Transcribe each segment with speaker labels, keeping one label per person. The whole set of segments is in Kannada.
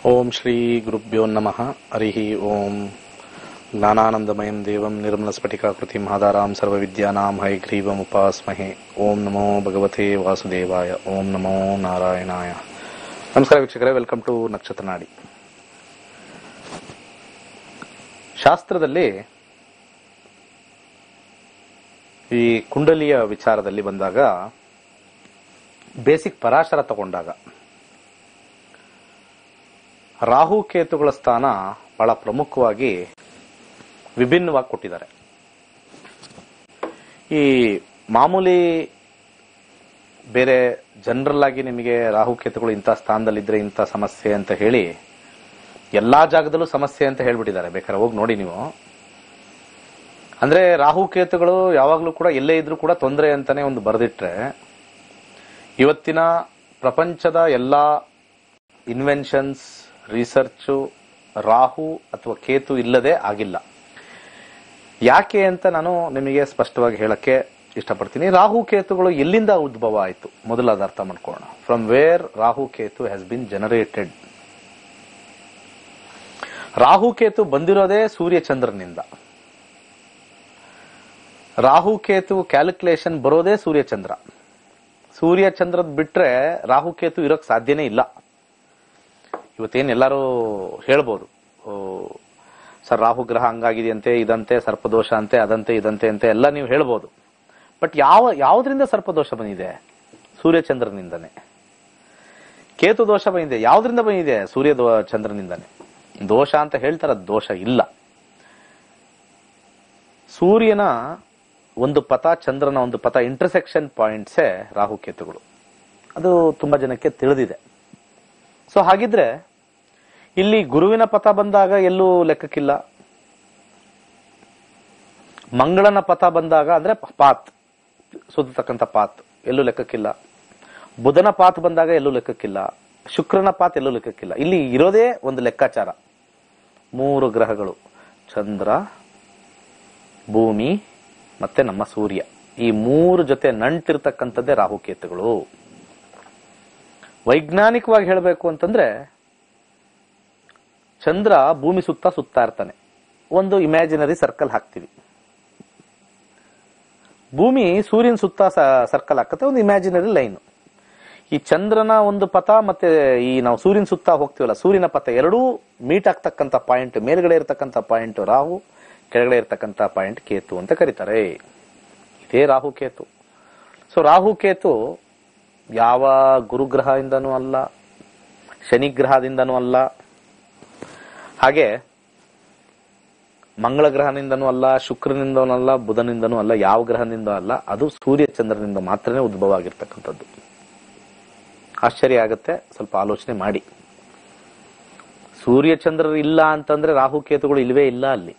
Speaker 1: ಓಂ ಶ್ರೀ ಗುರುಭ್ಯೋ ನಮಃ ಹರಿ ಓಂ ಜ್ಞಾನಾನಂದಮಯಂ ದೇವಂ ನಿರ್ಮಲಸ್ಫಟಿಕಾಕೃತಿಂ ಆಧಾರಾಂ ಸರ್ವವಿದ್ಯಾನಾಂ ಹೈಗ್ರೀವಮುಪಾಸ್ಮಹೆ ಓಂ ನಮೋ ಭಗವತೆ ವಾಸುದೇವಾಯ ಓಂ ನಮೋ ನಾರಾಯಣಾಯ ನಮಸ್ಕಾರ ವೀಕ್ಷಕರೇ ವೆಲ್ಕಮ್ ಟು ನಕ್ಷತ್ರ ನಾಡಿ ಶಾಸ್ತ್ರದಲ್ಲಿ ಈ ಕುಂಡಲಿಯ ವಿಚಾರದಲ್ಲಿ ಬಂದಾಗ ಬೇಸಿಕ್ ಪರಾಶರ ತಗೊಂಡಾಗ ರಾಹು ಕೇತುಗಳ ಸ್ಥಾನ ಬಹಳ ಪ್ರಮುಖವಾಗಿ ವಿಭಿನ್ನವಾಗಿ ಕೊಟ್ಟಿದ್ದಾರೆ ಈ ಮಾಮೂಲಿ ಬೇರೆ ಜನರಲ್ ಆಗಿ ನಿಮಗೆ ರಾಹು ಕೇತುಗಳು ಇಂಥ ಸ್ಥಾನದಲ್ಲಿದ್ರೆ ಇಂಥ ಸಮಸ್ಯೆ ಅಂತ ಹೇಳಿ ಎಲ್ಲಾ ಜಾಗದಲ್ಲೂ ಸಮಸ್ಯೆ ಅಂತ ಹೇಳ್ಬಿಟ್ಟಿದ್ದಾರೆ ಬೇಕಾದ್ರೆ ಹೋಗಿ ನೋಡಿ ನೀವು ಅಂದ್ರೆ ರಾಹು ಕೇತುಗಳು ಯಾವಾಗಲೂ ಕೂಡ ಎಲ್ಲೇ ಇದ್ರೂ ಕೂಡ ತೊಂದರೆ ಅಂತಾನೆ ಒಂದು ಬರೆದಿಟ್ರೆ ಇವತ್ತಿನ ಪ್ರಪಂಚದ ಎಲ್ಲಾ ಇನ್ವೆನ್ಷನ್ಸ್ ರಿಸರ್ಚು ರಾಹು ಅಥವಾ ಕೇತು ಇಲ್ಲದೆ ಆಗಿಲ್ಲ ಯಾಕೆ ಅಂತ ನಾನು ನಿಮಗೆ ಸ್ಪಷ್ಟವಾಗಿ ಹೇಳಕ್ಕೆ ಇಷ್ಟಪಡ್ತೀನಿ ರಾಹು ಕೇತುಗಳು ಎಲ್ಲಿಂದ ಉದ್ಭವ ಆಯಿತು ಮೊದಲಾದ ಅರ್ಥ ಮಾಡ್ಕೊಳ್ಳೋಣ from where Rahu Ketu has been generated Rahu Ketu ಬಂದಿರೋದೇ ಸೂರ್ಯ ಚಂದ್ರನಿಂದ ರಾಹು ಕೇತು ಕ್ಯಾಲ್ಕುಲೇಷನ್ ಬರೋದೇ ಸೂರ್ಯ ಚಂದ್ರ ಸೂರ್ಯ ಚಂದ್ರದ್ ಬಿಟ್ರೆ ರಾಹು ಕೇತು ಇರೋಕ್ ಸಾಧ್ಯನೇ ಇಲ್ಲ ಇವತ್ತೇನ್ ಎಲ್ಲರೂ ಹೇಳ್ಬೋದು ಓ, ಸರ್ ರಾಹು ಗ್ರಹ ಹಂಗಾಗಿದೆಯಂತೆ ಇದಂತೆ ಸರ್ಪದೋಷ ಅಂತೆ ಅದಂತೆ ಇದಂತೆ ಅಂತೆ ಎಲ್ಲ ನೀವು ಹೇಳ್ಬೋದು ಬಟ್ ಯಾವ ಯಾವ್ದ್ರಿಂದ ಸರ್ಪದೋಷ ಬಂದಿದೆ ಸೂರ್ಯಚಂದ್ರನಿಂದನೇ ಕೇತು ದೋಷ ಬಂದಿದೆ ಯಾವ್ದ್ರಿಂದ ಬಂದಿದೆ ಸೂರ್ಯ ದೋ ಚಂದ್ರನಿಂದನೇ ದೋಷ ಅಂತ ಹೇಳ್ತಾರ ದೋಷ ಇಲ್ಲ ಸೂರ್ಯನ ಒಂದು ಪಥ ಚಂದ್ರನ ಒಂದು ಪಥ ಇಂಟರ್ಸೆಕ್ಷನ್ ಪಾಯಿಂಟ್ಸೇ ರಾಹು ಕೇತುಗಳು ಅದು ತುಂಬಾ ಜನಕ್ಕೆ ತಿಳಿದಿದೆ ಸೊ ಹಾಗಿದ್ರೆ ಇಲ್ಲಿ ಗುರುವಿನ ಪಥ ಬಂದಾಗ ಎಲ್ಲೂ ಲೆಕ್ಕಕ್ಕಿಲ್ಲ ಮಂಗಳನ ಪಥ ಬಂದಾಗ ಅಂದ್ರೆ ಪಾತ್ ಸುತ್ತತಕ್ಕಂಥ ಪಾತ್ ಎಲ್ಲೂ ಲೆಕ್ಕಕ್ಕಿಲ್ಲ ಬುಧನ ಪಾತ್ ಬಂದಾಗ ಎಲ್ಲೂ ಲೆಕ್ಕಕ್ಕಿಲ್ಲ ಶುಕ್ರನ ಪಾತ್ ಎಲ್ಲೂ ಲೆಕ್ಕಕ್ಕಿಲ್ಲ ಇಲ್ಲಿ ಇರೋದೇ ಒಂದು ಲೆಕ್ಕಾಚಾರ ಮೂರು ಗ್ರಹಗಳು ಚಂದ್ರ ಭೂಮಿ ಮತ್ತೆ ನಮ್ಮ ಸೂರ್ಯ ಈ ಮೂರು ಜೊತೆ ನಂಟಿರ್ತಕ್ಕಂಥದ್ದೇ ರಾಹುಕೇತುಗಳು ವೈಜ್ಞಾನಿಕವಾಗಿ ಹೇಳಬೇಕು ಅಂತಂದ್ರೆ ಚಂದ್ರ ಭೂಮಿ ಸುತ್ತ ಸುತ್ತಾ ಇರ್ತಾನೆ ಒಂದು ಇಮ್ಯಾಜಿನರಿ ಸರ್ಕಲ್ ಹಾಕ್ತಿವಿ ಭೂಮಿ ಸೂರ್ಯನ ಸುತ್ತ ಸರ್ಕಲ್ ಹಾಕತ್ತೆ ಒಂದು ಇಮ್ಯಾಜಿನರಿ ಲೈನ್ ಈ ಚಂದ್ರನ ಒಂದು ಪಥ ಮತ್ತೆ ಈ ನಾವು ಸೂರ್ಯನ ಸುತ್ತ ಹೋಗ್ತೀವಲ್ಲ ಸೂರ್ಯನ ಪಥ ಎರಡೂ ಮೀಟ್ ಆಗ್ತಕ್ಕಂಥ ಪಾಯಿಂಟ್ ಮೇಲ್ಗಡೆ ಇರತಕ್ಕಂಥ ಪಾಯಿಂಟ್ ರಾಹು ಕೆಳಗಡೆ ಇರತಕ್ಕಂಥ ಪಾಯಿಂಟ್ ಕೇತು ಅಂತ ಕರೀತಾರೆ ಇದೇ ರಾಹು ಕೇತು ಸೊ ರಾಹು ಕೇತು ಯಾವ ಗುರುಗ್ರಹದಿಂದನೂ ಅಲ್ಲ ಶನಿ ಗ್ರಹದಿಂದನೂ ಅಲ್ಲ ಹಾಗೆ ಮಂಗಳ ಗ್ರಹದಿಂದನೂ ಅಲ್ಲ ಶುಕ್ರನಿಂದನೂ ಅಲ್ಲ ಬುಧನಿಂದನೂ ಅಲ್ಲ ಯಾವ ಗ್ರಹದಿಂದ ಅಲ್ಲ ಅದು ಸೂರ್ಯ ಚಂದ್ರನಿಂದ ಮಾತ್ರನೇ ಉದ್ಭವ ಆಗಿರ್ತಕ್ಕಂಥದ್ದು ಆಶ್ಚರ್ಯ ಆಗುತ್ತೆ ಸ್ವಲ್ಪ ಆಲೋಚನೆ ಮಾಡಿ ಸೂರ್ಯ ಚಂದ್ರರು ಇಲ್ಲ ಅಂತಂದ್ರೆ ರಾಹು ಕೇತುಗಳು ಇಲ್ವೇ ಇಲ್ಲ ಅಲ್ಲಿ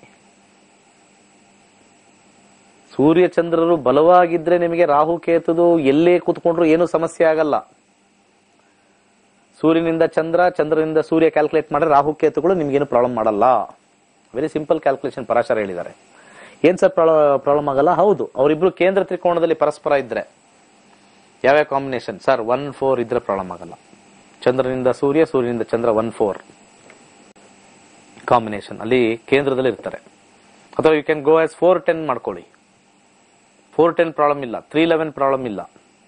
Speaker 1: ಸೂರ್ಯ ಚಂದ್ರರು ಬಲವಾಗಿದ್ರೆ ನಿಮಗೆ ರಾಹು ಕೇತುದು ಎಲ್ಲೇ ಕೂತ್ಕೊಂಡ್ರು ಏನು ಸಮಸ್ಯೆ ಆಗಲ್ಲ ಸೂರ್ಯನಿಂದ ಚಂದ್ರ ಚಂದ್ರನಿಂದ ಸೂರ್ಯ ಕ್ಯಾಲ್ಕುಲೇಟ್ ಮಾಡಿದ್ರೆ ರಾಹು ಕೇತುಗಳು ನಿಮ್ಗೇನು ಪ್ರಾಬ್ಲಮ್ ಮಾಡಲ್ಲ ವೆರಿ ಸಿಂಪಲ್ ಕ್ಯಾಲ್ಕುಲೇಷನ್ ಪರಾಶರ ಹೇಳಿದ್ದಾರೆ ಏನ್ ಸರ್ ಪ್ರಾಬ್ಲಮ್ ಆಗಲ್ಲ ಹೌದು ಅವರಿಬ್ರು ಕೇಂದ್ರ ತ್ರಿಕೋಣದಲ್ಲಿ ಪರಸ್ಪರ ಇದ್ರೆ ಯಾವ್ಯಾವ ಕಾಂಬಿನೇಷನ್ ಸರ್ ಒನ್ ಫೋರ್ ಇದ್ರೆ ಪ್ರಾಬ್ಲಮ್ ಆಗಲ್ಲ ಚಂದ್ರನಿಂದ ಸೂರ್ಯ ಸೂರ್ಯನಿಂದ ಚಂದ್ರ ಒನ್ ಫೋರ್ ಕಾಂಬಿನೇಷನ್ ಅಲ್ಲಿ ಕೇಂದ್ರದಲ್ಲಿ ಇರ್ತಾರೆ ಅಥವಾ you can go as four ten ಮಾಡ್ಕೊಳ್ಳಿ ಫೋರ್ ಟೆನ್ ಪ್ರಾಬ್ಲಮ್ ಇಲ್ಲ ತ್ರೀ ಲೆವೆನ್ ಪ್ರಾಬ್ಲಮ್ ಇಲ್ಲ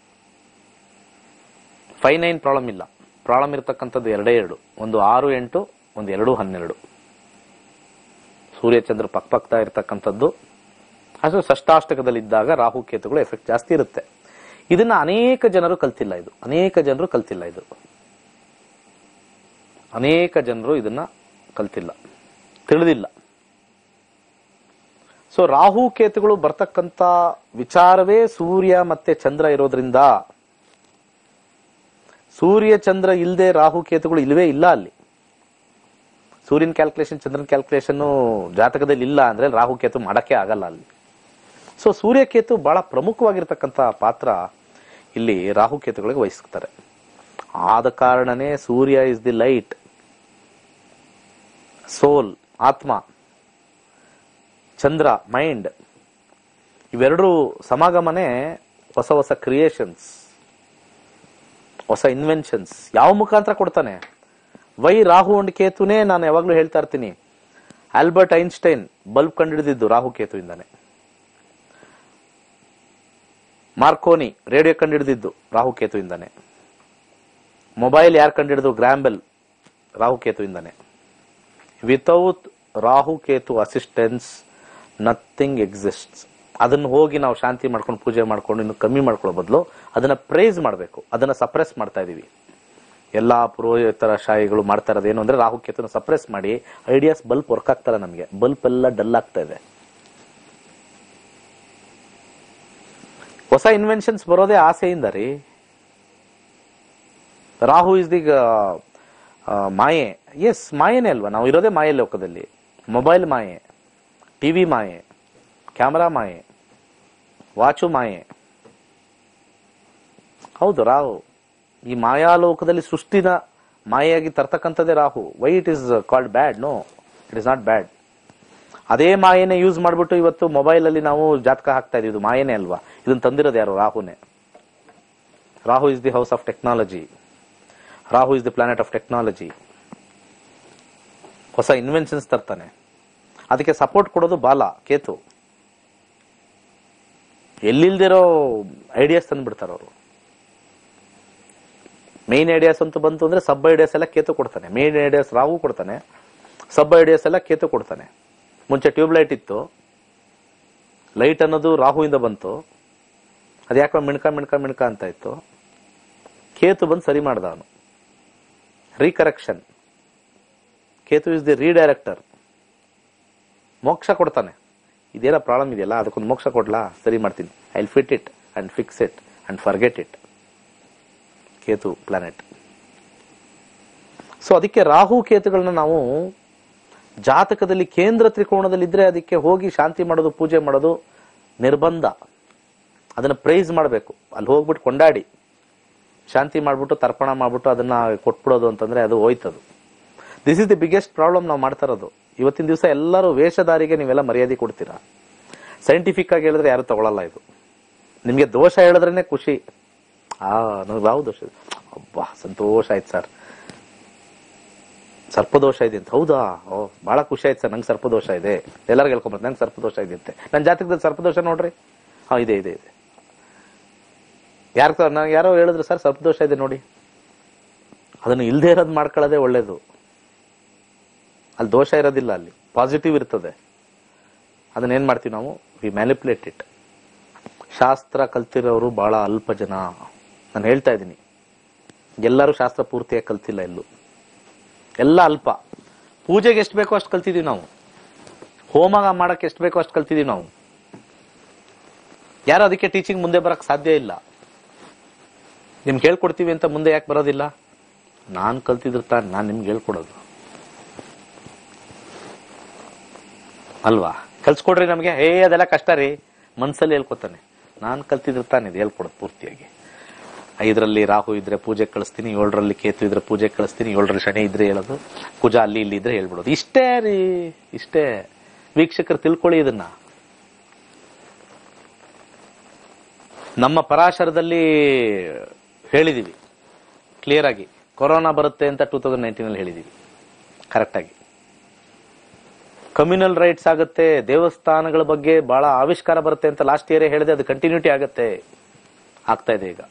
Speaker 1: ಫೈವ್ ನೈನ್ ಪ್ರಾಬ್ಲಮ್ ಇಲ್ಲ ಪ್ರಾಬ್ಲಮ್ ಇರತಕ್ಕಂಥದ್ದು ಎರಡೇ ಎರಡು ಒಂದು ಆರು ಎಂಟು ಒಂದು ಎರಡು ಹನ್ನೆರಡು ಸೂರ್ಯ ಚಂದ್ರ ಪಕ್ಕಪಕ್ತ ಇರತಕ್ಕಂಥದ್ದು ಅದು ಷಷ್ಟಾಷ್ಟಕದಲ್ಲಿದ್ದಾಗ ರಾಹು ಕೇತುಗಳು ಎಫೆಕ್ಟ್ ಜಾಸ್ತಿ ಇರುತ್ತೆ ಇದನ್ನ ಅನೇಕ ಜನರು ಕಲ್ತಿಲ್ಲ ಇದು ಅನೇಕ ಜನರು ಕಲ್ತಿಲ್ಲ ಇದು ಅನೇಕ ಜನರು ಇದನ್ನ ಕಲ್ತಿಲ್ಲ ತಿಳಿದಿಲ್ಲ ಸೊ ರಾಹು ಕೇತುಗಳು ಬರ್ತಕ್ಕಂತ ವಿಚಾರವೇ ಸೂರ್ಯ ಮತ್ತೆ ಚಂದ್ರ ಇರೋದ್ರಿಂದ ಸೂರ್ಯ ಚಂದ್ರ ಇಲ್ಲದೆ ರಾಹು ಕೇತುಗಳು ಇಲ್ವೇ ಇಲ್ಲ ಅಲ್ಲಿ ಸೂರ್ಯನ ಕ್ಯಾಲ್ಕುಲೇಷನ್ ಚಂದ್ರನ ಕ್ಯಾಲ್ಕುಲೇಷನ್ ಜಾತಕದಲ್ಲಿ ಇಲ್ಲ ಅಂದ್ರೆ ರಾಹು ಕೇತು ಮಾಡಕ್ಕೆ ಆಗಲ್ಲ ಅಲ್ಲಿ ಸೊ ಸೂರ್ಯಕೇತು ಬಹಳ ಪ್ರಮುಖವಾಗಿರ್ತಕ್ಕಂಥ ಪಾತ್ರ ಇಲ್ಲಿ ರಾಹು ಕೇತುಗಳಿಗೆ ವಹಿಸ್ತಾರೆ ಆದ ಕಾರಣನೇ Surya is the light soul ಆತ್ಮ ಚಂದ್ರ ಮೈಂಡ್ ಇವೆರಡೂ ಸಮಾಗಮನೆ ಹೊಸ ಹೊಸ ಕ್ರಿಯೇಷನ್ಸ್ ಹೊಸ ಇನ್ವೆನ್ಷನ್ಸ್ ಯಾವ ಮುಖಾಂತರ ಕೊಡ್ತಾನೆ ವೈ ರಾಹು ಅಂಡ್ ಕೇತುನೇ ನಾನು ಯಾವಾಗ್ಲೂ ಹೇಳ್ತಾ ಇರ್ತೀನಿ ಆಲ್ಬರ್ಟ್ ಐನ್ಸ್ಟೈನ್ ಬಲ್ಬ್ ಕಂಡುಹಿಡಿದಿದ್ದು ರಾಹು ಕೇತುವಿಂದಾನೆ ಮಾರ್ಕೋನಿ ರೇಡಿಯೋ ಕಂಡುಹಿಡಿದಿದ್ದು ರಾಹು ಕೇತುವಿಂದಾನೆ ಮೊಬೈಲ್ ಯಾರು ಕಂಡುಹಿಡಿದು ಗ್ರಾಂಬೆಲ್ ರಾಹು ಕೇತುವಿಂದಾನೆ without Rahu Ketu assistance nothing exists ಅದನ್ನ ಹೋಗಿ ನಾವು ಶಾಂತಿ ಮಾಡ್ಕೊಂಡು ಪೂಜೆ ಮಾಡ್ಕೊಂಡು ಇನ್ನು ಕಮ್ಮಿ ಮಾಡ್ಕೊಳ್ಳೋ ಬದಲು ಅದನ್ನ ಪ್ರೈಸ್ ಮಾಡಬೇಕು ಅದನ್ನ ಸಪ್ರೆಸ್ ಮಾಡ್ತಾ ಇದೀವಿ ಎಲ್ಲಾ ಪುರೋಹಿತರ ಶಾಹಿಗಳು ಮಾಡ್ತಾ ಇರೋದು ಏನು ಅಂದ್ರೆ ರಾಹು ಕೇತುನ ಸಪ್ರೆಸ್ ಮಾಡಿ ಐಡಿಯಾಸ್ ಬಲ್ಪ್ ವರ್ಕ್ ಆಗ್ತಲ್ಲ ನಮಗೆ ಬಲ್ಪ್ ಎಲ್ಲ ಡಲ್ ಆಗ್ತಾ ಇದೆ ಹೊಸ ಇನ್ವೆನ್ಷನ್ಸ್ ಬರೋದೇ ಆಸೆಯಿಂದ ರೀ Rahu is the maya yes ಮಾಯೆನೇ ಅಲ್ವಾ ನಾವು ಇರೋದೇ ಮಾಯೆ ಲೋಕದಲ್ಲಿ ಮೊಬೈಲ್ ಮಾಯೆ ಟಿವಿ ಮಾಯೆ ಕ್ಯಾಮರಾ ಮಾಯೆ ವಾಚು ಮಾಯೆ ಹೌದು ರಾಹು ಈ ಮಾಯಾಲೋಕದಲ್ಲಿ ಸೃಷ್ಟಿನ ಮಾಯೆಯಾಗಿ ತರ್ತಕ್ಕಂಥದ್ದೇ Rahu why it is called bad no it is not bad ಅದೇ ಮಾಯೆನೆ ಯೂಸ್ ಮಾಡ್ಬಿಟ್ಟು ಇವತ್ತು ಮೊಬೈಲ್ ಅಲ್ಲಿ ನಾವು ಜಾತಕ ಹಾಕ್ತಾ ಇದೀವಿ ಇದು ಮಾಯೆನೇ ಅಲ್ವಾ ಇದನ್ನ ತಂದಿರೋದು ಯಾರು ರಾಹುನೇ Rahu is the house of technology Rahu is the planet of technology ಹೊಸ ಇನ್ವೆನ್ಷನ್ಸ್ ತರ್ತಾನೆ ಅದಕ್ಕೆ ಸಪೋರ್ಟ್ ಕೊಡೋದು ಬಾಲ ಕೇತು ಎಲ್ಲಿಲ್ದಿರೋ ಐಡಿಯಾಸ್ ತಂದ್ಬಿಡ್ತಾರೆ ಅವರು ಮೇನ್ ಐಡಿಯಾಸ್ ಅಂತ ಬಂತು ಅಂದ್ರೆ ಸಬ್ ಐಡಿಯಾಸ್ ಎಲ್ಲ ಕೇತು ಕೊಡ್ತಾನೆ ಮೇನ್ ಐಡಿಯಾಸ್ ರಾಹು ಕೊಡ್ತಾನೆ ಸಬ್ ಐಡಿಯಾಸ್ ಎಲ್ಲ ಕೇತು ಕೊಡ್ತಾನೆ ಮುಂಚೆ ಟ್ಯೂಬ್ ಲೈಟ್ ಇತ್ತು ಲೈಟ್ ಅನ್ನೋದು ರಾಹುವಿಂದ ಬಂತು ಅದು ಯಾಕೆ ಮಿಣ್ಕ ಮಿಣ್ಕ ಮಿಣ್ಕ ಅಂತ ಇತ್ತು ಕೇತು ಬಂದು ಸರಿ ಮಾಡ್ದ ಅವನು recorrection Ketu is the redirector ಮೋಕ್ಷ ಕೊಡ್ತಾನೆ ಇದೇನೋ ಪ್ರಾಬ್ಲಮ್ ಇದೆಯಲ್ಲ ಅದಕ್ಕೊಂದು ಮೋಕ್ಷ ಕೊಡ್ಲಾ ಸರಿ ಮಾಡ್ತೀನಿ I fit it and fix it and forget it Ketu planet so ಅದಕ್ಕೆ ರಾಹು ಕೇತುಗಳನ್ನ ನಾವು ಜಾತಕದಲ್ಲಿ ಕೇಂದ್ರ ತ್ರಿಕೋಣದಲ್ಲಿ ಇದ್ರೆ ಅದಕ್ಕೆ ಹೋಗಿ ಶಾಂತಿ ಮಾಡೋದು ಪೂಜೆ ಮಾಡೋದು ನಿರ್ಬಂಧ ಅದನ್ನ ಪ್ರೈಸ್ ಮಾಡಬೇಕು ಅಲ್ಲಿ ಹೋಗ್ಬಿಟ್ಟು ಕೊಂಡಾಡಿ ಶಾಂತಿ ಮಾಡ್ಬಿಟ್ಟು ತರ್ಪಣ ಮಾಡ್ಬಿಟ್ಟು ಅದನ್ನ ಕೊಟ್ಬಿಡೋದು ಅಂತಂದ್ರೆ ಅದು ಹೋಯ್ತದು this is the biggest problem ನಾವು ಮಾಡ್ತಾ ಇರೋದು ಇವತ್ತಿನ ದಿವಸ ಎಲ್ಲರೂ ವೇಷಧಾರಿಗೆ ನೀವೆಲ್ಲ ಮರ್ಯಾದೆ ಕೊಡ್ತೀರಾ ಸೈಂಟಿಫಿಕ್ ಆಗಿ ಹೇಳಿದ್ರೆ ಯಾರು ತಗೊಳಲ್ಲ ಇದು ನಿಮ್ಗೆ ದೋಷ ಹೇಳಿದ್ರೇನೆ ಖುಷಿ ಆ ನನಗೆ ಯಾವ ದೋಷ ಇದೆ ಅಬ್ಬಾ ಸಂತೋಷ ಆಯ್ತು ಸರ್ ಸರ್ಪದೋಷ ಇದೆ ಅಂತ ಹೌದಾ ಓ ಬಹಳ ಖುಷಿ ಆಯ್ತು ಸರ್ ನಂಗೆ ಸರ್ಪದೋಷ ಇದೆ ಎಲ್ಲರಿಗೂ ಹೇಳ್ಕೊಂಬರ್ತೀನಿ ನಂಗೆ ಸರ್ಪದೋಷ ಇದೆ ಅಂತೆ ನನ್ನ ಜಾತಕದಲ್ಲಿ ಸರ್ಪದೋಷ ನೋಡ್ರಿ ಹಾ ಇದೆ ಇದೆ ಇದೆ ಯಾರು ನಂಗೆ ಯಾರೋ ಹೇಳಿದ್ರು ಸರ್ ಸರ್ಪದೋಷ ಇದೆ ನೋಡಿ ಅದನ್ನು ಇಲ್ದೇ ಇರೋದು ಮಾಡ್ಕೊಳ್ಳೋದೇ ಒಳ್ಳೇದು ಅಲ್ಲಿ ದೋಷ ಇರೋದಿಲ್ಲ ಅಲ್ಲಿ ಪಾಸಿಟಿವ್ ಇರ್ತದೆ ಅದನ್ನ ಏನ್ ಮಾಡ್ತೀವಿ ನಾವು ವಿ ಮ್ಯಾನಿಪುಲೇಟ್ ಇಟ್ ಶಾಸ್ತ್ರ ಕಲ್ತಿರೋರು ಬಹಳ ಅಲ್ಪ ಜನ ನಾನು ಹೇಳ್ತಾ ಇದ್ದೀನಿ ಎಲ್ಲರೂ ಶಾಸ್ತ್ರ ಪೂರ್ತಿಯಾಗಿ ಕಲ್ತಿಲ್ಲ ಎಲ್ಲೂ ಎಲ್ಲ ಅಲ್ಪ ಪೂಜೆಗೆ ಎಷ್ಟು ಬೇಕೋ ಅಷ್ಟು ಕಲ್ತಿದೀವಿ ನಾವು ಹೋಮ ಮಾಡಕ್ಕೆ ಎಷ್ಟು ಬೇಕೋ ಅಷ್ಟು ಕಲ್ತಿದೀವಿ ನಾವು ಯಾರು ಅದಕ್ಕೆ ಟೀಚಿಂಗ್ ಮುಂದೆ ಬರಕ್ ಸಾಧ್ಯ ಇಲ್ಲ ನಿಮ್ಗೆ ಹೇಳ್ಕೊಡ್ತೀವಿ ಅಂತ ಮುಂದೆ ಯಾಕೆ ಬರೋದಿಲ್ಲ ನಾನ್ ಕಲ್ತಿದ್ರು ತಾನೆ ನಾನ್ ನಿಮ್ಗೆ ಹೇಳ್ಕೊಡೋದು ಅಲ್ವಾ ಕಲ್ಸ್ಕೊಡ್ರಿ ನಮಗೆ ಏ ಅದೆಲ್ಲ ಕಷ್ಟ ರೀ ಮನ್ಸಲ್ಲಿ ಹೇಳ್ಕೊತಾನೆ ನಾನ್ ಕಲ್ತಿದ್ರು ತಾನೆ ಇದು ಹೇಳ್ಕೊಡೋದು ಪೂರ್ತಿಯಾಗಿ ಐದರಲ್ಲಿ ರಾಹು ಇದ್ರೆ ಪೂಜೆ ಕಳಿಸ್ತೀನಿ ಏಳರಲ್ಲಿ ಕೇತು ಇದ್ರೆ ಪೂಜೆ ಕಳಿಸ್ತೀನಿ ಏಳರಲ್ಲಿ ಶನಿ ಇದ್ರೆ ಹೇಳೋದು ಕುಜ ಅಲ್ಲಿ ಇಲ್ಲಿ ಇದ್ರೆ ಹೇಳ್ಬಿಡೋದು ಇಷ್ಟೇ ರೀ ಇಷ್ಟೇ ವೀಕ್ಷಕರು ತಿಳ್ಕೊಳ್ಳಿ ಇದನ್ನ ನಮ್ಮ ಪರಾಶರದಲ್ಲಿ ಹೇಳಿದೀವಿ ಕ್ಲಿಯರ್ ಆಗಿ ಕೊರೋನಾ ಬರುತ್ತೆ ಅಂತ ಟೂ ತೌಸಂಡ್ ನೈನ್ಟೀನ್ ಅಲ್ಲಿ ಹೇಳಿದೀವಿ ಕರೆಕ್ಟ್ ಆಗಿ ಕಮ್ಯುನಲ್ ರೈಟ್ಸ್ ಆಗುತ್ತೆ ದೇವಸ್ಥಾನಗಳ ಬಗ್ಗೆ ಬಹಳ ಆವಿಷ್ಕಾರ ಬರುತ್ತೆ ಅಂತ ಲಾಸ್ಟ್ ಇಯರ್ ಹೇಳಿದೆ ಅದು ಕಂಟಿನ್ಯೂಟಿ ಆಗುತ್ತೆ ಆಗ್ತಾ ಇದೆ ಈಗ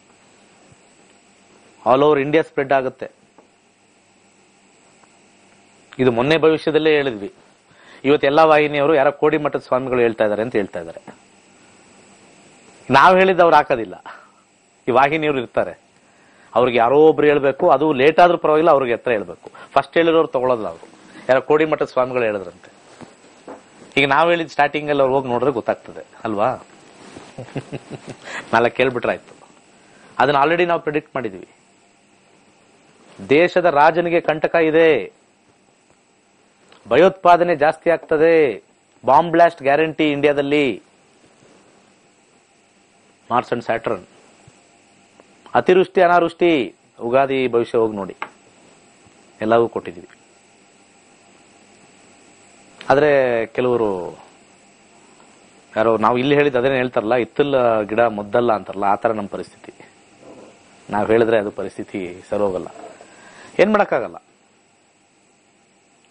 Speaker 1: ಆಲ್ ಓವರ್ ಇಂಡಿಯಾ ಸ್ಪ್ರೆಡ್ ಆಗುತ್ತೆ ಇದು ಮೊನ್ನೆ ಭವಿಷ್ಯದಲ್ಲೇ ಹೇಳಿದ್ವಿ ಇವತ್ತು ಎಲ್ಲಾ ವಾಹಿನಿಯವರು ಯಾರೋ ಕೋಡಿ ಮಠದ ಸ್ವಾಮಿಗಳು ಹೇಳ್ತಾ ಇದಾರೆ ಅಂತ ಹೇಳ್ತಾ ಇದ್ದಾರೆ ನಾವ್ ಹೇಳಿದ್ದು ಅವ್ರು ಹಾಕೋದಿಲ್ಲ ಈ ವಾಹಿನಿಯವರು ಇರ್ತಾರೆ ಅವ್ರಿಗೆ ಯಾರೋ ಒಬ್ರು ಹೇಳ್ಬೇಕು ಅದು ಲೇಟ್ ಆದ್ರೂ ಪರವಾಗಿಲ್ಲ ಅವ್ರಿಗೆ ಹತ್ರ ಹೇಳ್ಬೇಕು ಫಸ್ಟ್ ಹೇಳಿರೋರು ತಗೊಳ್ಳೋದಿಲ್ಲ ಅವರು ಯಾರೋ ಕೋಡಿ ಮಠದ ಸ್ವಾಮಿಗಳು ಹೇಳಿದ್ರಂತೆ ಈಗ ನಾವ್ ಹೇಳಿದ ಸ್ಟಾರ್ಟಿಂಗ್ ಅಲ್ಲಿ ಅವ್ರು ಹೋಗಿ ನೋಡಿದ್ರೆ ಗೊತ್ತಾಗ್ತದೆ ಅಲ್ವಾ ನಾಳೆ ಕೇಳ್ಬಿಟ್ರಾಯ್ತು ಅದನ್ನ ಆಲ್ರೆಡಿ ನಾವು ಪ್ರಿಡಿಕ್ಟ್ ಮಾಡಿದೀವಿ ದೇಶದ ರಾಜನಿಗೆ ಕಂಟಕ ಇದೆ ಭಯೋತ್ಪಾದನೆ ಜಾಸ್ತಿ ಆಗ್ತದೆ ಬಾಂಬ್ ಬ್ಲಾಸ್ಟ್ ಗ್ಯಾರಂಟಿ ಇಂಡಿಯಾದಲ್ಲಿ ಮಾರ್ಸ್ ಅಂಡ್ ಸ್ಯಾಟ್ರನ್ ಅತಿವೃಷ್ಟಿ ಅನಾವೃಷ್ಟಿ ಉಗಾದಿ ಭವಿಷ್ಯ ಹೋಗಿ ನೋಡಿ ಎಲ್ಲವೂ ಕೊಟ್ಟಿದ್ದೀವಿ ಆದ್ರೆ ಕೆಲವರು ಯಾರೋ ನಾವು ಇಲ್ಲಿ ಹೇಳಿದ ಅದೇನು ಹೇಳ್ತಾರಲ್ಲ ಇತ್ತಲ್ಲ ಗಿಡ ಮುದ್ದಲ್ಲ ಅಂತಾರಲ್ಲ ಆ ಥರ ನಮ್ಮ ಪರಿಸ್ಥಿತಿ ನಾವು ಹೇಳಿದ್ರೆ ಅದು ಪರಿಸ್ಥಿತಿ ಸರೋಗಲ್ಲ ಏನ್ ಮಾಡಕ್ಕಾಗಲ್ಲ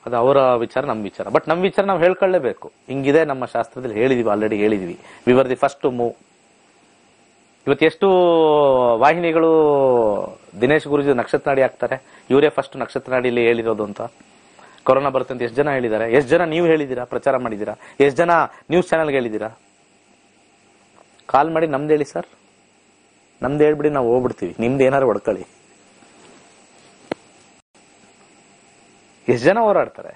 Speaker 1: ಅದು ಅವರ ವಿಚಾರ ನಮ್ಮ ವಿಚಾರ ಬಟ್ ನಮ್ಮ ವಿಚಾರ ನಾವು ಹೇಳ್ಕೊಳ್ಳೇಬೇಕು ಹಿಂಗಿದೆ ನಮ್ಮ ಶಾಸ್ತ್ರದಲ್ಲಿ ಹೇಳಿದೀವಿ ಆಲ್ರೆಡಿ ಹೇಳಿದೀವಿ ವಿವರ್ ದಿ ಫಸ್ಟ್ ಮೂವ್ ಇವತ್ತು ಎಷ್ಟು ವಾಹಿನಿಗಳು ದಿನೇಶ್ ಗುರುಜಿ ನಕ್ಷತ್ರ ನಾಡಿ ಹಾಕ್ತಾರೆ ಇವರೇ ಫಸ್ಟ್ ನಕ್ಷತ್ರ ನಾಡಿಲಿ ಹೇಳಿರೋದು ಅಂತ ಕೊರೋನಾ ಬರುತ್ತೆ ಅಂತ ಎಷ್ಟು ಜನ ಹೇಳಿದ್ದಾರೆ ಎಷ್ಟು ಜನ ನೀವು ಹೇಳಿದ್ದೀರಾ ಪ್ರಚಾರ ಮಾಡಿದ್ದೀರಾ ಎಷ್ಟು ಜನ ನ್ಯೂಸ್ ಚಾನೆಲ್ಗೆ ಹೇಳಿದ್ದೀರಾ ಕಾಲ್ ಮಾಡಿ ನಮ್ದು ಹೇಳಿ ಸರ್ ನಮ್ದು ಹೇಳ್ಬಿಡಿ ನಾವು ಹೋಗ್ಬಿಡ್ತೀವಿ ನಿಮ್ದು ಏನಾರು ಹೊಡ್ಕೊಳ್ಳಿ ಎಷ್ಟು ಜನ ಹೋರಾಡ್ತಾರೆ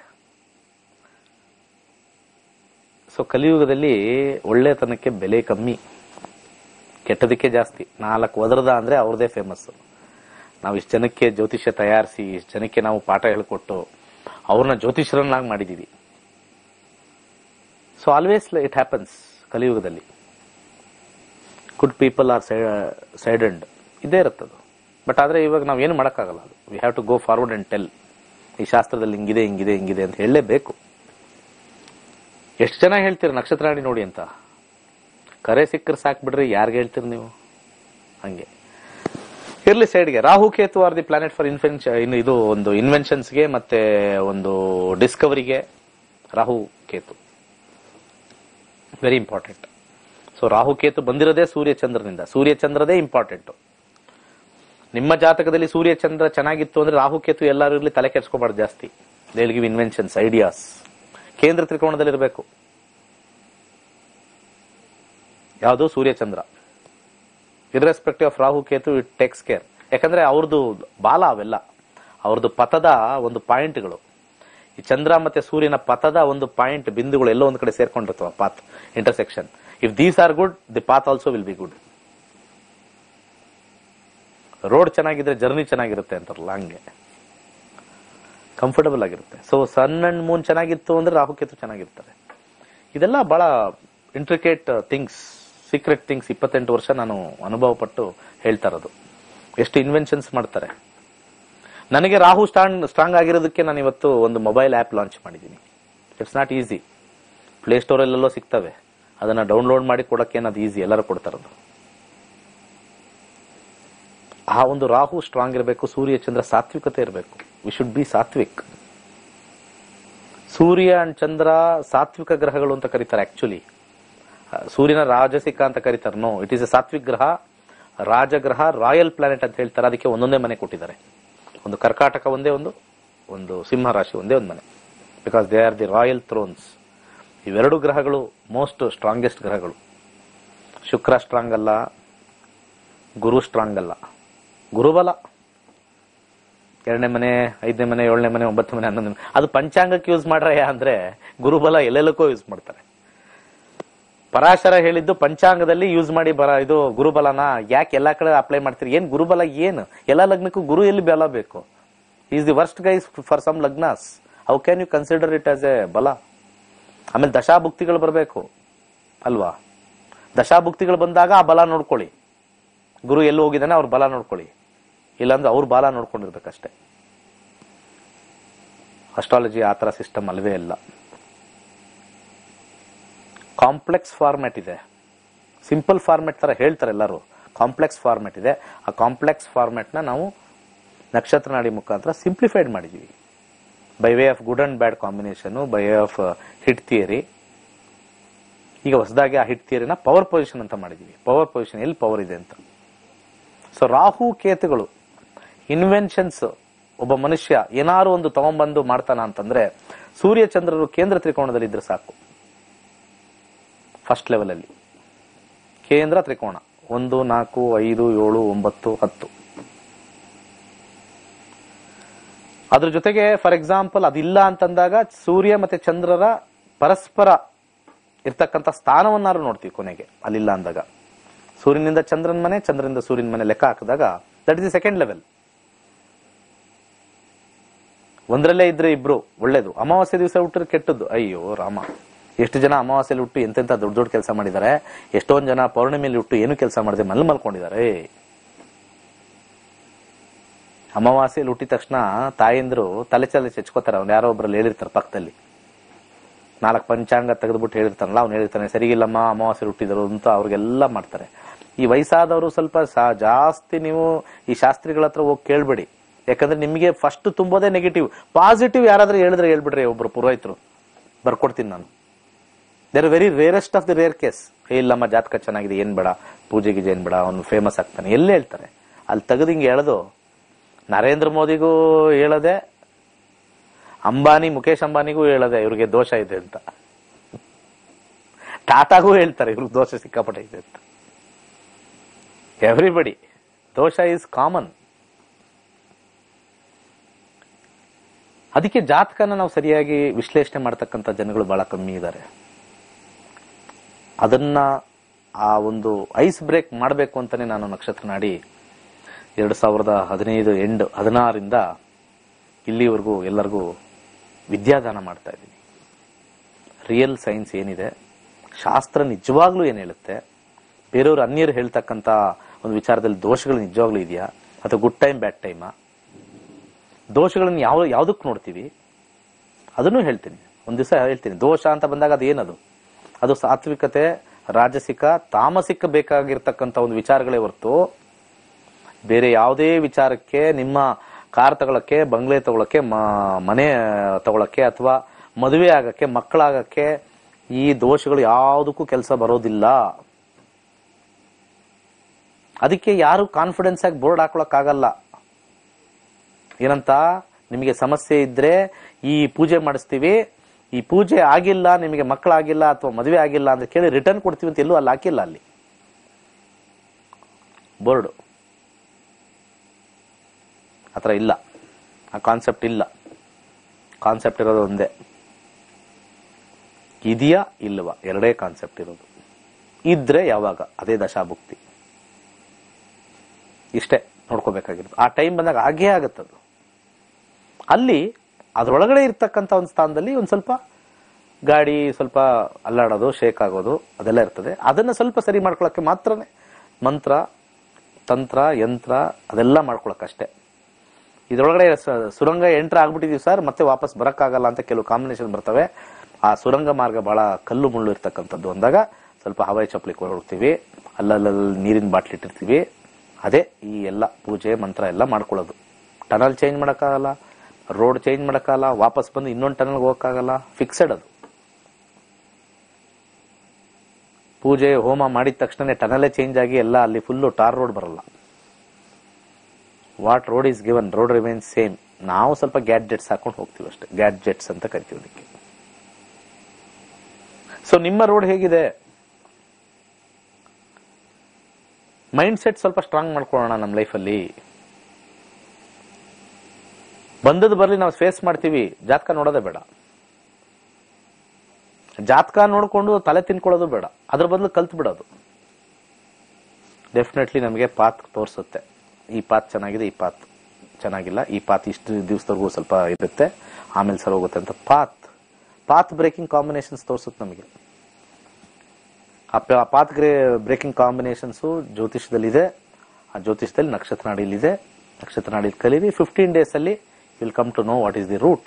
Speaker 1: ಸೊ ಕಲಿಯುಗದಲ್ಲಿ ಒಳ್ಳೆತನಕ್ಕೆ ಬೆಲೆ ಕಮ್ಮಿ ಕೆಟ್ಟದಕ್ಕೆ ಜಾಸ್ತಿ ನಾಲ್ಕು ಒದರದ ಅಂದ್ರೆ ಅವ್ರದೇ ಫೇಮಸ್ ನಾವು ಇಷ್ಟು ಜನಕ್ಕೆ ಜ್ಯೋತಿಷ್ಯ ತಯಾರಿಸಿ ಇಷ್ಟು ಜನಕ್ಕೆ ನಾವು ಪಾಠ ಹೇಳ್ಕೊಟ್ಟು ಅವ್ರನ್ನ ಜ್ಯೋತಿಷ್ಯರನ್ನಾಗಿ ಮಾಡಿದೀವಿ ಸೊ ಆಲ್ವೇಸ್ ಇಟ್ ಹ್ಯಾಪನ್ಸ್ ಕಲಿಯುಗದಲ್ಲಿ ಗುಡ್ ಪೀಪಲ್ ಆರ್ ಸೈಡೆಂಡ್ ಇದೇ ಇರುತ್ತದು ಬಟ್ ಆದ್ರೆ ಇವಾಗ ನಾವು ಏನು ಮಾಡೋಕ್ಕಾಗಲ್ಲ ಅದು we have to go forward and tell ಈ ಶಾಸ್ತ್ರದಲ್ಲಿ ಹಿಂಗಿದೆ ಹಿಂಗಿದೆ ಹಿಂಗಿದೆ ಅಂತ ಹೇಳಲೇಬೇಕು ಎಷ್ಟು ಜನ ಹೇಳ್ತೀರ ನಕ್ಷತ್ರ ನಾಡಿ ನೋಡಿ ಅಂತ ಕರೆ ಸಿಕ್ಕರೆ ಸಾಕ್ಬಿಡ್ರಿ ಯಾರಿಗೆ ಹೇಳ್ತೀರಿ ನೀವು ಹಂಗೆ ಇರ್ಲಿ ಸೈಡ್ಗೆ Rahu Ketu are the planet for invention ಇದು ಒಂದು ಇನ್ವೆನ್ಷನ್ಸ್ಗೆ ಮತ್ತೆ ಒಂದು ಡಿಸ್ಕವರಿಗೆ Rahu Ketu very important so Rahu Ketu ಬಂದಿರೋದೇ ಸೂರ್ಯ ಚಂದ್ರನಿಂದ ಸೂರ್ಯ ಚಂದ್ರದೇ ಇಂಪಾರ್ಟೆಂಟ್ ನಿಮ್ಮ ಜಾತಕದಲ್ಲಿ ಸೂರ್ಯ ಚಂದ್ರ ಚೆನ್ನಾಗಿತ್ತು ಅಂದ್ರೆ ರಾಹು ಕೇತು ಎಲ್ಲರೂ ಇರ್ಲಿ ತಲೆ ಕೆಡ್ಸ್ಕೊಬಾರ್ದು ಜಾಸ್ತಿ ದೇಲ್ ಗಿವ್ ಇನ್ವೆನ್ಷನ್ಸ್ ಐಡಿಯಾಸ್ ಕೇಂದ್ರ ತ್ರಿಕೋಣದಲ್ಲಿ ಇರಬೇಕು ಯಾವುದು Surya Chandra irrespective of Rahu Ketu it takes care ಯಾಕಂದ್ರೆ ಅವ್ರದ್ದು ಬಾಲ ಅವೆಲ್ಲ ಅವ್ರದ್ದು ಪಥದ ಒಂದು ಪಾಯಿಂಟ್ಗಳು ಈ ಚಂದ್ರ ಮತ್ತೆ ಸೂರ್ಯನ ಪಥದ ಒಂದು ಪಾಯಿಂಟ್ ಬಿಂದುಗಳು ಎಲ್ಲೋ ಒಂದ್ ಕಡೆ ಸೇರ್ಕೊಂಡಿರ್ತವ path intersection if these are good the path also will be good road ಚೆನ್ನಾಗಿದ್ರೆ ಜರ್ನಿ ಚೆನ್ನಾಗಿರುತ್ತೆ ಅಂತಾರಲ್ಲ ಹಂಗೆ ಕಂಫರ್ಟಬಲ್ ಆಗಿರುತ್ತೆ ಸೊ ಸನ್ ಅಂಡ್ ಮೂನ್ ಚೆನ್ನಾಗಿತ್ತು ಅಂದ್ರೆ ರಾಹುಕೇತು ಚೆನ್ನಾಗಿರ್ತಾರೆ ಇದೆಲ್ಲ ಬಹಳ ಇಂಟ್ರಿಕೇಟ್ ಥಿಂಗ್ಸ್ ಸೀಕ್ರೆಟ್ ಥಿಂಗ್ಸ್ ಇಪ್ಪತ್ತೆಂಟು ವರ್ಷ ನಾನು ಅನುಭವ ಪಟ್ಟು ಹೇಳ್ತಾ ಇರೋದು ಎಷ್ಟು ಇನ್ವೆನ್ಷನ್ಸ್ ಮಾಡ್ತಾರೆ ನನಗೆ ರಾಹು ಸ್ಟ್ರಾಂಗ್ ಸ್ಟ್ರಾಂಗ್ ಆಗಿರೋದಕ್ಕೆ ನಾನು ಇವತ್ತು ಒಂದು ಮೊಬೈಲ್ ಆ್ಯಪ್ ಲಾಂಚ್ ಮಾಡಿದ್ದೀನಿ ಇಟ್ಸ್ ನಾಟ್ ಈಸಿ ಪ್ಲೇಸ್ಟೋರಲ್ಲೆಲ್ಲೋ ಸಿಗ್ತವೆ ಅದನ್ನ ಡೌನ್ಲೋಡ್ ಮಾಡಿ ಕೊಡಕ್ಕೆ ಅದು ಈಸಿ ಎಲ್ಲರೂ ಕೊಡ್ತಾ ಇರೋದು ಆ ಒಂದು ರಾಹು ಸ್ಟ್ರಾಂಗ್ ಇರಬೇಕು ಸೂರ್ಯ ಚಂದ್ರ ಸಾತ್ವಿಕತೆ ಇರಬೇಕು we should be sattvic Surya and Chandra ಸಾತ್ವಿಕ ಗ್ರಹಗಳು ಅಂತ ಕರೀತಾರೆ ಆಕ್ಚುಲಿ ಸೂರ್ಯನ ರಾಜಸಿಕ ಅಂತ ಕರೀತಾರೆ no it is a sattvic ಗ್ರಹ ರಾಜಗ್ರಹ ರಾಯಲ್ ಪ್ಲಾನೆಟ್ ಅಂತ ಹೇಳ್ತಾರೆ ಅದಕ್ಕೆ ಒಂದೊಂದೇ ಮನೆ ಕೊಟ್ಟಿದ್ದಾರೆ ಒಂದು ಕರ್ಕಾಟಕ ಒಂದೇ ಒಂದು ಒಂದು ಸಿಂಹ ರಾಶಿ ಒಂದೇ ಒಂದು ಮನೆ because they are the royal thrones ಇವೆರಡು ಗ್ರಹಗಳು ಮೋಸ್ಟ್ ಸ್ಟ್ರಾಂಗೆಸ್ಟ್ ಗ್ರಹಗಳು ಶುಕ್ರ ಸ್ಟ್ರಾಂಗ್ ಅಲ್ಲ ಗುರು ಸ್ಟ್ರಾಂಗ್ ಅಲ್ಲ ಗುರುಬಲ ಎರಡನೇ ಮನೆ ಐದನೇ ಮನೆ ಏಳನೇ ಮನೆ ಒಂಬತ್ತು ಮನೆ ಹನ್ನೊಂದು ಮನೆ ಅದು ಪಂಚಾಂಗಕ್ಕೆ ಯೂಸ್ ಮಾಡ್ರೆ ಅಂದ್ರೆ ಗುರುಬಲ ಎಲ್ಲೆಲ್ಲಕ್ಕೂ ಯೂಸ್ ಮಾಡ್ತಾರೆ ಪರಾಶರ ಹೇಳಿದ್ದು ಪಂಚಾಂಗದಲ್ಲಿ ಯೂಸ್ ಮಾಡಿ ಬರ ಇದು ಗುರುಬಲನ ಯಾಕೆ ಎಲ್ಲಾ ಕಡೆ ಅಪ್ಲೈ ಮಾಡ್ತೀರಿ ಏನ್ ಗುರುಬಲ ಏನು ಎಲ್ಲಾ ಲಗ್ನಕ್ಕೂ ಗುರು ಎಲ್ಲಿ ಬಲ ಬೇಕು is the worst guys for some lagnas how can you consider it as a bala ಆಮೇಲೆ ದಶಾಭುಕ್ತಿಗಳು ಬರಬೇಕು ಅಲ್ವಾ ದಶಾಭುಕ್ತಿಗಳು ಬಂದಾಗ ಆ ಬಲ ನೋಡ್ಕೊಳ್ಳಿ ಗುರು ಎಲ್ಲಿ ಹೋಗಿದ್ದಾನೆ ಅವ್ರ ಬಲ ನೋಡ್ಕೊಳ್ಳಿ ಇಲ್ಲಾಂದ್ರೆ ಅವ್ರ ಬಾಲ ನೋಡ್ಕೊಂಡಿರ್ಬೇಕಷ್ಟೇ ಅಸ್ಟ್ರಾಲಜಿ ಆ ಥರ ಸಿಸ್ಟಮ್ ಅಲ್ವೇ ಇಲ್ಲ ಕಾಂಪ್ಲೆಕ್ಸ್ ಫಾರ್ಮ್ಯಾಟ್ ಇದೆ ಸಿಂಪಲ್ ಫಾರ್ಮ್ಯಾಟ್ ತರ ಹೇಳ್ತಾರೆ ಎಲ್ಲರೂ ಕಾಂಪ್ಲೆಕ್ಸ್ ಫಾರ್ಮ್ಯಾಟ್ ಇದೆ ಆ ಕಾಂಪ್ಲೆಕ್ಸ್ ಫಾರ್ಮ್ಯಾಟ್ನ ನಾವು ನಕ್ಷತ್ರ ನಾಡಿ ಮುಖಾಂತರ ಸಿಂಪ್ಲಿಫೈಡ್ ಮಾಡಿದೀವಿ by way of good and bad combination by way of hit theory ಈಗ ಹೊಸದಾಗಿ ಆ ಹಿಟ್ ಥಿಯರಿನ ಪವರ್ ಪೊಸಿಷನ್ ಅಂತ ಮಾಡಿದೀವಿ ಪವರ್ ಪೊಸಿಷನ್ ಎಲ್ಲಿ ಪವರ್ ಇದೆ ಅಂತ ಸೊ ರಾಹು ಕೇತುಗಳು ಇನ್ವೆನ್ಷನ್ಸ್ ಒಬ್ಬ ಮನುಷ್ಯ ಏನಾರು ಒಂದು ತಗೊಂಬಂದು ಮಾಡ್ತಾನ ಅಂತಂದ್ರೆ ಸೂರ್ಯ ಚಂದ್ರರು ಕೇಂದ್ರ ತ್ರಿಕೋಣದಲ್ಲಿ ಇದ್ರೆ ಸಾಕು ಫಸ್ಟ್ ಲೆವೆಲ್ ಅಲ್ಲಿ ಕೇಂದ್ರ ತ್ರಿಕೋಣ ಒಂದು ನಾಲ್ಕು ಐದು ಏಳು ಒಂಬತ್ತು ಹತ್ತು ಅದ್ರ ಜೊತೆಗೆ ಫಾರ್ ಎಕ್ಸಾಂಪಲ್ ಅದಿಲ್ಲ ಅಂತಂದಾಗ ಸೂರ್ಯ ಮತ್ತೆ ಚಂದ್ರರ ಪರಸ್ಪರ ಇರ್ತಕ್ಕಂಥ ಸ್ಥಾನವನ್ನಾರು ನೋಡ್ತೀವಿ ಕೊನೆಗೆ ಅಲ್ಲಿಲ್ಲ ಅಂದಾಗ ಸೂರ್ಯನಿಂದ ಚಂದ್ರನ ಮನೆ ಚಂದ್ರನಿಂದ ಸೂರ್ಯನ ಮನೆ ಲೆಕ್ಕ ಹಾಕಿದಾಗ that is the second level ಒಂದರಲ್ಲೇ ಇದ್ರೆ ಇಬ್ರು ಒಳ್ಳೇದು ಅಮಾವಾಸ್ಯೆ ದಿವಸ ಹುಟ್ಟಿದ್ರೆ ಕೆಟ್ಟದ್ದು ಅಯ್ಯೋ ರಾಮ ಎಷ್ಟು ಜನ ಅಮಾವಾಸ್ಯೆಲಿ ಹುಟ್ಟು ಎಂತೆಂತ ದೊಡ್ಡ ದೊಡ್ಡ ಕೆಲಸ ಮಾಡಿದ್ದಾರೆ ಎಷ್ಟೊಂದ್ ಜನ ಪೌರ್ಣಿಮೆಯಲ್ಲಿ ಹುಟ್ಟು ಏನು ಕೆಲಸ ಮಾಡದೆ ಮಲ್ ಮಲ್ಕೊಂಡಿದ್ದಾರೆ ಅಮಾವಾಸ್ಯೆಯಲ್ಲಿ ಹುಟ್ಟಿದ ತಕ್ಷಣ ತಾಯಂದ್ರು ತಲೆ ಚಲೆ ಚೆಚ್ಕೋತಾರೆ ಅವ್ನು ಯಾರೋ ಒಬ್ರಲ್ಲಿ ಹೇಳಿರ್ತಾರೆ ಪಕ್ಕದಲ್ಲಿ ನಾಲ್ಕು ಪಂಚಾಂಗ ತೆಗೆದ್ಬಿಟ್ಟು ಹೇಳಿರ್ತಾನಲ್ಲ ಅವ್ನು ಹೇಳಿರ್ತಾನೆ ಸರಿಗಿಲ್ಲಮ್ಮ ಅಮಾವಾಸ್ಯೆ ಹುಟ್ಟಿದರು ಅಂತ ಅವ್ರಿಗೆಲ್ಲ ಮಾಡ್ತಾರೆ ಈ ವಯಸ್ಸಾದವರು ಸ್ವಲ್ಪ ಸಾ- ಜಾಸ್ತಿ ನೀವು ಈ ಶಾಸ್ತ್ರಿಗಳ ಹತ್ರ ಹೋಗಿ ಕೇಳ್ಬೇಡಿ ಯಾಕಂದ್ರೆ ನಿಮಗೆ ಫಸ್ಟ್ ತುಂಬೋದೇ ನೆಗೆಟಿವ್ ಪಾಸಿಟಿವ್ ಯಾರಾದ್ರೂ ಹೇಳಿದ್ರೆ ಹೇಳ್ಬಿಡ್ರಿ ಒಬ್ರು ಪುರೋಹಿತರು ಬರ್ಕೊಡ್ತೀನಿ ನಾನು there very rarest of the rare case ಇಲ್ಲಮ್ಮ ಜಾತಕ ಚೆನ್ನಾಗಿದೆ ಏನ್ ಬೇಡ ಪೂಜೆ ಗೀಜೆ ಏನ್ ಬೇಡ ಅವನು ಫೇಮಸ್ ಆಗ್ತಾನೆ ಎಲ್ಲಿ ಹೇಳ್ತಾರೆ ಅಲ್ಲಿ ತೆಗೆದು ಹಿಂಗೆ ಹೇಳೋದು ನರೇಂದ್ರ ಮೋದಿಗೂ ಹೇಳದೆ ಅಂಬಾನಿ ಮುಖೇಶ್ ಅಂಬಾನಿಗೂ ಹೇಳದೆ ಇವ್ರಿಗೆ ದೋಷ ಇದೆ ಅಂತ ಟಾಟಾಗೂ ಹೇಳ್ತಾರೆ ಇವ್ರಿಗೆ ದೋಷ ಸಿಕ್ಕಾಪಟ್ಟೆ ಇದೆ ಅಂತ ಎವ್ರಿಬಡಿ ದೋಷ ಈಸ್ ಕಾಮನ್ ಅದಕ್ಕೆ ಜಾತಕನ ನಾವು ಸರಿಯಾಗಿ ವಿಶ್ಲೇಷಣೆ ಮಾಡ್ತಕ್ಕಂಥ ಜನಗಳು ಬಹಳ ಕಮ್ಮಿ ಇದ್ದಾರೆ ಅದನ್ನ ಆ ಒಂದು ಐಸ್ ಬ್ರೇಕ್ ಮಾಡಬೇಕು ಅಂತಾನೆ ನಾನು ನಕ್ಷತ್ರ ನಾಡಿ ಎರಡು ಸಾವಿರದ ಹದಿನೈದು ಎಂಡ್ ಹದಿನಾರರಿಂದ ಇಲ್ಲಿವರೆಗೂ ಎಲ್ಲರಿಗೂ ವಿದ್ಯಾದಾನ ಮಾಡ್ತಾ ಇದ್ದೀನಿ ರಿಯಲ್ ಸೈನ್ಸ್ ಏನಿದೆ ಶಾಸ್ತ್ರ ನಿಜವಾಗ್ಲೂ ಏನ್ ಹೇಳುತ್ತೆ ಬೇರೆಯವರು ಅನ್ಯರು ಹೇಳ್ತಕ್ಕಂಥ ಒಂದು ವಿಚಾರದಲ್ಲಿ ದೋಷಗಳು ನಿಜವಾಗ್ಲೂ ಇದೆಯಾ ಅಥವಾ ಗುಡ್ ಟೈಮ್ ಬ್ಯಾಡ್ ಟೈಮಾ ದೋಷಗಳನ್ನು ಯಾವ ಯಾವ್ದಕ್ಕೆ ನೋಡ್ತೀವಿ ಅದನ್ನು ಹೇಳ್ತೀನಿ ಒಂದ್ ದಿವಸ ಹೇಳ್ತೀನಿ ದೋಷ ಅಂತ ಬಂದಾಗ ಅದು ಏನದು ಅದು ಸಾತ್ವಿಕತೆ ರಾಜಸಿಕ ತಾಮಸಿಕ ಬೇಕಾಗಿರ್ತಕ್ಕಂಥ ಒಂದು ವಿಚಾರಗಳೇ ಹೊರತು ಬೇರೆ ಯಾವುದೇ ವಿಚಾರಕ್ಕೆ ನಿಮ್ಮ ಕಾರ್ ತಗೊಳಕ್ಕೆ ಬಂಗ್ಲೆ ತಗೊಳಕ್ಕೆ ಮ- ಮನೆ ತಗೊಳಕ್ಕೆ ಅಥವಾ ಮದುವೆ ಆಗಕ್ಕೆ ಮಕ್ಕಳಾಗಕ್ಕೆ ಈ ದೋಷಗಳು ಯಾವುದಕ್ಕೂ ಕೆಲಸ ಬರೋದಿಲ್ಲ ಅದಕ್ಕೆ ಯಾರು ಕಾನ್ಫಿಡೆನ್ಸ್ ಆಗಿ ಬೋರ್ಡ್ ಹಾಕೊಳಕ್ಕಾಗಲ್ಲ ಏನಂತ ನಿಮಗೆ ಸಮಸ್ಯೆ ಇದ್ರೆ ಈ ಪೂಜೆ ಮಾಡಿಸ್ತೀವಿ ಈ ಪೂಜೆ ಆಗಿಲ್ಲ ನಿಮಗೆ ಮಕ್ಕಳಾಗಿಲ್ಲ ಅಥವಾ ಮದುವೆ ಆಗಿಲ್ಲ ಅಂತ ಕೇಳಿ ರಿಟರ್ನ್ ಕೊಡ್ತೀವಿ ಅಂತ ಎಲ್ಲೂ ಅಲ್ಲಿ ಹಾಕಿಲ್ಲ ಅಲ್ಲಿ ಬೋರ್ಡ್ ಆತರ ಇಲ್ಲ ಆ ಕಾನ್ಸೆಪ್ಟ್ ಇಲ್ಲ ಕಾನ್ಸೆಪ್ಟ್ ಇರೋದು ಒಂದೇ ಇದೆಯಾ ಇಲ್ವಾ ಎರಡೇ ಕಾನ್ಸೆಪ್ಟ್ ಇರೋದು ಇದ್ರೆ ಯಾವಾಗ ಅದೇ ದಶಾಭುಕ್ತಿ ಇಷ್ಟೇ ನೋಡ್ಕೋಬೇಕಾಗಿರೋದು ಆ ಟೈಮ್ ಬಂದಾಗ ಆಗೇ ಆಗತ್ತದು ಅಲ್ಲಿ ಅದ್ರೊಳಗಡೆ ಇರ್ತಕ್ಕಂಥ ಒಂದು ಸ್ಥಾನದಲ್ಲಿ ಒಂದು ಸ್ವಲ್ಪ ಗಾಡಿ ಸ್ವಲ್ಪ ಅಲ್ಲಾಡೋದು ಶೇಕ್ ಆಗೋದು ಅದೆಲ್ಲ ಇರ್ತದೆ ಅದನ್ನ ಸ್ವಲ್ಪ ಸರಿ ಮಾಡ್ಕೊಳಕ್ಕೆ ಮಾತ್ರನೇ ಮಂತ್ರ ತಂತ್ರ ಯಂತ್ರ ಅದೆಲ್ಲ ಮಾಡ್ಕೊಳಕ್ಕಷ್ಟೇ ಇದ್ರೊಳಗಡೆ ಸ- ಸುರಂಗ ಎಂಟ್ರ್ ಆಗ್ಬಿಟ್ಟಿದೀವಿ ಸರ್ ಮತ್ತೆ ವಾಪಸ್ ಬರಕ್ಕಾಗಲ್ಲ ಅಂತ ಕೆಲವು ಕಾಂಬಿನೇಷನ್ ಬರ್ತವೆ ಆ ಸುರಂಗ ಮಾರ್ಗ ಬಹಳ ಕಲ್ಲು ಮುಳ್ಳು ಇರ್ತಕ್ಕಂಥದ್ದು ಅಂದಾಗ ಸ್ವಲ್ಪ ಹವಾಯಿ ಚಪ್ಪಲಿ ಹೋಗ್ತೀವಿ ಅಲ್ಲಲ್ಲಿ ನೀರಿನ ಬಾಟ್ಲಿ ಇಟ್ಟಿರ್ತೀವಿ ಅದೇ ಈ ಎಲ್ಲ ಪೂಜೆ ಮಂತ್ರ ಎಲ್ಲ ಮಾಡ್ಕೊಳ್ಳೋದು ಟನಲ್ ಚೇಂಜ್ ಮಾಡಕ್ಕಾಗಲ್ಲ ರೋಡ್ ಚೇಂಜ್ ಮಾಡಕ್ಕಾಗಲ್ಲ ವಾಪಸ್ ಬಂದು ಇನ್ನೊಂದು ಟನಲ್ಗೆ ಹೋಗಕ್ಕಾಗಲ್ಲ ಫಿಕ್ಸೆಡ್ ಅದು ಪೂಜೆ ಹೋಮ ಮಾಡಿದ ತಕ್ಷಣ ಟನಲೇ ಚೇಂಜ್ ಆಗಿ ಎಲ್ಲ ಅಲ್ಲಿ ಫುಲ್ಲು ಟಾರ್ ರೋಡ್ ಬರಲ್ಲ what road is given road remains same ನಾವು ಸ್ವಲ್ಪ ಗ್ಯಾಡ್ಜೆಟ್ಸ್ ಹಾಕೊಂಡು ಹೋಗ್ತೀವಿ ಅಷ್ಟೇ ಗ್ಯಾಡ್ಜೆಟ್ಸ್ ಅಂತ ಕರಿತೀವಿ ಅದಕ್ಕೆ ಸೊ ನಿಮ್ಮ ರೋಡ್ ಹೇಗಿದೆ ಮೈಂಡ್ ಸೆಟ್ ಸ್ವಲ್ಪ ಸ್ಟ್ರಾಂಗ್ ಮಾಡ್ಕೊಳ್ಳೋಣ ನಮ್ಮ ಲೈಫಲ್ಲಿ ಬಂದದ್ದು ಬರ್ಲಿ ನಾವು ಫೇಸ್ ಮಾಡ್ತೀವಿ ಜಾತಕ ನೋಡೋದೇ ಬೇಡ ಜಾತಕ ನೋಡ್ಕೊಂಡು ತಲೆ ತಿನ್ಕೊಳ್ಳೋದು ಬೇಡ ಅದ್ರ ಬದಲು ಕಲ್ತು ಬಿಡೋದು ಡೆಫಿನೆಟ್ಲಿ ನಮಗೆ ಪಾತ್ ತೋರಿಸುತ್ತೆ ಈ ಪಾತ್ ಚೆನ್ನಾಗಿದೆ ಈ ಪಾತ್ ಚೆನ್ನಾಗಿಲ್ಲ ಈ ಪಾತ್ ಇಷ್ಟು ದಿವಸದವರೆಗೂ ಸ್ವಲ್ಪ ಇರುತ್ತೆ ಆಮೇಲೆ ಸರ್ ಹೋಗುತ್ತೆ ಅಂತ ಪಾತ್ ಪಾತ್ ಬ್ರೇಕಿಂಗ್ ಕಾಂಬಿನೇಷನ್ಸ್ ತೋರಿಸುತ್ತೆ ನಮಗೆ ಆ ಪ- ಪಾತ್ ಗ್ರೇ ಬ್ರೇಕಿಂಗ್ ಕಾಂಬಿನೇಷನ್ಸ್ ಜ್ಯೋತಿಷದಲ್ಲಿದೆ ಆ ಜ್ಯೋತಿಷದಲ್ಲಿ ನಕ್ಷತ್ರ ನಾಡಿಲಿದೆ ನಕ್ಷತ್ರ ನಾಡಿಲಿ ಕಲೀರಿ ಫಿಫ್ಟೀನ್ ಡೇಸ್ ಅಲ್ಲಿ will come to know what is the route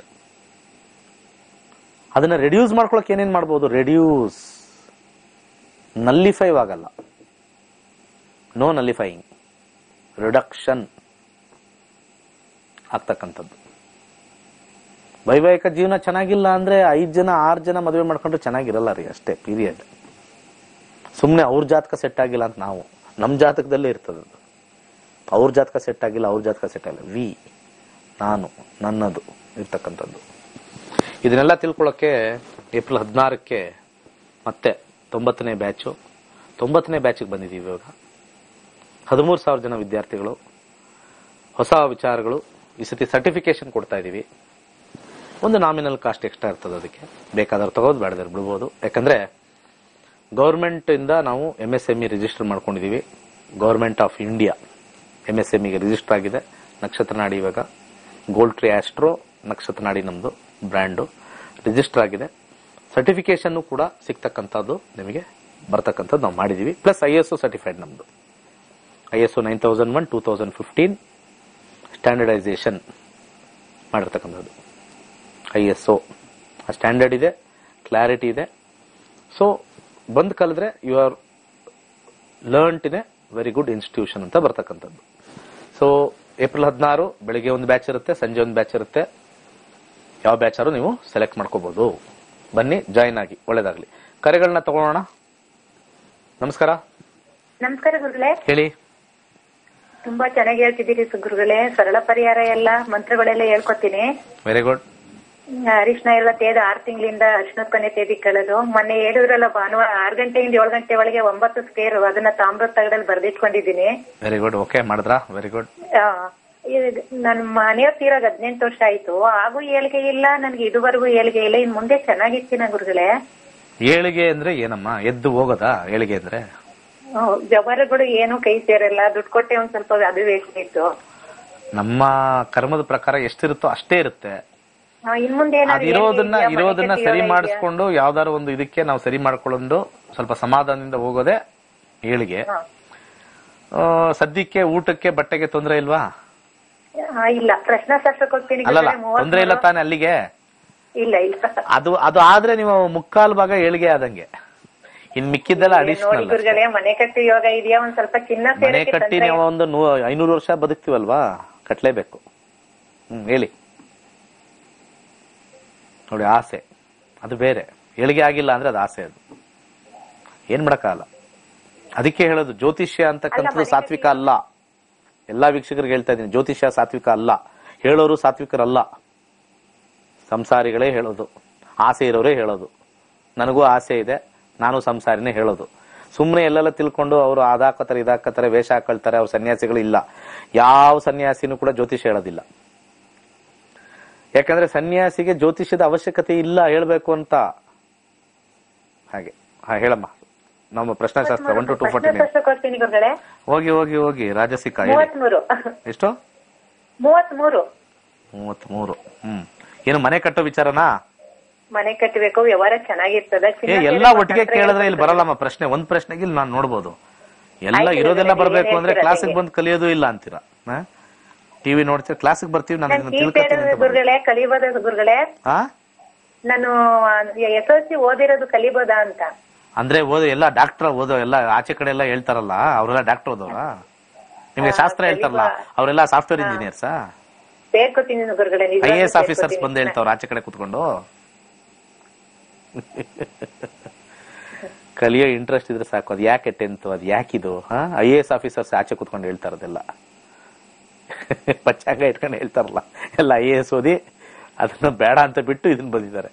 Speaker 1: ಅದನ್ನ ರೆಡ್ಯೂಸ್ ಮಾಡ್ಕೊಳಕ್ ಏನೇನ್ ಮಾಡ್ಬೋದು ರೆಡ್ಯೂಸ್ ನಲ್ಲಿಫೈ ಆಗಲ್ಲ ನೋ ನಲ್ಲಿಫೈಯಿಂಗ್ ರಿಡಕ್ಷನ್ ಆಗ್ತಕ್ಕಂಥದ್ದು ವೈವಾಹಿಕ ಜೀವನ ಚೆನ್ನಾಗಿಲ್ಲ ಅಂದ್ರೆ ಐದ್ ಜನ ಆರ್ ಜನ ಮದುವೆ ಮಾಡ್ಕೊಂಡ್ರೆ ಚೆನ್ನಾಗಿರಲ್ಲ ರೀ ಅಷ್ಟೇ ಪೀರಿಯಡ್ ಸುಮ್ಮನೆ ಅವ್ರ ಜಾತಕ ಸೆಟ್ ಆಗಿಲ್ಲ ಅಂತ ನಾವು ನಮ್ಮ ಜಾತಕದಲ್ಲೇ ಇರ್ತದೆ ಅದು ಅವ್ರ ಜಾತಕ ಸೆಟ್ ಆಗಿಲ್ಲ ಅವ್ರ ಜಾತಕ ಸೆಟ್ ಆಗಿಲ್ಲ ವಿ ನಾನು ನನ್ನದು ಇರ್ತಕ್ಕಂಥದ್ದು ಇದನ್ನೆಲ್ಲ ತಿಳ್ಕೊಳ್ಳೋಕೆ ಏಪ್ರಿಲ್ ಹದಿನಾರಕ್ಕೆ ಮತ್ತೆ ತೊಂಬತ್ತನೇ ಬ್ಯಾಚು ತೊಂಬತ್ತನೇ ಬ್ಯಾಚಿಗೆ ಬಂದಿದ್ದೀವಿ ಇವಾಗ ಹದಿಮೂರು ಸಾವಿರ ಜನ ವಿದ್ಯಾರ್ಥಿಗಳು ಹೊಸ ವಿಚಾರಗಳು ಈ ಸತಿ ಸರ್ಟಿಫಿಕೇಶನ್ ಕೊಡ್ತಾ ಇದ್ದೀವಿ ಒಂದು ನಾಮಿನಲ್ ಕಾಸ್ಟ್ ಎಕ್ಸ್ಟ್ರಾ ಇರ್ತದೆ ಅದಕ್ಕೆ ಬೇಕಾದ್ರೆ ತಗೋದು ಬೇಡದ್ರೆ ಬಿಡ್ಬೋದು ಯಾಕಂದ್ರೆ ಗೌರ್ಮೆಂಟ್ ಇಂದ ನಾವು M S M E register ಮಾಡ್ಕೊಂಡಿದೀವಿ government of India M S M E register ಆಗಿದೆ ನಕ್ಷತ್ರ ನಾಡಿ ಇವಾಗ ಗೋಲ್ಡ್ ಟ್ರೀ ಆಸ್ಟ್ರೋ ನಕ್ಷತ್ರ ನಾಡಿ ನಮ್ದು ಬ್ರ್ಯಾಂಡು ರಿಜಿಸ್ಟರ್ ಆಗಿದೆ ಸರ್ಟಿಫಿಕೇಶನ್ ಕೂಡ ಸಿಗ್ತಕ್ಕಂಥದ್ದು ನಿಮಗೆ ಬರ್ತಕ್ಕಂಥದ್ದು ನಾವು ಮಾಡಿದೀವಿ plus I S O certified ನಮ್ದು I S O nine thousand one two thousand fifteen standardization ಮಾಡಿರ್ತಕ್ಕಂಥದ್ದು ಐ ಎಸ್ ಒ ಆ ಸ್ಟ್ಯಾಂಡರ್ಡ್ ಇದೆ ಕ್ಲಾರಿಟಿ ಇದೆ ಸೊ ಬಂದ್ ಕಲಿದ್ರೆ you are learnt in a very good institution ಅಂತ ಬರ್ತಕ್ಕಂಥದ್ದು ಸೊ ಏಪ್ರಿಲ್ ಹದಿನಾರು ಬೆಳಿಗ್ಗೆ ಒಂದು ಬ್ಯಾಚ್ ಇರುತ್ತೆ ಸಂಜೆ ಒಂದು ಬ್ಯಾಚ್ ಇರುತ್ತೆ ಯಾವ ಬ್ಯಾಚ್ ಆದ್ರೂ ನೀವು ಸೆಲೆಕ್ಟ್ ಮಾಡ್ಕೋಬಹುದು ಬನ್ನಿ ಜಾಯಿನ್ ಆಗಿ ಒಳ್ಳೇದಾಗ್ಲಿ ಕರೆಗಳನ್ನ ತಗೊಳ್ಳೋಣ ನಮಸ್ಕಾರ
Speaker 2: ನಮಸ್ಕಾರ ಗುರುಗಳೇ
Speaker 1: ಹೇಳಿ
Speaker 2: ತುಂಬಾ ಚೆನ್ನಾಗಿ ಹೇಳ್ತಿದ್ದೀರಿ ಸು- ಗುರುಗಳೇ ಸರಳ ಪರಿಹಾರ ಎಲ್ಲ ಮಂತ್ರಗಳೆಲ್ಲ ಹೇಳ್ಕೊತೀನಿ
Speaker 1: ವೆರಿ ಗುಡ್
Speaker 2: ಹ್ಮ್, ಅರಿಶಿನ ಎಲ್ಲ ತೇದ ಆರ್ ತಿಂಗಳಿಂದ ಅರಿಶಿನ ಕೊನೆ ತೇದಿ ಕಳೆದು ಮೊನ್ನೆ ಹೇಳಿದ್ರಲ್ಲ ಭಾನುವಾರ ಆರ್ ಗಂಟೆಯಿಂದ ಏಳು ಗಂಟೆ ಒಳಗೆ ಒಂಬತ್ತು ಸ್ಕೇರ್ ಅದನ್ನ ತಾಮ್ರದ ತಗಡಲ್ಲಿ ಬರ್ದಿಟ್ಕೊಂಡಿದ್ದೀನಿ
Speaker 1: ವೆರಿ ಗುಡ್ ಓಕೆ ಮಾಡಿದ್ರಾ ವೆರಿ ಗುಡ್
Speaker 2: ಆ, ಈಗ ನನ್ ಮನೆಯವ್ರ ತೀರಾಗ ಹದಿನೆಂಟು ವರ್ಷ ಆಯ್ತು ಹಾಗೂ ಏಳಿಗೆ ಇಲ್ಲ ನನ್ಗೆ ಇದುವರೆಗೂ ಏಳಿಗೆ ಇಲ್ಲ ಇನ್ ಮುಂದೆ ಚೆನ್ನಾಗಿರ್ತೀನ ಗುರುಗಳೇ
Speaker 1: ಏಳಿಗೆ ಅಂದ್ರೆ ಏನಮ್ಮ ಎದ್ದು ಹೋಗೋದಾ ಏಳಿಗೆ ಅಂದ್ರೆ
Speaker 2: ಹ್ಮ್, ವ್ಯವಹಾರಗಳು ಏನು ಕೈ ಸೇರಲ್ಲ ದುಡ್ಡು ಕೊಟ್ಟೆ ಒಂದ್ ಸ್ವಲ್ಪ ಅದು ವೇಸ್ಟ್ ಇತ್ತು
Speaker 1: ನಮ್ಮ ಕರ್ಮದ ಪ್ರಕಾರ ಎಷ್ಟಿರುತ್ತೋ ಅಷ್ಟೇ ಇರುತ್ತೆ
Speaker 2: ಆ, ಇನ್ ಮುಂದೆ ಏನಾದ್ರು
Speaker 1: ಅದಿರೋದನ್ನ
Speaker 2: ಏಳಿಗೆ ಇದೆಯಾ? ಮನೆ
Speaker 1: ಇರೋದನ್ನ
Speaker 2: ಕಟ್ಟಿ
Speaker 1: ಸರಿ
Speaker 2: ಯೋಗ ಇದೆಯಾ?
Speaker 1: ಮಾಡಿಸ್ಕೊಂಡು ಯಾವ್ದಾರು ಒಂದು ಇದಕ್ಕೆ ನಾವು ಸರಿ ಮಾಡ್ಕೊಂಡು ಸ್ವಲ್ಪ ಸಮಾಧಾನದಿಂದ ಹೋಗೋದೇ ಏಳಿಗೆ
Speaker 2: ಹಾ.
Speaker 1: ಆ, ಸದ್ಯಕ್ಕೆ ಊಟಕ್ಕೆ ಬಟ್ಟೆಗೆ ತೊಂದರೆ ಇಲ್ವಾ
Speaker 2: ಆ, ಇಲ್ಲ ಪ್ರಶ್ನಾಶಾಸ್ತ್ರಕ್ಕೆ ಹೋಗ್ತೀನಿ
Speaker 1: ಅಲ್ಲಲ್ಲ
Speaker 2: ಗುರುಗಳೇ, ಮೂವತ್ಮೂರು.
Speaker 1: ತೊಂದರೆ ಇಲ್ಲ ತಾನೆ ಅಲ್ಲಿಗೆ
Speaker 2: ಇಲ್ಲ ಇಲ್ಲ
Speaker 1: ಅದು ಅದು ಆದ್ರೆ ನೀವು ಮುಕ್ಕಾಲು ಭಾಗ ಏಳಿಗೆ ಆದಂಗೆ ಇನ್ ಮಿಕ್ಕಿದ್ದೆಲ್ಲ
Speaker 2: ನೋಡಿ
Speaker 1: ಅಡಿಷನಲ್
Speaker 2: ಗುರುಗಳೇ ಮನೆ ಕಟ್ಟಿ ಯೋಗ ಇದೆಯಾ ಒಂದ್ ಸ್ವಲ್ಪ ಚಿನ್ನ
Speaker 1: ಮನೆ
Speaker 2: ಸೇರಕ್ಕೆ
Speaker 1: ಕಟ್ಟಿ
Speaker 2: ತಂದ್ರೆ
Speaker 1: ನೀವು ಒಂದು ನೂ ಐನೂರು ವರ್ಷ ಬದುಕ್ತಿವಲ್ವಾ ಕಟ್ಲೇಬೇಕು ಹ್ಮ್ ಹೇಳಿ ನೋಡಿ ಆಸೆ ಅದು ಬೇರೆ ಏಳಿಗೆ ಆಗಿಲ್ಲ ಅಂದ್ರೆ ಅದು ಆಸೆ ಅದು ಏನ್ ಮಾಡಕ್ಕಾಗಲ್ಲ ಅದಕ್ಕೆ ಹೇಳೋದು ಜ್ಯೋತಿಷ್ಯ ಅಂತಕ್ಕಂಥದ್ದು ಸಾತ್ವಿಕ ಅಲ್ಲ ಎಲ್ಲಾ ವೀಕ್ಷಕರಿಗೆ ಹೇಳ್ತಾ ಇದ್ದೀನಿ ಜ್ಯೋತಿಷ್ಯ ಸಾತ್ವಿಕ ಅಲ್ಲ ಹೇಳೋರು ಸಾತ್ವಿಕರಲ್ಲ ಸಂಸಾರಿಗಳೇ ಹೇಳೋದು ಆಸೆ ಇರೋರೇ ಹೇಳೋದು ನನಗೂ ಆಸೆ ಇದೆ ನಾನು ಸಂಸಾರಿನೇ ಹೇಳೋದು ಸುಮ್ಮನೆ ಎಲ್ಲೆಲ್ಲ ತಿಳ್ಕೊಂಡು ಅವರು ಅದಾಕತ್ತಾರೆ ಇದಾಕತ್ತಾರೆ ವೇಷ ಹಾಕೊಳ್ತಾರೆ ಅವ್ರ ಸನ್ಯಾಸಿಗಳು ಇಲ್ಲ ಯಾವ ಸನ್ಯಾಸಿನೂ ಕೂಡ ಜ್ಯೋತಿಷ ಹೇಳೋದಿಲ್ಲ ಯಾಕಂದ್ರೆ ಸನ್ಯಾಸಿಗೆ ಜ್ಯೋತಿಷ್ಯದ ಅವಶ್ಯಕತೆ ಇಲ್ಲ ಹೇಳ್ಬೇಕು ಅಂತ ಹಾಗೆ ಹಾ ಹೇಳಮ್ಮ ನಮ್ಮ ಪ್ರಶ್ನಾಶಾಸ್ತ್ರ ಒನ್ ಟು ಟೂ ಫೋರ್ಟಿ
Speaker 2: ಪ್ರಶ್ನಾಶಾಸ್ತ್ರಕ್ಕೆ ಹೋಗ್ತೀನಿ ಗುರುಗಳೇ
Speaker 1: ಹೋಗಿ ಹೋಗಿ ಹೋಗಿ ರಾಜಸಿಕ ಹೇಳಿ
Speaker 2: ಮೂವತ್ಮೂರು
Speaker 1: ಎಷ್ಟು
Speaker 2: ಮೂವತ್ಮೂರು
Speaker 1: ಮೂವತ್ಮೂರು ಹ್ಮ್ ಏನು ಮನೆ ಕಟ್ಟೋ ವಿಚಾರನಾ
Speaker 2: ಮನೆ ಕಟ್ಟಬೇಕು ವ್ಯವಹಾರ ಚೆನ್ನಾಗಿರ್ತದ
Speaker 1: ಏ
Speaker 2: ಚಿನ್ನ
Speaker 1: ಎಲ್ಲಾ
Speaker 2: ಸೇರಕ್ಕೆ
Speaker 1: ಒಟ್ಟಿಗೆ
Speaker 2: ತಂದ್ರೆ
Speaker 1: ಕೇಳಿದ್ರೆ ಇಲ್ಲಿ ಬರಲ್ಲಮ್ಮ ಪ್ರಶ್ನೆ ಒಂದ್ ಪ್ರಶ್ನೆಗೆ ಇಲ್ಲಿ ನಾನು ನೋಡ್ಬೋದು ಎಲ್ಲ
Speaker 2: ಆಯ್ತು,
Speaker 1: ಇರೋದೆಲ್ಲ
Speaker 2: ನೀವು
Speaker 1: ಬರ್ಬೇಕು
Speaker 2: ಏನ್
Speaker 1: ಅಂದ್ರೆ
Speaker 2: ಹೇಳ್ತೀರಾ
Speaker 1: ಕ್ಲಾಸಿಗೆ
Speaker 2: ಹೇಗೆ?
Speaker 1: ಬಂದು ಕಲಿಯೋದು ಇಲ್ಲ ಅಂತೀರಾ ಟಿವಿ ನೋಡ್ತೀರಾ ಕ್ಲಾಸಿಗೆ ಬರ್ತೀವಿ ನಾನು
Speaker 2: ನಾನು
Speaker 1: ಇದನ್ನ
Speaker 2: ಕೀಪೇಡ್
Speaker 1: ತಿಳ್ಕೊತೀನಿ ಅಂತ ಬರ್ತೀನಿ.
Speaker 2: ಗುರುಗಳೇ ಕಲಿಬೋದ ಗುರುಗಳೇ
Speaker 1: ಆ
Speaker 2: ನಾನು ಎಸ್ ಎಲ್ ಸಿ ಓದಿರೋದು ಕಲಿಬೋದಾ ಅಂತ
Speaker 1: ಅಂದ್ರೆ ಓದೋ ಎಲ್ಲ ಡಾಕ್ಟರ್ ಓದೋ ಎಲ್ಲ ಆಚೆ ಕಡೆ ಎಲ್ಲ ಹೇಳ್ತಾರಲ್ಲ ಅವರೆಲ್ಲ ಡಾಕ್ಟರ್ ಓದೋರ ನಿಮ್ಗೆ ಶಾಸ್ತ್ರ ಹೇಳ್ತಾರಲ್ಲ ಅವರೆಲ್ಲ ಸಾಫ್ಟ್ವೇರ್ ಇಂಜಿನಿಯರ್ಸಾ
Speaker 2: ಸೇರ್ಕೋತೀನಿ ಗುರುಗಳೇ
Speaker 1: ಐ
Speaker 2: ನಿಜವಾಗ್ಲೂ
Speaker 1: ಎ ಎಸ್ ಆಫೀಸರ್ಸ್
Speaker 2: ಸೇರ್ಕೋತೀನಿ.
Speaker 1: ಬಂದು ಹೇಳ್ತಾವ್ರ ಆಚೆ ಕಡೆ ಕುತ್ಕೊಂಡು ಕಲಿಯೋ ಇಂಟ್ರೆಸ್ಟ್ ಇದ್ರೆ ಸಾಕು ಅದು ಯಾಕೆ ಟೆಂತ್ ಅದು ಯಾಕಿದು ಐ ಎ ಎಸ್ ಆಫೀಸರ್ಸ್ ಆಚೆ ಕುತ್ಕೊಂಡು ಹೇಳ್ತಾರದೆಲ್ಲ ಪಚ್ಚಾಂಗ ಇಟ್ಕೊಂಡು ಹೇಳ್ತಾರಲ್ಲ ಎಲ್ಲ ಐ ಎ ಎಸ್ ಓದಿ ಅದನ್ನ ಬೇಡ ಅಂತ ಬಿಟ್ಟು ಇದನ್ನ ಬಂದಿದ್ದಾರೆ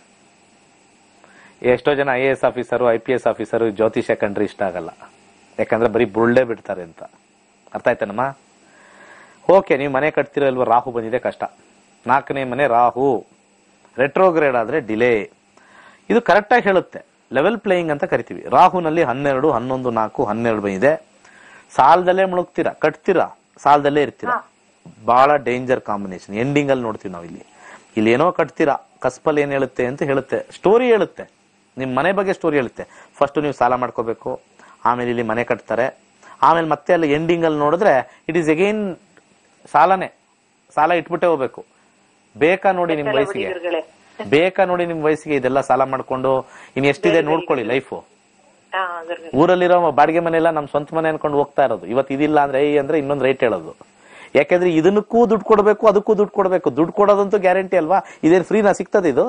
Speaker 1: ಎಷ್ಟೋ ಜನ I A S officer I P S officer ಜ್ಯೋತಿಷ್ಯ ಕಂಡ್ರೆ ಇಷ್ಟ ಆಗಲ್ಲ ಯಾಕಂದ್ರೆ ಬರೀ ಬುಳ್ಳೆ ಬಿಡ್ತಾರೆ ಅಂತ ಅರ್ಥ ಆಯ್ತಾನಮ್ಮ ಓಕೆ ನೀವು ಮನೆ ಕಟ್ತಿರೋ ಇಲ್ವಾ ರಾಹು ಬಂದಿದೆ ಕಷ್ಟ ನಾಲ್ಕನೇ ಮನೆ ರಾಹು ರೆಟ್ರೋಗ್ರೇಡ್ ಆದ್ರೆ ಡಿಲೇ ಇದು ಕರೆಕ್ಟಾಗಿ ಹೇಳುತ್ತೆ ಲೆವೆಲ್ ಪ್ಲೇಯಿಂಗ್ ಅಂತ ಕರಿತೀವಿ ರಾಹುನಲ್ಲಿ ಹನ್ನೆರಡು ಹನ್ನೊಂದು ನಾಲ್ಕು ಹನ್ನೆರಡು ಬಂದಿದೆ ಸಾಲದಲ್ಲೇ ಮುಳುಗ್ತೀರಾ ಕಟ್ತೀರಾ ಸಾಲದಲ್ಲೇ ಇರ್ತೀರಾ ಬಹಳ ಡೇಂಜರ್ ಕಾಂಬಿನೇಷನ್ ಎಂಡಿಂಗ್ ಅಲ್ಲಿ ನೋಡ್ತೀವಿ ನಾವು ಇಲ್ಲಿ ಇಲ್ಲಿ ಏನೋ ಕಟ್ತೀರಾ ಕಸ್ಪಲ್ ಏನ್ ಹೇಳುತ್ತೆ ಅಂತ ಹೇಳುತ್ತೆ ಸ್ಟೋರಿ ಹೇಳುತ್ತೆ ನಿಮ್ ಮನೆ ಬಗ್ಗೆ ಸ್ಟೋರಿ ಹೇಳುತ್ತೆ ಫಸ್ಟ್ ನೀವು ಸಾಲ ಮಾಡ್ಕೋಬೇಕು ಆಮೇಲೆ ಇಲ್ಲಿ ಮನೆ ಕಟ್ತಾರೆ ಆಮೇಲೆ ಮತ್ತೆ ಅಲ್ಲಿ ಎಂಡಿಂಗ್ ಅಲ್ಲಿ ನೋಡಿದ್ರೆ ಇಟ್ ಈಸ್ ಅಗೈನ್ ಸಾಲನೇ ಸಾಲ ಇಟ್ಬಿಟ್ಟೆ ಹೋಗ್ಬೇಕು ಬೇಕಾ ನೋಡಿ ನಿಮ್ ವಯಸ್ಸಿಗೆ
Speaker 2: ಗುರುಗಳೇ
Speaker 1: ಬೇಕಾ ನೋಡಿ ನಿಮ್ ವಯಸ್ಸಿಗೆ ಇದೆಲ್ಲ ಸಾಲ ಮಾಡ್ಕೊಂಡು ಇನ್ ಎಷ್ಟಿದೆ ನೋಡ್ಕೊಳ್ಳಿ ಲೈಫು
Speaker 2: ಹಾ ಗುರುಗಳೇ
Speaker 1: ಊರಲ್ಲಿರೋ ಬಾಡಿಗೆ ಮನೆ ಎಲ್ಲ ನಮ್ ಸ್ವಂತ ಮನೆ ಅನ್ಕೊಂಡು ಹೋಗ್ತಾ ಇರೋದು ಇವತ್ತು ಇದಿಲ್ಲ ಅಂದ್ರೆ ಏ ಅಂದ್ರೆ ಇನ್ನೊಂದು ರೈಟ್ ಹೇಳೋದು ಯಾಕಂದ್ರೆ ಇದನ್ನಕ್ಕೂ ದುಡ್ಡು ಕೊಡಬೇಕು ಅದಕ್ಕೂ ದುಡ್ಡು ಕೊಡಬೇಕು ದುಡ್ಡು ಕೊಡೋದಂತೂ ಗ್ಯಾರಂಟಿ ಅಲ್ವಾ ಇದೇನ್ ಫ್ರೀನಾ ಸಿಗ್ತದೆ ಇದು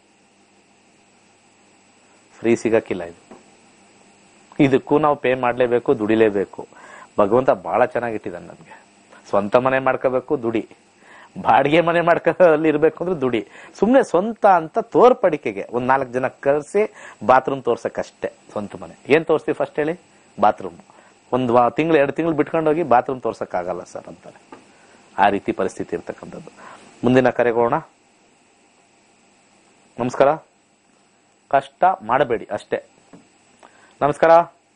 Speaker 1: ಫ್ರೀ ಸಿಗಕ್ಕಿಲ್ಲ ಇದು ಇದಕ್ಕೂ ನಾವು ಪೇ ಮಾಡ್ಲೇಬೇಕು ದುಡಿಲೇಬೇಕು ಭಗವಂತ ಬಹಳ ಚೆನ್ನಾಗಿಟ್ಟಿದ್ದಾನೆ ನಮ್ಗೆ ಸ್ವಂತ ಮನೆ ಮಾಡ್ಕೋಬೇಕು ದುಡಿ ಬಾಡಿಗೆ ಮನೆ ಮಾಡ್ಕೊ ಅಲ್ಲಿ ಇರ್ಬೇಕು ಅಂದ್ರೆ ದುಡಿ ಸುಮ್ನೆ ಸ್ವಂತ ಅಂತ ತೋರ್ಪಡಿಕೆಗೆ ಒಂದ್ ನಾಲ್ಕು ಜನ ಕರೆಸಿ ಬಾತ್ರೂಮ್ ತೋರ್ಸಕ್ಕಷ್ಟೇ ಸ್ವಂತ ಮನೆ ಏನ್ ತೋರಿಸ್ತೀವಿ ಫಸ್ಟ್ ಹೇಳಿ ಬಾತ್ರೂಮ್ ಒಂದ್ ತಿಂಗಳು ಎರಡು ತಿಂಗಳು ಬಿಟ್ಕೊಂಡು ಹೋಗಿ ಬಾತ್ರೂಮ್ ತೋರ್ಸಕ್ಕಾಗಲ್ಲ ಸರ್ ಅಂತಾರೆ ಆ ರೀತಿ ಪರಿಸ್ಥಿತಿ ಇರ್ತಕ್ಕಂಥದ್ದು ಮುಂದಿನ ಕರೆಗೋಣ ನಮಸ್ಕಾರ ಕಷ್ಟ ಮಾಡಬೇಡಿ ಅಷ್ಟೇ ನಮಸ್ಕಾರ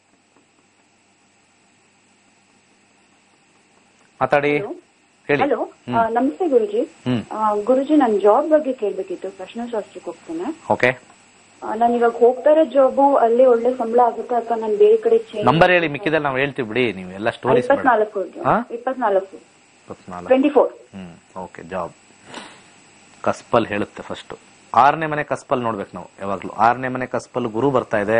Speaker 1: ಮಾತಾಡಿ ಹೇಳಿ
Speaker 3: ಹಲೋ ಆ, ನಮಸ್ತೆ ಗುರುಜಿ
Speaker 1: ಹ್ಮ್
Speaker 3: ಆ, ಗುರುಜಿ ನಾನು ಜಾಬ್ ಬಗ್ಗೆ ಕೇಳ್ಬೇಕಿತ್ತು ಪ್ರಶ್ನಾಶಾಸ್ತ್ರಕ್ಕೆ ಹೋಗ್ತೇನೆ
Speaker 1: ಓಕೆ
Speaker 3: ನಾನು ಇವಾಗ ಹೋಗ್ತಾ ಇರೋ ಜಾಬು ಅಲ್ಲಿ ಒಳ್ಳೆ ಸಂಬಳ ಆಗುತ್ತಾ ಅಥವಾ ನಾನು ಬೇರೆ ಕಡೆ ಚೇಂಜ್
Speaker 1: ನಂಬರ್ ಹೇಳಿ ಮಿಕ್ಕಿದಲ್ಲಿ ನಾವು ಹೇಳ್ತೀವಿ ಬಿಡಿ ನೀವು ಎಲ್ಲ ಸ್ಟೋರೀಸ್ ಮಾಡಿ
Speaker 3: ಇಪ್ಪತ್ನಾಲ್ಕು
Speaker 1: ಹಾ?
Speaker 3: ಇಪ್ಪತ್ನಾಲ್ಕು
Speaker 1: ಇಪ್ಪತ್ನಾಲ್ಕು
Speaker 3: twenty four
Speaker 1: hmm okay job cuspal ಹೇಳುತ್ತೆ ಫಸ್ಟ್ ಆರನೇ ಮನೆ ಕಸ್ಪಲ್ ನೋಡ್ಬೇಕು ನಾವು ಯಾವಾಗ್ಲೂ ಆರನೇ ಮನೆ ಕಸ್ಪಲ್ ಗುರು ಬರ್ತಾ ಇದೆ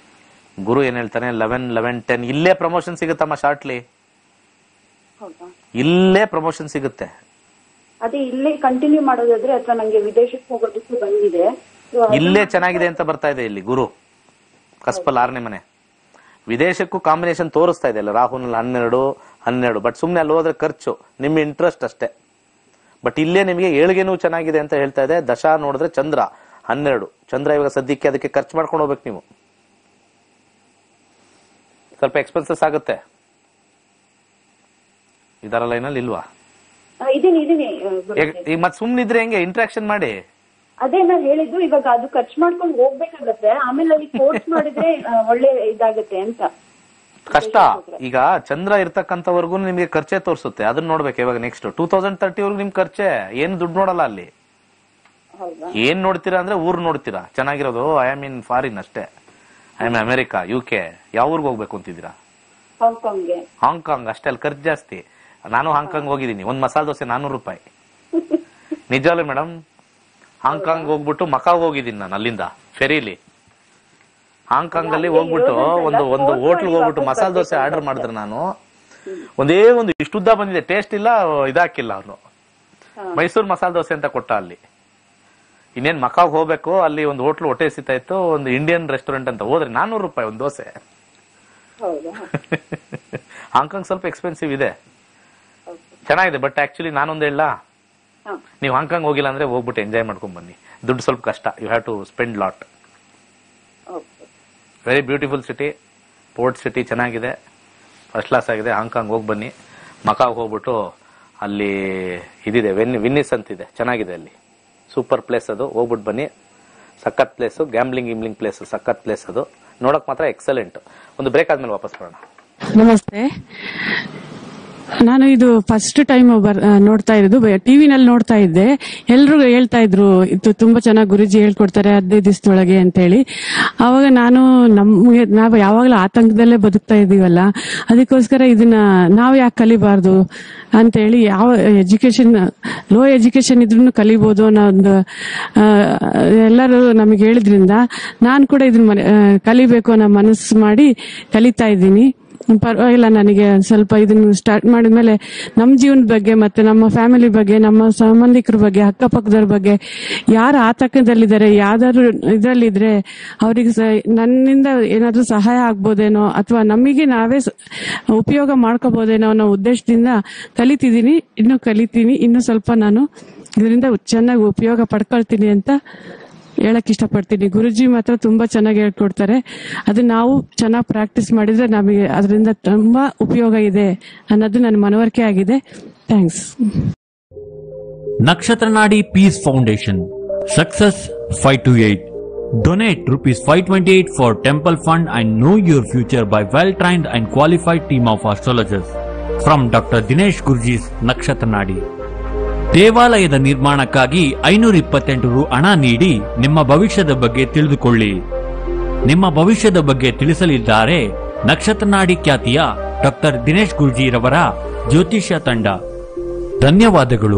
Speaker 1: ಗುರು ಏನ್ ಹೇಳ್ತಾನೆ ಲೆವೆನ್ ಲೆವೆನ್ ಟೆನ್ ಇಲ್ಲೇ ಪ್ರಮೋಷನ್ ಸಿಗುತ್ತಮ್ಮ ಶಾರ್ಟ್ಲಿ
Speaker 3: ಹೌದಾ
Speaker 1: ಇಲ್ಲೇ ಪ್ರಮೋಷನ್ ಸಿಗುತ್ತೆ
Speaker 3: ಅದೇ ಇಲ್ಲೇ ಕಂಟಿನ್ಯೂ ಮಾಡೋದಾದ್ರೆ ಅಥವಾ ನಂಗೆ ವಿದೇಶಕ್ಕೆ ಹೋಗೋದಕ್ಕೆ ಬಂದಿದೆ So, ಅದನ್ನ-
Speaker 1: ಇಲ್ಲೇ ಚೆನ್ನಾಗಿದೆ ಅಂತ ಬರ್ತಾ ಇದೆ ಇಲ್ಲಿ ಗುರು ಕಸ್ಪಲ್ ಆರನೇ ಮನೆ ವಿದೇಶಕ್ಕೂ ಕಾಂಬಿನೇಷನ್ ತೋರಿಸ್ತಾ ಇದೆ ಅಲ್ಲ ರಾಹುಲ್ ಹನ್ನೆರಡು ಹನ್ನೆರಡು ಬಟ್ ಸುಮ್ನೆ ಅಲ್ಲಿ ಹೋದ್ರೆ ಖರ್ಚು ನಿಮ್ಮ ಇಂಟ್ರೆಸ್ಟ್ ಅಷ್ಟೇ ಬಟ್ ಇಲ್ಲೇ ನಿಮಗೆ ಏಳಿಗೆನೂ ಚೆನ್ನಾಗಿದೆ ಅಂತ ಹೇಳ್ತಾ ಇದೆ ದಶಾ ನೋಡಿದ್ರೆ ಚಂದ್ರ ಹನ್ನೆರಡು ಚಂದ್ರ ಇವಾಗ ಸದ್ಯಕ್ಕೆ ಅದಕ್ಕೆ ಖರ್ಚು ಮಾಡ್ಕೊಂಡು ಹೋಗ್ಬೇಕು ನೀವು ಸ್ವಲ್ಪ ಎಕ್ಸ್ಪೆನ್ಸಸ್ ಆಗುತ್ತೆ ಇದರ ಲೈನಲ್ಲಿ ಇಲ್ವಾ
Speaker 3: ಆ, ಇದೀನಿ ಇದೀನಿ ಆ, ಗುರುಜಿ.
Speaker 1: ಈಗ ಈಗ ಮತ್ತೆ ಸುಮ್ನಿದ್ರೆ ಹೆಂಗೆ ಇಂಟ್ರಾಕ್ಷನ್ ಮಾಡಿ
Speaker 3: ಅದೇ ನಾನು ಹೇಳಿದ್ದು ಇವಾಗ ಅದು ಖರ್ಚು ಮಾಡ್ಕೊಂಡು ಹೋಗ್ಬೇಕಾಗತ್ತೆ ಆಮೇಲೆ ಅಲ್ಲಿ ಕೋರ್ಸ್ ಮಾಡಿದ್ರೆ ಆ, ಒಳ್ಳೆ ಇದಾಗತ್ತೆ ಅಂತ
Speaker 1: ಕಷ್ಟ ಈಗ ಚಂದ್ರ ಇರ್ತಕ್ಕಂಥವರೆಗೂ ನಿಮಗೆ ಖರ್ಚೆ ತೋರಿಸುತ್ತೆ ಅದನ್ನ ನೋಡ್ಬೇಕು ಇವಾಗ ನೆಕ್ಸ್ಟ್ ಟೂ ತೌಸಂಡ್ ತರ್ಟಿವರೆಗೂ ನಿಮ್ ಖರ್ಚೆ ಏನು ದುಡ್ಡು ನೋಡಲ್ಲ ಅಲ್ಲಿ
Speaker 3: ಹೌದಾ
Speaker 1: ಏನ್ ನೋಡ್ತೀರಾ ಅಂದ್ರೆ ಊರ್ ನೋಡ್ತೀರಾ ಚೆನ್ನಾಗಿರೋದು ಐ ಆಮ್ ಇನ್ ಫಾರಿನ್ ಅಷ್ಟೇ I am America U K ಯಾವ ಊರ್ಗ್ ಹೋಗ್ಬೇಕು ಅಂತಿದ್ದೀರಾ
Speaker 3: ಹಾಂಗ್ಕಾಂಗ್ಗೆ
Speaker 1: ಹಾಂಗ್ಕಾಂಗ್ ಅಷ್ಟೇ ಅಲ್ಲಿ ಖರ್ಚು ಜಾಸ್ತಿ ನಾನು ಹಾಂಗ್ಕಾಂಗ್ ಹೋಗಿದ್ದೀನಿ ಒಂದ್ ಮಸಾಲೆ ದೋಸೆ ನಾನೂರು ರೂಪಾಯಿ ನಿಜವಲ್ಲ ಮೇಡಮ್ ಹಾಂಗ್ಕಾಂಗ್ ಹೋಗ್ಬಿಟ್ಟು ಮಕಾಗ್ ಹೋಗಿದ್ದೀನಿ ನಾನು ಅಲ್ಲಿಂದ ಫೆರಿಲಿ ಹಾಂಗ್ಕಾಂಗ್ ಅಲ್ಲಿ ಹೋಗ್ಬಿಟ್ಟು ಒಂದು ಒಂದು ಹೋಟ್ಲ್ ಹೋಗ್ಬಿಟ್ಟು ಮಸಾಲೆ ದೋಸೆ ಆರ್ಡರ್ ಮಾಡಿದ್ರೆ ನಾನು ಒಂದೇ ಒಂದು ಇಷ್ಟುದ್ದ ಬಂದಿದೆ ಟೇಸ್ಟ್ ಇಲ್ಲ ಇದಾಕಿಲ್ಲ ಅವನು ಮೈಸೂರು ಮಸಾಲೆ ದೋಸೆ ಅಂತ ಕೊಟ್ಟ ಅಲ್ಲಿ ಇನ್ನೇನ್ ಮಕಾಗ್ ಹೋಗ್ಬೇಕು ಅಲ್ಲಿ ಒಂದು ಹೋಟ್ಲ್ ಹೊಟ್ಟೆ ಸಿಗ್ತಾ ಇತ್ತು ಒಂದು ಇಂಡಿಯನ್ ರೆಸ್ಟೋರೆಂಟ್ ಅಂತ ಹೋದ್ರೆ ನಾನೂರು ರೂಪಾಯಿ ಒಂದು ದೋಸೆ
Speaker 3: ಹೌದಾ
Speaker 1: ಹಾಂಗ್ಕಾಂಗ್ ಸ್ವಲ್ಪ ಎಕ್ಸ್ಪೆನ್ಸಿವ್ ಇದೆ ಚೆನ್ನಾಗಿದೆ ಬಟ್ ಆಕ್ಚುಲಿ ನಾನೊಂದು ಹೇಳ
Speaker 3: ಹಾ
Speaker 1: ನೀವು ಹಾಂಗ್ಕಾಂಗ್ ಹೋಗಿಲ್ಲ ಅಂದ್ರೆ ಹೋಗ್ಬಿಟ್ಟು ಎಂಜಾಯ್ ಮಾಡ್ಕೊಂಡ್ ಬನ್ನಿ ದುಡ್ಡು ಸ್ವಲ್ಪ ಕಷ್ಟ you have to spend lot
Speaker 3: okay
Speaker 1: very beautiful city port city ಚೆನ್ನಾಗಿದೆ ಫಸ್ಟ್ ಕ್ಲಾಸ್ ಆಗಿದೆ ಹಾಂಗ್ಕಾಂಗ್ ಹೋಗಿ ಬನ್ನಿ ಮಕಾಗ್ ಹೋಗ್ಬಿಟ್ಟು ಅಲ್ಲಿ ಇದಿದೆ ವೆನ್ ವಿನ್ನಿಸ್ ಅಂತಿದೆ ಚೆನ್ನಾಗಿದೆ ಅಲ್ಲಿ ಸೂಪರ್ ಪ್ಲೇಸ್ ಅದು ಹೋಗ್ಬಿಟ್ಟು ಬನ್ನಿ ಸಖತ್ ಪ್ಲೇಸ್ ಗ್ಯಾಮ್ಲಿಂಗ್ ಗಿಮ್ಲಿಂಗ್ ಪ್ಲೇಸ್ ಸಖತ್ ಪ್ಲೇಸ್ ಅದು ನೋಡಕ್ ಮಾತ್ರ ಎಕ್ಸಲೆಂಟ್ ಒಂದು ಬ್ರೇಕ್ ಆದ್ಮೇಲೆ ವಾಪಸ್ ಬರೋಣ
Speaker 4: ನಮಸ್ತೆ ನಾನು ಇದು ಫಸ್ಟ್ ಟೈಮ್ ನೋಡ್ತಾ ಇರೋದು ಟಿವಿನಲ್ಲಿ ನೋಡ್ತಾ ಇದ್ದೆ ಎಲ್ರು ಹೇಳ್ತಾ ಇದ್ರು ಇದು ತುಂಬಾ ಚೆನ್ನಾಗಿ ಗುರುಜಿ ಹೇಳ್ಕೊಡ್ತಾರೆ ಹದಿನೈದು ದಿವಸದೊಳಗೆ ಅಂತೇಳಿ ಅವಾಗ ನಾನು ನಮ್ಗೆ ನಾವು ಯಾವಾಗಲೂ ಆತಂಕದಲ್ಲೇ ಬದುಕ್ತಾ ಇದೀವಲ್ಲ ಅದಕ್ಕೋಸ್ಕರ ಇದನ್ನ ನಾವು ಯಾಕೆ ಕಲಿಬಾರ್ದು ಅಂತೇಳಿ ಯಾವ ಎಜುಕೇಶನ್ ಲೋ ಎಜುಕೇಶನ್ ಇದ್ರೂ ಕಲಿಬಹುದು ಅನ್ನೋ ಒಂದು ಆ, ಎಲ್ಲರೂ ನಮಗೆ ಹೇಳಿದ್ರಿಂದ ನಾನು ಕೂಡ ಇದನ್ನ ಮನೆ- ಆ, ಕಲಿಬೇಕು ಅನ್ನೋ ಮನಸ್ಸು ಮಾಡಿ ಕಲಿತಾ ಇದ್ದೀನಿ ಪರವಾಗಿಲ್ಲ ನನಗೆ ಒಂದ್ ಸ್ವಲ್ಪ ಇದನ್ನ ಸ್ಟಾರ್ಟ್ ಮಾಡಿದ್ಮೇಲೆ ನಮ್ಮ ಜೀವನದ ಬಗ್ಗೆ ಮತ್ತೆ ನಮ್ಮ ಫ್ಯಾಮಿಲಿ ಬಗ್ಗೆ ನಮ್ಮ ಸಂಬಂಧಿಕರ ಬಗ್ಗೆ ಅಕ್ಕಪಕ್ಕದವ್ರ ಬಗ್ಗೆ ಯಾರು ಆತಂಕದಲ್ಲಿದ್ದಾರೆ ಯಾವ್ದಾದ್ರು ಇದ್ರಲ್ಲಿದ್ರೆ ಅವರಿಗೆ ನನ್ನಿಂದ ಏನಾದ್ರೂ ಸಹಾಯ ಆಗ್ಬೋದೇನೋ ಅಥವಾ ನಮಗೆ ನಾವೇ ಸ- ಉಪಯೋಗ ಮಾಡ್ಕೋಬಹುದೇನೋ ಅನ್ನೋ ಉದ್ದೇಶದಿಂದ ಕಲಿತಿದ್ದೀನಿ ಇನ್ನು ಕಲಿತೀನಿ ಇನ್ನು ಸ್ವಲ್ಪ ನಾನು ಇದರಿಂದ ಚೆನ್ನಾಗಿ ಉಪಯೋಗ ಪಡ್ಕೊಳ್ತೀನಿ ಅಂತ ಹೇಳಕ್ ಇಷ್ಟಪಡ್ತೀನಿ ಗುರುಜಿ ಮಾತ್ರ ತುಂಬಾ ಚೆನ್ನಾಗಿ ಹೇಳ್ಕೊಡ್ತಾರೆ ಅದು ನಾವು ಚೆನ್ನಾಗಿ ಪ್ರಾಕ್ಟೀಸ್ ಮಾಡಿದ್ರೆ ನಮಗೆ ಅದರಿಂದ ತುಂಬಾ ಉಪಯೋಗ ಇದೆ ಅನ್ನೋದು ನನ್ನ ಮನವರಿಕೆ ಆಗಿದೆ thanks
Speaker 5: Nakshatrnadi Peace Foundation. Success 528. Donate rupees 528 for temple fund and know your future by well-trained and qualified team of astrologers. From Dr. Dinesh Gurji's Nakshatrnadi. ದೇವಾಲಯದ ನಿರ್ಮಾಣಕ್ಕಾಗಿ ಐನೂರ ಇಪ್ಪತ್ತೆಂಟು ರು ಹಣ ನೀಡಿ ನಿಮ್ಮ ಭವಿಷ್ಯದ ಬಗ್ಗೆ ತಿಳಿದುಕೊಳ್ಳಿ ನಿಮ್ಮ ಭವಿಷ್ಯದ ಬಗ್ಗೆ ತಿಳಿಸಲಿದ್ದಾರೆ ನಕ್ಷತ್ರನಾಡಿ ಖ್ಯಾತಿಯ ಡಾಕ್ಟರ್ ದಿನೇಶ್ ಗುರ್ಜಿರವರ ಜ್ಯೋತಿಷ್ಯ ತಂಡ ಧನ್ಯವಾದಗಳು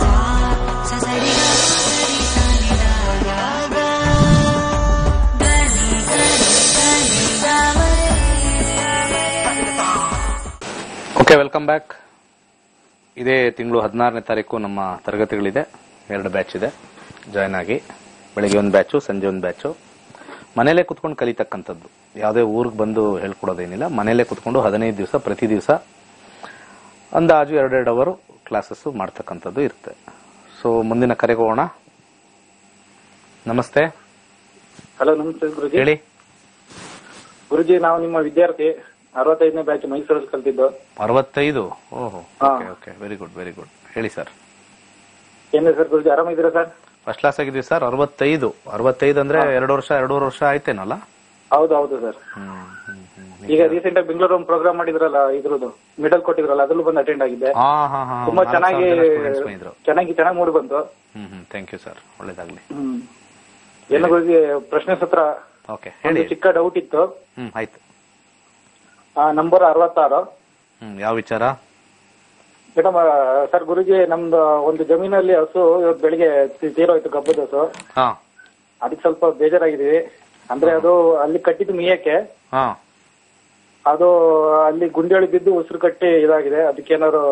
Speaker 1: ಓಕೆ ವೆಲ್ಕಮ್ ಬ್ಯಾಕ್ ಇದೇ ತಿಂಗಳು ಹದಿನಾರನೇ ತಾರೀಕು ನಮ್ಮ ತರಗತಿಗಳಿದೆ ಎರಡು ಬ್ಯಾಚ್ ಇದೆ ಜಾಯ್ನ್ ಆಗಿ ಬೆಳಿಗ್ಗೆ ಒಂದು ಬ್ಯಾಚು ಸಂಜೆ ಒಂದು ಬ್ಯಾಚು ಮನೇಲೇ ಕುತ್ಕೊಂಡು ಕಲಿತಕ್ಕಂಥದ್ದು ಯಾವುದೇ ಊರಿಗೆ ಬಂದು ಹೇಳ್ಕೊಡೋದೇನಿಲ್ಲ ಮನೇಲೇ ಕುತ್ಕೊಂಡು ಹದಿನೈದು ದಿವಸ ಪ್ರತಿ ದಿವಸ ಅಂದಾಜು ಎರಡೆರಡು ಅವರು ಕ್ಲಾಸಸ್ ಮಾಡ್ತಕ್ಕಂಥದ್ದು ಇರುತ್ತೆ ಸೊ ಮುಂದಿನ ಕರೆಗೆ ಹೋಗೋಣ ನಮಸ್ತೆ
Speaker 6: ಹಲೋ ನಮಸ್ತೆ ಗುರುಜಿ
Speaker 1: ಹೇಳಿ
Speaker 6: ಗುರುಜಿ ನಾವು ನಿಮ್ಮ ವಿದ್ಯಾರ್ಥಿ ಅರವತ್ತೈದನೇ ಬ್ಯಾಚ್ ಮೈಸೂರಲ್ಲಿ ಕಲ್ತಿದ್ದು
Speaker 1: ಅರವತ್ತೈದು ಓಹೋ
Speaker 6: ಹಾ.
Speaker 1: Okay okay very good very good ಹೇಳಿ ಸರ್
Speaker 6: ಏನಿದೆ ಸರ್ ಗುರುಜಿ ಆರಾಮಿದ್ದೀರಾ ಸರ್
Speaker 1: ಫಸ್ಟ್ ಕ್ಲಾಸ್ ಆಗಿದ್ದೀವಿ ಸರ್ ಅರವತ್ತೈದು ಅರವತ್ತೈದು ಅಂದ್ರೆ ಎರಡು ವರ್ಷ ಎರಡೂವರೆ ವರ್ಷ ಆಯ್ತೇನಲ್ಲ
Speaker 6: ಹೌದು ಹೌದು ಸರ್
Speaker 1: ಹ್ಮ್ ಹ್ಮ್ ಹ್ಮ್
Speaker 6: ಈಗ ರೀಸೆಂಟ್ ಆಗಿ ಬೆಂಗಳೂರು ಒಂದು ಪ್ರೋಗ್ರಾಮ್ ಮಾಡಿದ್ರಲ್ಲ ಇದ್ರದ್ದು ಮೆಡಲ್ ಕೊಟ್ಟಿದ್ರಲ್ಲ ಅದ್ರಲ್ಲೂ ಬಂದು ಅಟೆಂಡ್ ಆಗಿದ್ದೆ
Speaker 1: ಹಾ ಹಾ ಹಾ
Speaker 6: ತುಂಬಾ
Speaker 1: ನಾಲ್ಕು
Speaker 6: ಚೆನ್ನಾಗಿ
Speaker 1: ಸಾವಿರ ಜನ students ಬಂದಿದ್ರು
Speaker 6: ಚೆನ್ನಾಗಿ ಚೆನ್ನಾಗಿ ಮೂಡಿ ಬಂತು
Speaker 1: ಹ್ಮ್ ಹ್ಮ್ ಥ್ಯಾಂಕ್ ಯು ಸರ್ ಒಳ್ಳೇದಾಗ್ಲಿ
Speaker 6: ಹ್ಮ್ ಏನು ಗುರುಜಿ ಪ್ರಶ್ನೆ ಸತ್ರ
Speaker 1: ಓಕೆ
Speaker 6: ಒಂದು
Speaker 1: ಹೇಳಿ
Speaker 6: ಚಿಕ್ಕ ಡೌಟ್ ಇತ್ತು
Speaker 1: ಹ್ಮ್ ಆಯ್ತು
Speaker 6: ಆ ನಂಬರ್ ಅರವತ್ತಾರು
Speaker 1: ಹ್ಮ್ ಯಾವ ವಿಚಾರ
Speaker 6: ಮೇಡಮ್ ಸರ್ ಗುರುಜಿ ನಮ್ದು ಒಂದು ಜಮೀನಲ್ಲಿ ಹಸು ಇವತ್ತು ಬೆಳಿಗ್ಗೆ ತಿ- ತೀರೋಯ್ತು ಕಬ್ಬದ ಹಸು
Speaker 1: ಹಾ
Speaker 6: ಅದಕ್ಕೆ ಸ್ವಲ್ಪ ಬೇಜಾರಾಗಿದೀವಿ ಅಂದ್ರೆ ಅದು ಅಲ್ಲಿ ಕಟ್ಟಿದ್ದು ಮೀಯಕ್ಕೆ
Speaker 1: ಹಾ
Speaker 6: ಅದು ಅಲ್ಲಿ ಗುಂಡೇಳಿ ಬಿದ್ದು ಉಸಿರು ಕಟ್ಟಿ ಇದಾಗಿದೆ ಅದಕ್ಕೇನಾದ್ರು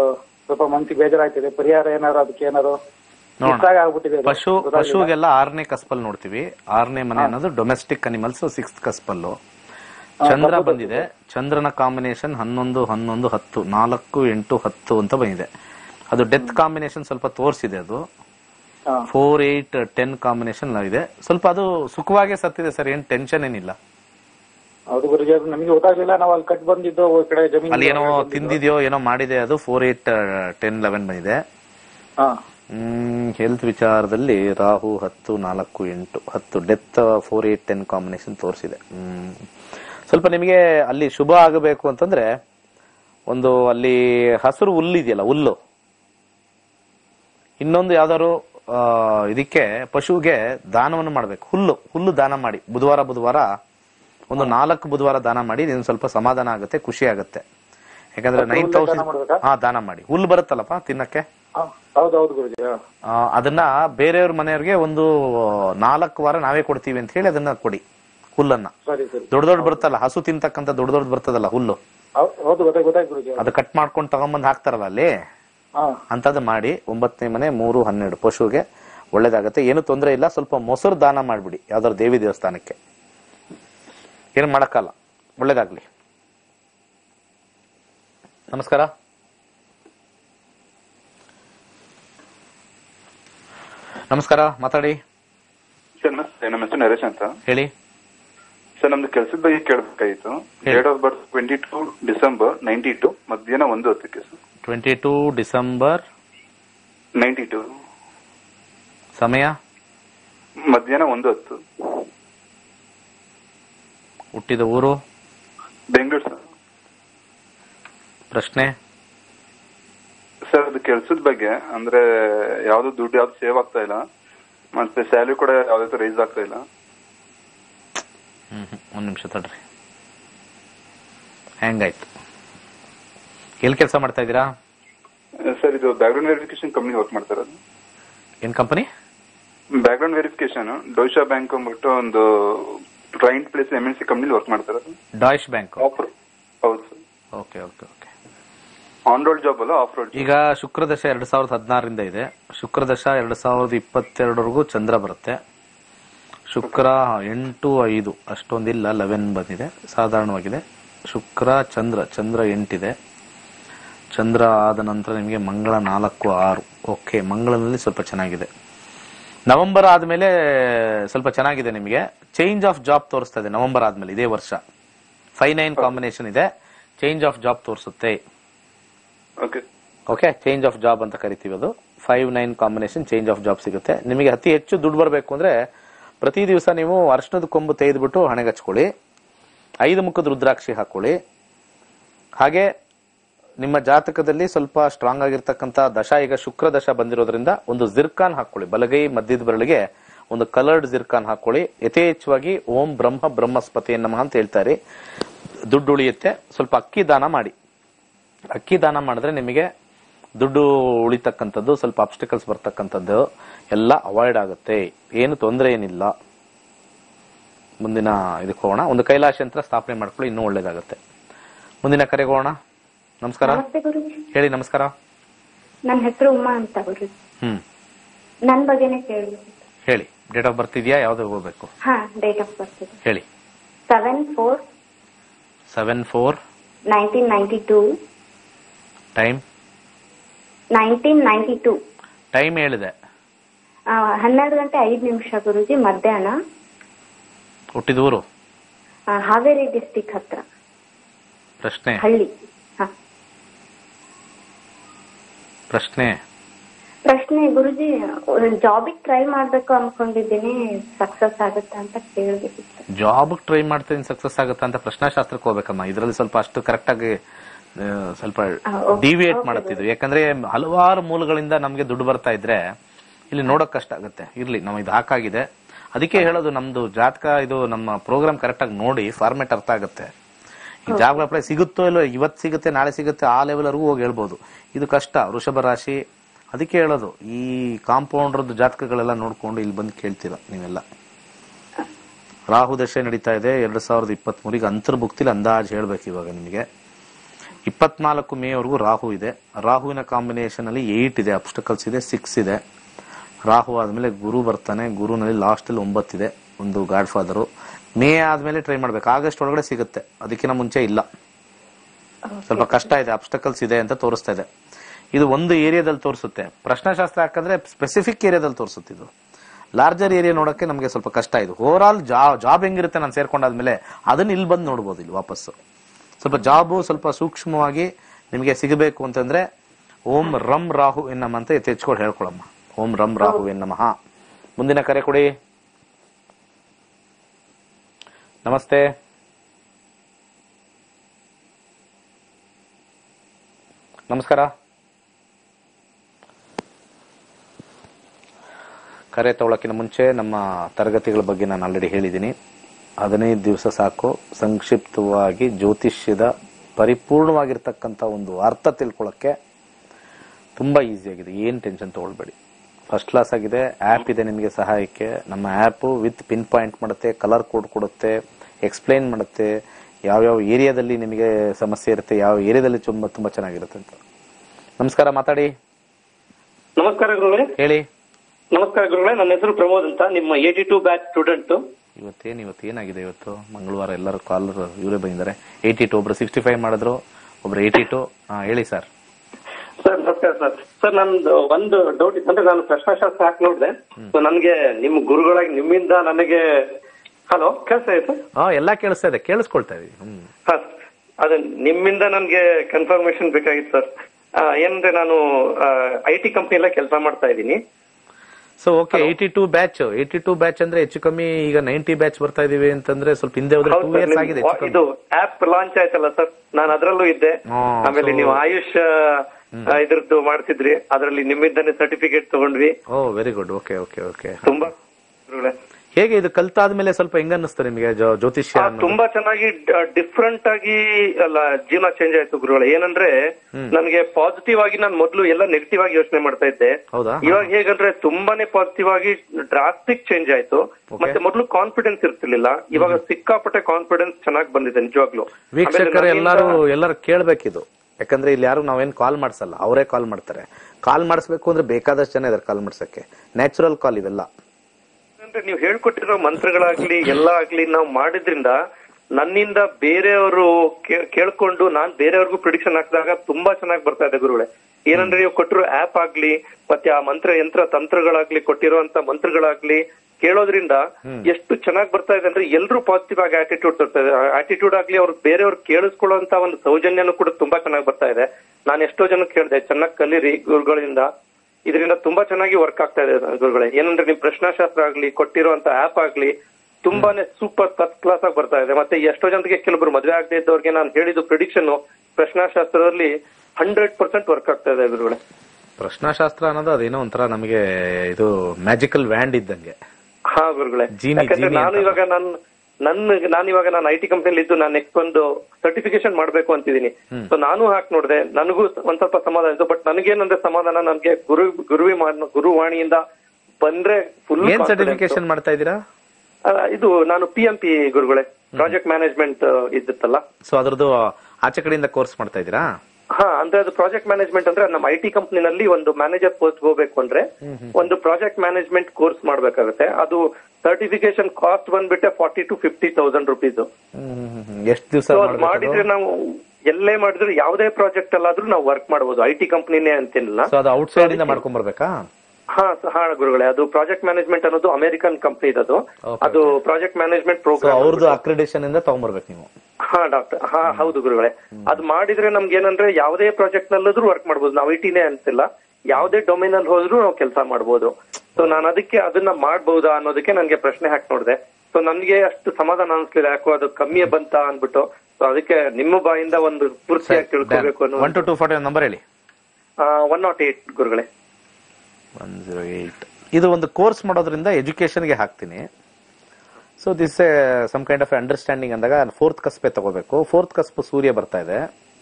Speaker 6: ಸ್ವಲ್ಪ ಮನ್ಸಿಗೆ ಬೇಜಾರಾಗ್ತಿದೆ ಪರಿಹಾರ ಏನಾರು ಅದಕ್ಕೆ ಏನಾರು
Speaker 1: ನೋಡೋಣ.
Speaker 6: ಮಿಸ್ ಆಗಿ ಆಗ್ಬಿಟ್ಟಿದೆ ಅದು.
Speaker 1: ಪಶು
Speaker 6: ಗೊತ್ತಾಗ್ಲಿಲ್ಲ.
Speaker 1: ಪಶುಗೆಲ್ಲ ಆರನೇ ಕಸ್ಪಲ್ ನೋಡ್ತೀವಿ ಆರನೇ ಮನೆ ಅನ್ನೋದು domestic animals six cuspal Chandra
Speaker 6: ಕಪ್ಪು
Speaker 1: ಬಂದಿದೆ ಚಂದ್ರನ ಕಾಂಬಿನೇಷನ್ ಹನ್ನೊಂದು ಹನ್ನೊಂದು ಹತ್ತು ನಾಲ್ಕು ಎಂಟು ಹತ್ತು ಅಂತ ಬಂದಿದೆ ಅದು ಡೆತ್ ಕಾಂಬಿನೇಷನ್ ಸ್ವಲ್ಪ ತೋರಿಸಿದೆ ಅದು
Speaker 6: ಹಾ.
Speaker 1: ಫೋರ್ ಏಟ್ ಟೆನ್ ಕಾಂಬಿನೇಷನ್ ಇದೆ ಸ್ವಲ್ಪ ಅದು ಸುಖವಾಗೇ ಸತ್ತಿದೆ ಸರ್ ಏನ್ ಟೆನ್ಷನ್ ಏನಿಲ್ಲ
Speaker 6: ಹೌದು ಗುರುಜಿ ಅದು ನಮಗೆ ಗೊತ್ತಾಗ್ಲಿಲ್ಲ ನಾವು ಅಲ್ಲಿ ಕಟ್ ಬಂದಿದ್ದು ಈ ಕಡೆ ಜಮೀನು
Speaker 1: ಅಲ್ಲಿ ಏನೋ ತಿಂದಿದ್ಯೋ ಏನೋ ಮಾಡಿದೆ ಅದು ಫೋರ್ ಏಟ್ ಟೆನ್ ಲೆವೆನ್ ಬಂದಿದೆ
Speaker 6: ಹಾ
Speaker 1: ಹ್ಮ್ ಹೆಲ್ತ್ ವಿಚಾರದಲ್ಲಿ ರಾಹು ಹತ್ತು ನಾಲ್ಕು ಎಂಟು ಹತ್ತು death four eight ten combination ತೋರಿಸಿದೆ ಹ್ಮ್ ಸ್ವಲ್ಪ ನಿಮಗೆ ಅಲ್ಲಿ ಶುಭ ಆಗಬೇಕು ಅಂತಂದ್ರೆ ಒಂದು ಅಲ್ಲಿ ಹಸಿರು ಹುಲ್ಲು ಇದೆಯಲ್ಲ ಹುಲ್ಲು ಇನ್ನೊಂದು ಯಾವ್ದಾದ್ರು ಆ, ಇದಕ್ಕೆ ಪಶುವಿಗೆ ದಾನವನ್ನು ಮಾಡ್ಬೇಕು ಹುಲ್ಲು ಹುಲ್ಲು ದಾನ ಮಾಡಿ ಬುಧವಾರ ಬುಧವಾರ ಒಂದು ನಾಲ್ಕು ಬುಧವಾರ ದಾನ ಮಾಡಿ ನಿನ್ ಸ್ವಲ್ಪ ಸಮಾಧಾನ ಆಗುತ್ತೆ ಖುಷಿ ಆಗುತ್ತೆ ಯಾಕಂದ್ರೆ ನೈನ್
Speaker 6: ಹುಲ್ಲು ದಾನ
Speaker 1: ತೌಸಂಡ್
Speaker 6: ಮಾಡ್ಬೇಕಾ?
Speaker 1: ಹಾ ದಾನ ಮಾಡಿ ಹುಲ್ಲು ಬರುತ್ತಲ್ಲಪ್ಪ ತಿನ್ನಕ್ಕೆ
Speaker 6: ಹಾ, ಹೌದು ಹೌದು ಗುರುಜಿ ಹಾ.
Speaker 1: ಆ, ಅದನ್ನ ಬೇರೆಯವ್ರ ಮನೆಯವ್ರಿಗೆ ಒಂದು ನಾಲ್ಕು ವಾರ ನಾವೇ ಕೊಡ್ತೀವಿ ಅಂತ ಹೇಳಿ ಅದನ್ನ ಕೊಡಿ ಹುಲ್ಲನ್ನ
Speaker 6: ಸರಿ ಸರಿ
Speaker 1: ದೊಡ್ಡ ದೊಡ್ಡ ಬರುತ್ತಲ್ಲ ಹಸು ತಿಂತಕ್ಕಂತ ದೊಡ್ಡ ದೊಡ್ಡ ಬರ್ತದಲ್ಲ ಹುಲ್ಲು
Speaker 6: ಹೌ- ಹೌದು ಗೊತ್ತಾಯ್ತು ಗೊತ್ತಾಯ್ತು ಗುರುಜಿ
Speaker 1: ಅದು ಕಟ್ ಮಾಡ್ಕೊಂಡು ತಗೊಂಬಂದ್ ಹಾಕ್ತಾರಲ್ಲ ಅಲ್ಲಿ
Speaker 6: ಹಾ
Speaker 1: ಅಂತದ್ ಮಾಡಿ ಒಂಬತ್ತನೇ ಮನೆ ಮೂರು ಹನ್ನೆರಡು ಪಶುಗೆ ಒಳ್ಳೇದಾಗತ್ತೆ ಏನು ತೊಂದರೆ ಇಲ್ಲ ಸ್ವಲ್ಪ ಮೊಸರು ದಾನ ಮಾಡ್ಬಿಡಿ ಯಾವ್ದಾದ್ರು ದೇವಿ ದೇವಸ್ಥಾನಕ್ಕೆ ಏನು ಮಾಡಕ್ಕಲ್ಲ ಒಳ್ಳೇದಾಗ್ಲಿ ನಮಸ್ಕಾರ ನಮಸ್ಕಾರ ಮಾತಾಡಿ
Speaker 7: ಸರ್ ನಮಸ್ತೆ ನಮ್ಮ ಹೆಸರು ನರೇಶ್ ಅಂತ
Speaker 1: ಹೇಳಿ
Speaker 7: ಸರ್ ನಮ್ದು ಕೆಲಸದ ಬಗ್ಗೆ ಕೇಳಬೇಕಾಗಿತ್ತು date of birth twenty two December ninety two ಮಧ್ಯಾಹ್ನ ಒಂದು ಹೊತ್ತಿಗೆ sir
Speaker 1: twenty two December
Speaker 7: ninety two
Speaker 1: ಸಮಯ
Speaker 7: ಮಧ್ಯಾಹ್ನ ಒಂದು ಹೊತ್ತು
Speaker 1: ಹುಟ್ಟಿದ ಊರು
Speaker 7: ಬೆಂಗಳೂರು ಸರ್
Speaker 1: ಪ್ರಶ್ನೆ
Speaker 7: ಸರ್ ಅದು ಕೆಲಸದ ಬಗ್ಗೆ ಅಂದ್ರೆ ಯಾವ್ದು ದುಡ್ಡು ಯಾವ್ದು ಸೇವ್ ಆಗ್ತಾ ಇಲ್ಲ ಮತ್ತೆ ಸ್ಯಾಲರಿ ಕೂಡ ಯಾವ್ದು ರೈಸ್ ಆಗ್ತಾ ಇಲ್ಲ
Speaker 1: ಹ್ಮ್ ಹ್ಮ್. ಒಂದ್ ನಿಮಿಷ ತಡ್ರಿ ಹೆಂಗಾಯ್ತು ಎಲ್ಲಿ ಕೆಲಸ ಮಾಡ್ತಾ ಇದ್ದೀರಾ
Speaker 7: ಸರ್ ಇದು ಬ್ಯಾಕ್ಗ್ರೌಂಡ್ ವೆರಿಫಿಕೇಶನ್ ಕಂಪ್ನಿ ವರ್ಕ್ ಮಾಡ್ತಾರೆ
Speaker 1: ಏನ್ company
Speaker 7: background verification Deutsche bank ಅಂದ್ಬಿಟ್ಟು ಒಂದು client place M N C ಕಂಪ್ನಿಲಿ ವರ್ಕ್ ಮಾಡ್ತಾರೆ
Speaker 1: ಡಾಯ್ಶ್ ಬ್ಯಾಂಕ್
Speaker 7: ಆಫರ್ ಹೌದು sir
Speaker 1: okay okay okay
Speaker 7: on road job ಅಲ್ಲ ಆಫ್ ರೋಡ್
Speaker 1: ಈಗ ಶುಕ್ರದಶ ಎರಡ್ ಸಾವಿರದ ಹದಿನಾರರಿಂದ ಇದೆ ಶುಕ್ರದಶ ಎರಡ್ ಸಾವಿರದ ಇಪ್ಪತ್ತೆರಡವರೆಗೂ ಚಂದ್ರ ಬರುತ್ತೆ ಶುಕ್ರ ಎಂಟು ಐದು ಅಷ್ಟೊಂದಿಲ್ಲ ಲೆವೆನ್ ಬಂದಿದೆ ಸಾಧಾರಣವಾಗಿದೆ ಶುಕ್ರ ಚಂದ್ರ ಚಂದ್ರ ಎಂಟಿದೆ ಚಂದ್ರ ಆದ ನಂತರ ನಿಮಗೆ ಮಂಗಳ ನಾಲ್ಕು ಆರು ಓಕೆ ಮಂಗಳನಲ್ಲಿ ಸ್ವಲ್ಪ ಚೆನ್ನಾಗಿದೆ ನವೆಂಬರ್ ಆದ್ಮೇಲೆ ಸ್ವಲ್ಪ ಚೆನ್ನಾಗಿದೆ ನಿಮಗೆ ಚೇಂಜ್ ಆಫ್ ಜಾಬ್ ತೋರಿಸ್ತಾ ಇದೆ ನವೆಂಬರ್ ಆದ್ಮೇಲೆ ಇದೇ ವರ್ಷ ಫೈವ್ ನೈನ್ ಕಾಂಬಿನೇಷನ್ ಇದೆ ಚೇಂಜ್ ಆಫ್ ಜಾಬ್ ತೋರಿಸುತ್ತೆ
Speaker 7: okay
Speaker 1: okay change of job ಅಂತ ಕರಿತೀವಿ ಅದು five nine combination change of job ಸಿಗುತ್ತೆ ನಿಮಗೆ ಅತಿ ಹೆಚ್ಚು ದುಡ್ಡು ಬರಬೇಕು ಅಂದ್ರೆ ಪ್ರತಿ ದಿವಸ ನೀವು ಅರ್ಶನದ ಕೊಂಬು ತೆಗೆದ್ಬಿಟ್ಟು ಹಣೆಗೆ ಹಚ್ಕೊಳ್ಳಿ ಐದು ಮುಖದ ರುದ್ರಾಕ್ಷಿ ಹಾಕೊಳ್ಳಿ ಹಾಗೆ ನಿಮ್ಮ ಜಾತಕದಲ್ಲಿ ಸ್ವಲ್ಪ ಸ್ಟ್ರಾಂಗ್ ಆಗಿರ್ತಕ್ಕಂಥ ದಶ ಈಗ ಶುಕ್ರ ದಶ ಬಂದಿರೋದ್ರಿಂದ ಒಂದು ಜಿರ್ಕಾನ್ ಹಾಕೊಳ್ಳಿ ಬಲಗೈ ಮಧ್ಯದ ಬೆರಳಿಗೆ ಒಂದು ಕಲರ್ಡ್ ಜಿರ್ಕಾನ್ ಹಾಕೊಳ್ಳಿ ಯಥೇಚ್ಛವಾಗಿ ಓಂ ಬ್ರಹ್ಮ ಬ್ರಹ್ಮಸ್ಪತಿ ನಮಃ ಅಂತ ಹೇಳ್ತಾರೆ ದುಡ್ಡು ಉಳಿಯುತ್ತೆ ಸ್ವಲ್ಪ ಅಕ್ಕಿ ದಾನ ಮಾಡಿ ಅಕ್ಕಿ ದಾನ ಮಾಡಿದ್ರೆ ನಿಮಗೆ ದುಡ್ಡು ಉಳಿತಕ್ಕಂಥದ್ದು ಸ್ವಲ್ಪ ಅಬ್ಸ್ಟಿಕಲ್ಸ್ ಬರ್ತಕ್ಕಂಥದ್ದು ಎಲ್ಲ ಅವಾಯ್ಡ್ ಆಗುತ್ತೆ ಏನು ತೊಂದರೆ ಏನಿಲ್ಲ ಮುಂದಿನ ಇದಕ್ಕೆ ಹೋಗೋಣ ಒಂದು ಕೈಲಾಶ ಯಂತ್ರ ಸ್ಥಾಪನೆ ಮಾಡ್ಕೊಳ್ಳಿ ಇನ್ನೂ ಒಳ್ಳೇದಾಗುತ್ತೆ ಮುಂದಿನ ಕರೆಗೆ ಹೋಗೋಣ ನಮಸ್ಕಾರ
Speaker 8: ನಮಸ್ತೆ ಗುರುಜಿ
Speaker 1: ಹೇಳಿ ನಮಸ್ಕಾರ
Speaker 8: ನನ್ನ ಹೆಸರು ಉಮಾ ಅಂತ ಗುರುಜಿ
Speaker 1: ಹ್ಮ್
Speaker 8: ನನ್ ಬಗ್ಗೆನೇ ಕೇಳಬೇಕು
Speaker 1: ಹೇಳಿ ಡೇಟ್ ಆಫ್ ಬರ್ತ್ ಇದೆಯಾ ಯಾವ್ದು ಹೋಗ್ಬೇಕು
Speaker 8: ಹಾ ಡೇಟ್ ಆಫ್ ಬರ್ತ್ ಇದೆ
Speaker 1: ಹೇಳಿ
Speaker 8: seven four
Speaker 1: seven four
Speaker 8: nineteen ninety two
Speaker 1: time
Speaker 8: nineteen ninety two
Speaker 1: time ಹೇಳಿದೆ
Speaker 8: ಹನ್ನೆರಡು ಗಂಟೆ ಐದು ನಿಮಿಷ ಗುರುಜಿ ಮಧ್ಯಾಹ್ನ
Speaker 1: ಹುಟ್ಟಿದ ಊರು
Speaker 8: ಆ, ಹಾವೇರಿ ಡಿಸ್ಟಿಕ್ ಹತ್ರ
Speaker 1: ಪ್ರಶ್ನೆ
Speaker 8: ಹಳ್ಳಿ ಹಾ
Speaker 1: ಪ್ರಶ್ನೆ
Speaker 8: ಪ್ರಶ್ನೆ ಗುರುಜಿ ಜಾಬಿಗೆ ಟ್ರೈ ಮಾಡ್ಬೇಕು ಅನ್ಕೊಂಡಿದ್ದೀನಿ ಸಕ್ಸಸ್ ಆಗುತ್ತಾ ಅಂತ ಕೇಳ್ಬೇಕಿತ್ತು
Speaker 1: ಜಾಬ್ ಟ್ರೈ ಮಾಡ್ತೀನಿ ಸಕ್ಸಸ್ ಆಗುತ್ತಾ ಅಂತ ಪ್ರಶ್ನಾಶಾಸ್ತ್ರಕ್ಕೆ ಹೋಗ್ಬೇಕಮ್ಮ ಇದರಲ್ಲಿ ಸ್ವಲ್ಪ ಅಷ್ಟು ಕರೆಕ್ಟ್ ಆಗಿ ಆ, ಸ್ವಲ್ಪ
Speaker 8: ಆ, okay,
Speaker 1: ಡಿವಿಯೇಟ್
Speaker 8: okay,
Speaker 1: ಮಾಡುತ್ತಿದ್ರು ಯಾಕಂದ್ರೆ ಹಲವಾರು ಮೂಲಗಳಿಂದ ನಮಗೆ ದುಡ್ಡು ಬರ್ತಾ ಇದ್ರೆ ಇಲ್ಲಿ ನೋಡಕ್ ಕಷ್ಟ ಆಗುತ್ತೆ ಇರ್ಲಿ ನಾವು ಇದು ಹಾಕಾಗಿದೆ ಅದಕ್ಕೆ ಹೇಳೋದು ನಮ್ದು ಜಾತಕ ಇದು ನಮ್ಮ ಪ್ರೋಗ್ರಾಮ್ ಕರೆಕ್ಟ್ ಆಗಿ ನೋಡಿ ಫಾರ್ಮೆಟ್ ಅರ್ಥ ಆಗುತ್ತೆ ಈ ಜಾಬ್ ಅಪ್ಲೈ ಸಿಗುತ್ತೋ ಇಲ್ಲೋ ಇವತ್ತು ಸಿಗುತ್ತೆ ನಾಳೆ ಸಿಗುತ್ತೆ ಆ ಲೆವೆಲ್ ವರೆಗೂ ಹೋಗಿ ಹೇಳ್ಬೋದು ಇದು ಕಷ್ಟ ವೃಷಭ ರಾಶಿ ಅದಕ್ಕೆ ಹೇಳೋದು ಈ ಕಾಂಪೌಂಡ್ರದ್ದು ಜಾತಕಗಳೆಲ್ಲ ನೋಡ್ಕೊಂಡು ಇಲ್ಲಿ ಬಂದು ಕೇಳ್ತೀರ ನೀವೆಲ್ಲ ರಾಹು ದಶೆ ನಡೀತಾ ಇದೆ ಎರಡ್ ಸಾವಿರದ ಇಪ್ಪತ್ತ್ ಮೂರಿಗೆ ಅಂತರ್ಭುಕ್ತಿಲಿ ಅಂದಾಜ್ ಹೇಳ್ಬೇಕು ಇವಾಗ ನಿಮಗೆ ಇಪ್ಪತ್ನಾಲ್ಕು ಮೇವರೆಗೂ ರಾಹು ಇದೆ ರಾಹುವಿನ ಕಾಂಬಿನೇಷನ್ ಅಲ್ಲಿ ಏಟ್ ಇದೆ ಅಬ್ಸ್ಟಕಲ್ಸ್ ಇದೆ ಸಿಕ್ಸ್ ಇದೆ ರಾಹು ಆದ್ಮೇಲೆ ಗುರು ಬರ್ತಾನೆ ಗುರುನಲ್ಲಿ ಲಾಸ್ಟ್ ಅಲ್ಲಿ ಒಂಬತ್ತಿದೆ ಒಂದು ಗಾಡ್ ಫಾದರು ಮೇ ಆದ್ಮೇಲೆ ಟ್ರೈ ಮಾಡ್ಬೇಕು ಆಗಸ್ಟ್ ಒಳಗಡೆ ಸಿಗುತ್ತೆ ಅದಕ್ಕಿಂತ ಮುಂಚೆ ಇಲ್ಲ ಸ್ವಲ್ಪ ಕಷ್ಟ ಇದೆ ಅಬ್ಸ್ಟಕಲ್ಸ್ ಇದೆ ಅಂತ ತೋರಿಸ್ತಾ ಇದೆ ಇದು ಒಂದು ಏರಿಯಾದಲ್ಲಿ ತೋರಿಸುತ್ತೆ ಪ್ರಶ್ನಾಶಾಸ್ತ್ರ ಯಾಕಂದ್ರೆ ಸ್ಪೆಸಿಫಿಕ್ ಏರಿಯಾದಲ್ಲಿ ತೋರಿಸುತ್ತೆ ಇದು ಲಾರ್ಜರ್ ಏರಿಯಾ ನೋಡಕ್ಕೆ ನಮಗೆ ಸ್ವಲ್ಪ ಕಷ್ಟ ಇದು ಓವರ್ ಆಲ್ ಜಾಬ್ ಹೆಂಗಿರುತ್ತೆ ನಾನು ಸೇರ್ಕೊಂಡಾದ್ಮೇಲೆ ಅದನ್ನ ಇಲ್ಲಿ ಬಂದು ನೋಡ್ಬೋದು ಇಲ್ಲಿ ವಾಪಸ್ಸು ಸ್ವಲ್ಪ ಜಾಬು ಸ್ವಲ್ಪ ಸೂಕ್ಷ್ಮವಾಗಿ ನಿಮಗೆ ಸಿಗಬೇಕು ಅಂತಂದ್ರೆ ಓಂ ರಂ ರಾಹು ಎನ್ನಮ್ಮ ಅಂತ ತೆಚ್ಕೊಂಡು ಹೇಳ್ಕೊಳಮ್ಮ ಓಂ ರಂ ರಾಹು ಎನ್ನಮಃ ಮುಂದಿನ ಕರೆ ಕೊಡಿ ನಮಸ್ತೆ ನಮಸ್ಕಾರ ಕರೆ ತಗೊಳಕ್ಕಿಂತ ಮುಂಚೆ ನಮ್ಮ ತರಗತಿಗಳ ಬಗ್ಗೆ ನಾನು ಆಲ್ರೆಡಿ ಹೇಳಿದ್ದೀನಿ ಹದಿನೈದು ದಿವಸ ಸಾಕು ಸಂಕ್ಷಿಪ್ತವಾಗಿ ಜ್ಯೋತಿಷ್ಯದ ಪರಿಪೂರ್ಣವಾಗಿರ್ತಕ್ಕಂಥ ಒಂದು ಅರ್ಥ ತಿಳ್ಕೊಳ್ಳೋಕ್ಕೆ ತುಂಬಾ ಈಸಿ ಆಗಿದೆ ಏನು ಟೆನ್ಷನ್ ತಗೊಳ್ಬೇಡಿ ಫಸ್ಟ್ ಕ್ಲಾಸ್ ಆಗಿದೆ ಆ್ಯಪ್ ಇದೆ ನಿಮಗೆ ಸಹಾಯಕ್ಕೆ ನಮ್ಮ ಆ್ಯಪ್ ವಿತ್ ಪಿನ್ ಪಾಯಿಂಟ್ ಮಾಡುತ್ತೆ ಕಲರ್ ಕೋಡ್ ಕೊಡುತ್ತೆ ಎಕ್ಸ್ಪ್ಲೈನ್ ಮಾಡುತ್ತೆ ಯಾವ್ಯಾವ ಏರಿಯಾದಲ್ಲಿ ನಿಮಗೆ ಸಮಸ್ಯೆ ಇರುತ್ತೆ ಯಾವ ಏರಿಯಾದಲ್ಲಿ ತುಂಬ ತುಂಬಾ ಚೆನ್ನಾಗಿರುತ್ತೆ ಅಂತ ನಮಸ್ಕಾರ ಮಾತಾಡಿ
Speaker 9: ನಮಸ್ಕಾರ ಗುರುಗಳೇ
Speaker 1: ಹೇಳಿ
Speaker 9: ನಮಸ್ಕಾರ ಗುರುಗಳೇ ನನ್ನ ಹೆಸರು ಪ್ರಮೋದ್ ಅಂತ ನಿಮ್ಮ ಏಟಿ ಟೂ ಬ್ಯಾಚ್ ಸ್ಟೂಡೆಂಟ್
Speaker 1: ಇವತ್ತೇನು ಇವತ್ತು ಏನಾಗಿದೆ ಇವತ್ತು ಮಂಗಳವಾರ ಎಲ್ಲರೂ ಕಾಲರ್ ಇವರೇ ಬಂದಿದ್ದಾರೆ ಏಯ್ಟಿ ಟು ಒಬ್ರು ಸಿಕ್ಸ್ಟಿ ಫೈವ್ ಮಾಡಿದ್ರು ಒಬ್ರು ಏಯ್ಟಿ ಟು ಹಾ ಹೇಳಿ ಸರ್
Speaker 9: ಸರ್ ನಮಸ್ಕಾರ ಸರ್ ಸರ್ ನಂದು ಒಂದು ಡೌಟ್ ಇತ್ತು ಅಂದ್ರೆ ನಾನು ಪ್ರಶ್ನಾಶಾಸ್ತ್ರ ಹಾಕಿ ನೋಡಿದೆ ಸೊ ನನಗೆ ನಿಮ್ಮ ಗುರುಗಳಾಗಿ ನಿಮ್ಮಿಂದ ನನಗೆ ಹಲೋ ಕೇಳ್ತಾ ಇದೆ ಸರ್
Speaker 1: ಹಾ ಎಲ್ಲಾ ಕೇಳಿಸ್ತಾ ಇದೆ ಕೇಳಿಸ್ಕೊಳ್ತಾ ಇದೀವಿ ಹ್ಮ್
Speaker 9: ಹಾ ಅದು ನಿಮ್ಮಿಂದ ನನಗೆ ಕನ್ಫರ್ಮೇಶನ್ ಬೇಕಾಗಿತ್ತು ಸರ್ ಏನಂದ್ರೆ ನಾನು ಐ ಟಿ ಕಂಪ್ನಿಯಲ್ಲ ಕೆಲಸ ಮಾಡ್ತಾ ಇದ್ದೀನಿ
Speaker 1: so okay eighty two batch eighty two batch ಅಂದ್ರೆ ಹೆಚ್ಚು ಕಮ್ಮಿ ಈಗ ನೈಂಟಿ ಬ್ಯಾಚ್ ಬರ್ತಾ ಇದೀವಿ ಅಂತಂದ್ರೆ ಸ್ವಲ್ಪ ಹಿಂದೆ ಹೋದ್ರೆ
Speaker 9: ಹೌದು
Speaker 1: ಟೂ
Speaker 9: ಸರ್
Speaker 1: ಇಯರ್ಸ್ ಆಗಿದೆ ಹೆಚ್ಚು ಕಮ್ಮಿ.
Speaker 9: ಇದು ಆಪ್ ಲಾಂಚ್ ಆಯ್ತಲ್ಲ ಸರ್ ನಾನು ಅದ್ರಲ್ಲೂ ಇದ್ದೆ
Speaker 1: ಹಾ,
Speaker 9: ಆಮೇಲೆ
Speaker 1: so-
Speaker 9: ನೀವು ಆಯುಷ್ ಆ, ಇದ್ರದ್ದು ಮಾಡ್ತಿದ್ರಿ ಅದ್ರಲ್ಲಿ ನಿಮ್ಮಿಂದಾನೆ ಸರ್ಟಿಫಿಕೇಟ್ ತಗೊಂಡ್ವಿ
Speaker 1: oh very good okay okay okay
Speaker 9: ತುಂಬಾ ಗುರುಗಳೇ.
Speaker 1: ಹೇಗೆ ಇದು ಕಲ್ತಾದ್ಮೇಲೆ ಸ್ವಲ್ಪ ಹೆಂಗ ಅನ್ನಿಸ್ತು ನಿಮಗೆ ಜೊ- ಜ್ಯೋತಿಷ್ಯ
Speaker 9: ಆ,
Speaker 1: ಅನ್ನೋದು?
Speaker 9: ತುಂಬಾ ಚೆನ್ನಾಗಿ ಡಿಫ್ರೆಂಟ್ ಆಗಿ ಅಲ್ಲ ಜೀವನ ಚೇಂಜ್ ಆಯ್ತು ಗುರುಗಳೇ ಏನಂದ್ರೆ ನನಗೆ ಪಾಸಿಟಿವ್ ಆಗಿ ನಾನು ಮೊದಲು ಎಲ್ಲ ನೆಗೆಟಿವ್ ಆಗಿ ಯೋಚನೆ ಮಾಡ್ತಾ ಇದ್ದೆ
Speaker 1: ಹೌದಾ
Speaker 9: ಇವಾಗ ಹೇಗಂದ್ರೆ ತುಂಬಾನೇ ಪಾಸಿಟಿವ್ ಆಗಿ ಡ್ರಾಸ್ಟಿಕ್ ಚೇಂಜ್ ಆಯ್ತು ಮತ್ತೆ ಮೊದಲು ಕಾನ್ಫಿಡೆನ್ಸ್ ಇರ್ತಿರ್ಲಿಲ್ಲ ಇವಾಗ ಸಿಕ್ಕಾಪಟ್ಟೆ ಕಾನ್ಫಿಡೆನ್ಸ್ ಚೆನ್ನಾಗಿ ಬಂದಿದೆ ನಿಜವಾಗ್ಲು ಆಮೇಲೆ
Speaker 1: ವೀಕ್ಷಕರು
Speaker 9: ನನ್ನಿಂದ-
Speaker 1: ಎಲ್ಲರೂ ಎಲ್ಲರೂ ಕೇಳ್ಬೇಕಿದು ಯಾಕಂದ್ರೆ ಇಲ್ಲಿ ಯಾರು ನಾವೇನ್ ಕಾಲ್ ಮಾಡ್ಸಲ್ಲ ಅವರೇ ಕಾಲ್ ಮಾಡ್ತಾರೆ ಕಾಲ್ ಮಾಡಿಸ್ಬೇಕು ಅಂದ್ರೆ ಬೇಕಾದಷ್ಟು ಜನ ಇದಾರೆ ಕಾಲ್ ಮಾಡ್ಸಕ್ಕೆ ನ್ಯಾಚುರಲ್ ಕಾಲ್ ಇವೆಲ್ಲ
Speaker 9: ಅಂದ್ರೆ ನೀವು ಹೇಳ್ಕೊಟ್ಟಿರೋ ಮಂತ್ರಗಳಾಗ್ಲಿ ಎಲ್ಲ ಆಗ್ಲಿ ನಾವು ಮಾಡಿದ್ರಿಂದ ನನ್ನಿಂದ ಬೇರೆಯವರು ಕೇ- ಕೇಳ್ಕೊಂಡು ನಾನ್ ಬೇರೆಯವ್ರಿಗೂ ಪ್ರಿಡಿಕ್ಷನ್ ಹಾಕಿದಾಗ ತುಂಬಾ ಚೆನ್ನಾಗಿ ಬರ್ತಾ ಇದೆ ಗುರುಗಳೇ ಏನಂದ್ರೆ ನೀವು ಕೊಟ್ಟಿರೋ ಆಪ್ ಆಗ್ಲಿ ಮತ್ತೆ ಆ ಮಂತ್ರ ಯಂತ್ರ ತಂತ್ರಗಳಾಗ್ಲಿ ಕೊಟ್ಟಿರುವಂತ ಮಂತ್ರಗಳಾಗ್ಲಿ ಕೇಳೋದ್ರಿಂದ ಎಷ್ಟು ಚೆನ್ನಾಗಿ ಬರ್ತಾ ಇದೆ ಅಂದ್ರೆ ಎಲ್ರು ಪಾಸಿಟಿವ್ ಆಗಿ ಆಟಿಟ್ಯೂಡ್ ತರ್ತಾ ಇದೆ ಆಟಿಟ್ಯೂಡ್ ಆಗ್ಲಿ ಅವ್ರು ಬೇರೆಯವ್ರು ಕೇಳಿಸ್ಕೊಳ್ಳುವಂತ ಒಂದು ಸೌಜನ್ಯನೂ ಕೂಡ ತುಂಬಾ ಚೆನ್ನಾಗಿ ಬರ್ತಾ ಇದೆ ನಾನು ಎಷ್ಟೋ ಜನ ಕೇಳಿದೆ ಚೆನ್ನಾಗಿ ಕಲೀರಿ ಗುರುಗಳಿಂದ ಇದರಿಂದ ತುಂಬಾ ಚೆನ್ನಾಗಿ ವರ್ಕ್ ಆಗ್ತಾ ಇದೆ ಗುರುಗಳೇ ಏನಂದ್ರೆ ನಿಮ್ ಪ್ರಶ್ನಾಶಾಸ್ತ್ರ ಆಗ್ಲಿ ಕೊಟ್ಟಿರುವಂತ ಆಪ್ ಆಗ್ಲಿ ತುಂಬಾನೇ ಸೂಪರ್ ಫಸ್ಟ್ ಕ್ಲಾಸ್ ಆಗಿ ಬರ್ತಾ ಇದೆ ಮತ್ತೆ ಎಷ್ಟೋ ಜನರಿಗೆ ಕೆಲವೊಬ್ರು ಮದುವೆ ಆಗದೆ ಇದ್ದವ್ರಿಗೆ ನಾನು ಹೇಳಿದ್ದು ಪ್ರಿಡಿಕ್ಷನ್ ಪ್ರಶ್ನಾಶಾಸ್ತ್ರದಲ್ಲಿ ಹಂಡ್ರೆಡ್ ಪರ್ಸೆಂಟ್ ವರ್ಕ್ ಆಗ್ತಾ ಇದೆ ಗುರುಗಳೇ
Speaker 1: ಪ್ರಶ್ನಾಶಾಸ್ತ್ರ ಅನ್ನೋದು ಅದೇನೋ ಒಂಥರ ನಮಗೆ ಇದು ಮ್ಯಾಜಿಕಲ್ ವ್ಯಾಂಡ್ ಇದ್ದಂಗೆ
Speaker 9: ಹಾ ಗುರುಗಳೇ
Speaker 1: ಜೀನಿ-
Speaker 9: ಯಾಕಂದ್ರೆ
Speaker 1: ಜೀನಿ
Speaker 9: ನಾನು
Speaker 1: ಅಂತ.
Speaker 9: ಇವಾಗ ನನ್ ನನ್ನ ನಾನು ಇವಾಗ ನಾನು ಐ ಟಿ ಕಂಪ್ನಿಲಿ ಇದ್ದು ನಾನು ನೆಕ್ಸ್ಟ್ ಒಂದು ಸರ್ಟಿಫಿಕೇಶನ್ ಮಾಡ್ಬೇಕು ಅಂತಿದ್ದೀನಿ ಸೊ ನಾನು ಹಾಕಿ ನೋಡಿದೆ ನನಗೂ ಒಂದ್ ಸ್ವಲ್ಪ ಸಮಾಧಾನ ಇತ್ತು ಬಟ್ ನನಗೇನಂದ್ರೆ ಸಮಾಧಾನ ನನ್ಗೆ ಗುರು ಗುರುವಿ ಮಾಡ್- ಗುರುವಾಣಿಯಿಂದ ಬಂದ್ರೆ ಫುಲ್
Speaker 1: ಏನ್ ಸರ್ಟಿಫಿಕೇಶನ್ ಮಾಡ್ತಾ ಇದ್ದೀರಾ
Speaker 9: ಇದು ನಾನು ಪಿ ಎಂ ಪಿ ಗುರುಗಳೇ ಪ್ರಾಜೆಕ್ಟ್ ಮ್ಯಾನೇಜ್ಮೆಂಟ್ ಇದ್ದಿತ್ತಲ್ಲ
Speaker 1: ಸೊ ಅದ್ರದ್ದು ಆಚೆ ಕಡೆಯಿಂದ ಕೋರ್ಸ್ ಮಾಡ್ತಾ ಇದ್ದೀರಾ
Speaker 9: ಹಾ ಅಂದ್ರೆ ಅದು ಪ್ರಾಜೆಕ್ಟ್ ಮ್ಯಾನೇಜ್ಮೆಂಟ್ ಅಂದ್ರೆ ನಮ್ಮ ಐ ಟಿ ಕಂಪ್ನಿನಲ್ಲಿ ಒಂದು ಮ್ಯಾನೇಜರ್ ಪೋಸ್ಟ್ ಹೋಗ್ಬೇಕು ಅಂದ್ರೆ ಒಂದು ಪ್ರಾಜೆಕ್ಟ್ ಮ್ಯಾನೇಜ್ಮೆಂಟ್ ಕೋರ್ಸ್ ಮಾಡ್ಬೇಕಾಗುತ್ತೆ ಅದು ಸರ್ಟಿಫಿಕೇಶನ್ ಕಾಸ್ಟ್ ಬಂದ್ಬಿಟ್ಟೆ forty two fifty thousand rupees
Speaker 1: ಎಷ್ಟು ದಿವಸ
Speaker 9: ಸೊ ಅದು ಮಾಡಿದ್ರೆ ನಾವು ಎಲ್ಲೇ ಮಾಡಿದ್ರು ಯಾವುದೇ ಪ್ರಾಜೆಕ್ಟ್ ಅಲ್ಲಾದ್ರೂ ನಾವು ವರ್ಕ್ ಮಾಡಬಹುದು ಐ ಟಿ ಕಂಪ್ನಿನೇ ಅಂತಿಲ್ಲ
Speaker 1: ಸೊ ಅದು ಔಟ್ಸೈಡ್ ಇಂದ ಮಾಡ್ಕೊಂಡ್ ಬರ್ಬೇಕಾ
Speaker 9: ಹಾ ಸ- ಹಾ ಗುರುಗಳೇ ಅದು ಪ್ರಾಜೆಕ್ಟ್ ಮ್ಯಾನೇಜ್ಮೆಂಟ್ ಅನ್ನೋದು ಅಮೆರಿಕನ್ ಕಂಪ್ನಿ ಅದು
Speaker 1: Okay,
Speaker 9: ಅದು ಪ್ರಾಜೆಕ್ಟ್ ಮ್ಯಾನೇಜ್ಮೆಂಟ್
Speaker 1: ಸೊ
Speaker 9: ಪ್ರೋಗ್ರಾಮ್
Speaker 1: ಅವ್ರದ್ದು ಅಕ್ರಿಡೇಷನ್ ಇಂದ ತಗೊಂಡ್ಬರ್ಬೇಕು ನೀವು
Speaker 9: ಹಾ ಡಾಕ್ಟರ್ ಹಾ ಹೌದು ಗುರುಗಳೇ ಅದು ಮಾಡಿದ್ರೆ ನಮ್ಗೆ ಏನಂದ್ರೆ ಯಾವುದೇ ಪ್ರಾಜೆಕ್ಟ್ ನಲ್ಲಾದ್ರೂ ವರ್ಕ್ ಮಾಡ್ಬೋದು ನಾವು ಐಟಿನೇ ಅಂತಿಲ್ಲ ಯಾವುದೇ ಡೊಮೈನ್ ಅಲ್ಲಿ ಹೋದ್ರೂ ನಾವು ಕೆಲಸ ಮಾಡ್ಬೋದು ಸೊ ನಾನು ಅದಕ್ಕೆ ಅದನ್ನ ಮಾಡ್ಬಹುದಾ ಅನ್ನೋದಕ್ಕೆ ನನಗೆ ಪ್ರಶ್ನೆ ಹಾಕಿ ನೋಡಿದೆ ಸೊ ನನ್ಗೆ ಅಷ್ಟು ಸಮಾಧಾನ ಅನ್ಸ್ಲಿಲ್ಲ ಯಾಕೋ ಅದು ಕಮ್ಮಿ ಬಂತ ಅನ್ಬಿಟ್ಟು ಸೊ ಅದಕ್ಕೆ ನಿಮ್ಮ ಬಾಯಿಂದ ಒಂದು ಪೂರ್ತಿಯಾಗಿ ತಿಳ್ಕೊಬೇಕು ಅನ್ನೋ
Speaker 1: one two two forty number ಹೇಳಿ
Speaker 9: ಒನ್ ನಾಟ್ ಏಟ್ ಗುರುಗಳೇ
Speaker 1: ಒನ್ ಜೀರೋ ಏಟ್ ಇದು ಒಂದು ಕೋರ್ಸ್ ಮಾಡೋದ್ರಿಂದ ಎಜುಕೇಶನ್ಗೆ ಹಾಕ್ತೀನಿ so this some kind of understanding ಅಂದಾಗ ಫೋರ್ತ್ ಕಸ್ಪೆ ತಗೋಬೇಕು ಫೋರ್ತ್ ಕಸ್ಪು ಸೂರ್ಯ ಬರ್ತಾ ಇದೆ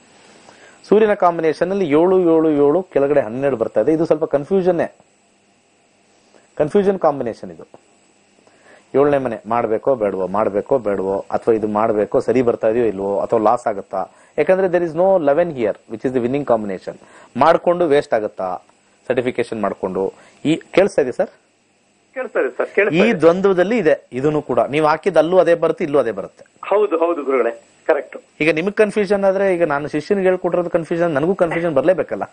Speaker 1: ಸೂರ್ಯನ ಕಾಂಬಿನೇಷನ್ ಅಲ್ಲಿ ಏಳು ಏಳು ಏಳು ಕೆಳಗಡೆ ಹನ್ನೆರಡು ಬರ್ತಾ ಇದೆ ಇದು ಸ್ವಲ್ಪ ಕನ್ಫ್ಯೂಷನ್ನೇ ಕನ್ಫ್ಯೂಷನ್ ಕಾಂಬಿನೇಷನ್ ಇದು ಏಳನೇ ಮನೆ ಮಾಡ್ಬೇಕೋ ಬೇಡವೋ ಮಾಡ್ಬೇಕೋ ಬೇಡವೋ ಅಥವಾ ಇದು ಮಾಡ್ಬೇಕೋ ಸರಿ ಬರ್ತಾ ಇದೆಯೋ ಇಲ್ವೋ ಅಥವಾ ಲಾಸ್ ಆಗುತ್ತಾ ಯಾಕಂದ್ರೆ there is no eleven here which is the winning combination ಮಾಡ್ಕೊಂಡು ವೇಸ್ಟ್ ಆಗುತ್ತಾ ಸರ್ಟಿಫಿಕೇಶನ್ ಮಾಡ್ಕೊಂಡು ಈ ಕೇಳಿಸ್ತಾ ಇದೆ ಸರ್
Speaker 9: ಕೇಳ್ತಾರೆ ಸರ್
Speaker 1: ಈ
Speaker 9: ಕೇಳ್ತಾರೆ
Speaker 1: ದ್ವಂದ್ವದಲ್ಲಿ ಇದೆ ಇದನ್ನು ಕೂಡ ನೀವು ಹಾಕಿದ ಅಲ್ಲೂ ಅದೇ ಬರುತ್ತೆ ಇಲ್ಲೂ ಅದೇ ಬರುತ್ತೆ
Speaker 9: ಹೌದು ಹೌದು ಗುರುಗಳೇ ಕರೆಕ್ಟ್
Speaker 1: ಈಗ ನಿಮಗ್ ಕನ್ಫ್ಯೂಷನ್ ಆದ್ರೆ ಈಗ ನಾನು ಶಿಷ್ಯನಿಗೆ ಹೇಳ್ಕೊಟ್ಟಿರೋದು ಕನ್ಫ್ಯೂಷನ್ ನನಗೂ ಕನ್ಫ್ಯೂಷನ್ ಬರ್ಲೇಬೇಕಲ್ಲ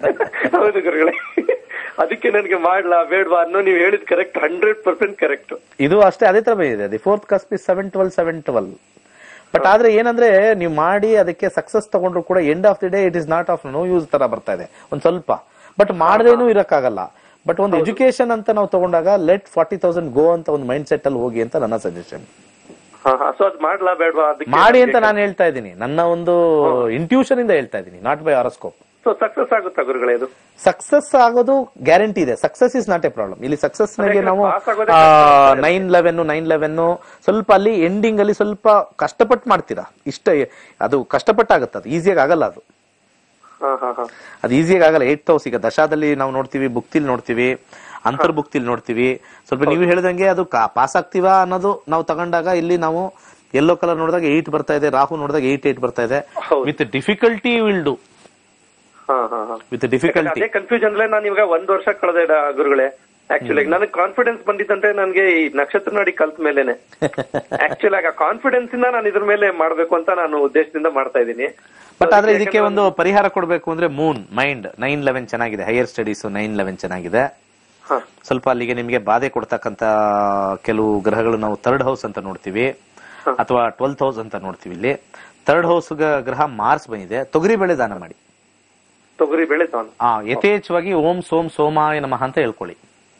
Speaker 9: ಹೌದು ಗುರುಗಳೇ ಅದಕ್ಕೆ ನನಗೆ ಮಾಡ್ಲಾ ಬೇಡವಾ ಅನ್ನೋ ನೀವು ಹೇಳಿದ್ ಕರೆಕ್ಟ್ ಹಂಡ್ರೆಡ್ ಪರ್ಸೆಂಟ್ ಕರೆಕ್ಟ್
Speaker 1: ಇದು ಅಷ್ಟೇ ಅದೇ ತರ ಇದೆ the fourth cusp is seven twelve seven twelve but ಆದ್ರೆ ಏನಂದ್ರೆ ನೀವು ಮಾಡಿ ಅದಕ್ಕೆ ಸಕ್ಸಸ್ ತಗೊಂಡ್ರು ಕೂಡ end of the day it is not of no use ತರ ಬರ್ತಾ ಇದೆ ಒಂದ್ ಸ್ವಲ್ಪ ಬಟ್ ಮಾಡದೇನು ಇರಕ್ಕಾಗಲ್ಲ ಬಟ್ ಒಂದು ಎಜುಕೇಶನ್ ಅಂತ ನಾವು ತಗೊಂಡಾಗ ಲೆಟ್ ಫಾರ್ಟಿ ತೌಸಂಡ್ ಗೋ ಅಂತ ಒಂದು ಮೈಂಡ್ ಸೆಟ್ ಅಲ್ಲಿ ಹೋಗಿ ಅಂತ ನನ್ನ ಸಜೆಷನ್
Speaker 9: ಹಾ ಹಾ ಸೊ ಅದ್ ಮಾಡ್ಲಾ ಬೇಡವಾ ಅದಕ್ಕೆ
Speaker 1: ಮಾಡಿ ಅಂತ ನಾನು ಹೇಳ್ತಾ ಇದ್ದೀನಿ ನನ್ನ ಒಂದು ಇಂಟ್ಯೂಷನ್ ಇಂದ ಹೇಳ್ತಾ ಇದ್ದೀನಿ not by horoscope
Speaker 9: so success ಆಗುತ್ತಾ ಗುರುಗಳೇ ಇದು
Speaker 1: ಸಕ್ಸಸ್ ಆಗೋದು ಗ್ಯಾರಂಟಿ ಇದೆ success is not a problem ಇಲ್ಲಿ ಸಕ್ಸಸ್ ನಾಗೆ ನಾವು
Speaker 9: pass ಆಗೋದೇ ಕಷ್ಟ
Speaker 1: ನೈನ್ ಲೆವೆನ್ ನೈನ್ ಲೆವೆನ್ ಸ್ವಲ್ಪ ಅಲ್ಲಿ ಎಂಡಿಂಗ್ ಅಲ್ಲಿ ಸ್ವಲ್ಪ ಕಷ್ಟಪಟ್ಟು ಮಾಡ್ತೀರಾ ಇಷ್ಟ ಅದು ಕಷ್ಟಪಟ್ಟಾಗತ್ತೆ ಅದು ಈಸಿಯಾಗಿ ಆಗಲ್ಲ ಅದು
Speaker 9: ಹಾ ಹಾ ಹಾ
Speaker 1: ಅದು ಈಸಿಯಾಗಿ ಆಗಲ್ಲ ಏಟ್ ತೌಸ್ ಈಗ ದಶಾದಲ್ಲಿ ನಾವು ನೋಡ್ತೀವಿ ಬುಕ್ತಿಲ್ ನೋಡ್ತೀವಿ ಅಂತರ್ ಬುಕ್ತಿಲ್ ನೋಡ್ತೀವಿ ಸ್ವಲ್ಪ ನೀವು ಹೇಳಿದಂಗೆ ಅದು ಪಾಸ್ ಆಗ್ತೀವಾ ಅನ್ನೋದು ನಾವು ತಗೊಂಡಾಗ ಇಲ್ಲಿ ನಾವು ಯೆಲ್ಲೋ ಕಲರ್ ನೋಡಿದಾಗ ಏಟ್ ಬರ್ತಾ ಇದೆ ರಾಹು ನೋಡಿದಾಗ ಏಟ್ ಏಟ್ ಬರ್ತಾ ಇದೆ
Speaker 9: ಹೌದು.
Speaker 1: ವಿತ್ ಡಿಫಿಕಲ್ಟಿ ವಿಲ್ ಡು
Speaker 9: ಹಾ ಹಾ ಹಾ
Speaker 1: ವಿತ್ ಡಿಫಿಕಲ್ಟಿ
Speaker 9: ಅದೇ ಕನ್ಫ್ಯೂಷನ್ ಅಲ್ಲೇ ನಾನು ಇವಾಗ ಒಂದ್ ವರ್ಷ ಕಳೆದೆ ಡ- ಗುರುಗಳೇ ಆಕ್ಚುಲಿ ನನಗೆ ಕಾನ್ಫಿಡೆನ್ಸ್ ಬಂದಿದ್ದಂತೆ ನನಗೆ ಈ ನಕ್ಷತ್ರ ನಾಡಿ ಕಲ್ತ ಮೇಲೆನೆ ಆಕ್ಚುಲಿ ಆಗ ಕಾನ್ಫಿಡೆನ್ಸ್ ಇಂದ ನಾನು ಇದ್ರ ಮೇಲೆ ಮಾಡ್ಬೇಕು ಅಂತ ನಾನು ಉದ್ದೇಶದಿಂದ ಮಾಡ್ತಾ ಇದ್ದೀನಿ
Speaker 1: ಬಟ್ ಆದ್ರೆ ಇದಕ್ಕೆ ಒಂದು ಪರಿಹಾರ ಕೊಡಬೇಕು ಅಂದ್ರೆ ಮೂನ್ ಮೈಂಡ್ ನೈನ್ ಲೆವೆನ್ ಚೆನ್ನಾಗಿದೆ ಹೈಯರ್ ಸ್ಟಡೀಸ್ ನೈನ್ ಲೆವೆನ್ ಚೆನ್ನಾಗಿದೆ
Speaker 9: ಹಾ
Speaker 1: ಸ್ವಲ್ಪ ಅಲ್ಲಿಗೆ ನಿಮಗೆ ಬಾಧೆ ಕೊಡ್ತಕ್ಕಂತ ಕೆಲವು ಗ್ರಹಗಳು ನಾವು ಥರ್ಡ್ ಹೌಸ್ ಅಂತ ನೋಡ್ತೀವಿ ಅಥವಾ ಟ್ವೆಲ್ತ್ ಹೌಸ್ ಅಂತ ನೋಡ್ತೀವಿ ಇಲ್ಲಿ ಥರ್ಡ್ ಹೌಸ್ ಗ್ರಹ ಮಾರ್ಸ್ ಬಂದಿದೆ ತೊಗರಿ ಬೆಳೆ ದಾನ ಮಾಡಿ
Speaker 9: ತೊಗರಿ ಬೆಳೆ ತಾನು
Speaker 1: ಆ ಯಥೇಚ್ಛವಾಗಿ ಓಂ ಸೋಮ್ ಸೋಮಾಯ ನಮಃ ಅಂತ ಹೇಳ್ಕೊಳ್ಳಿ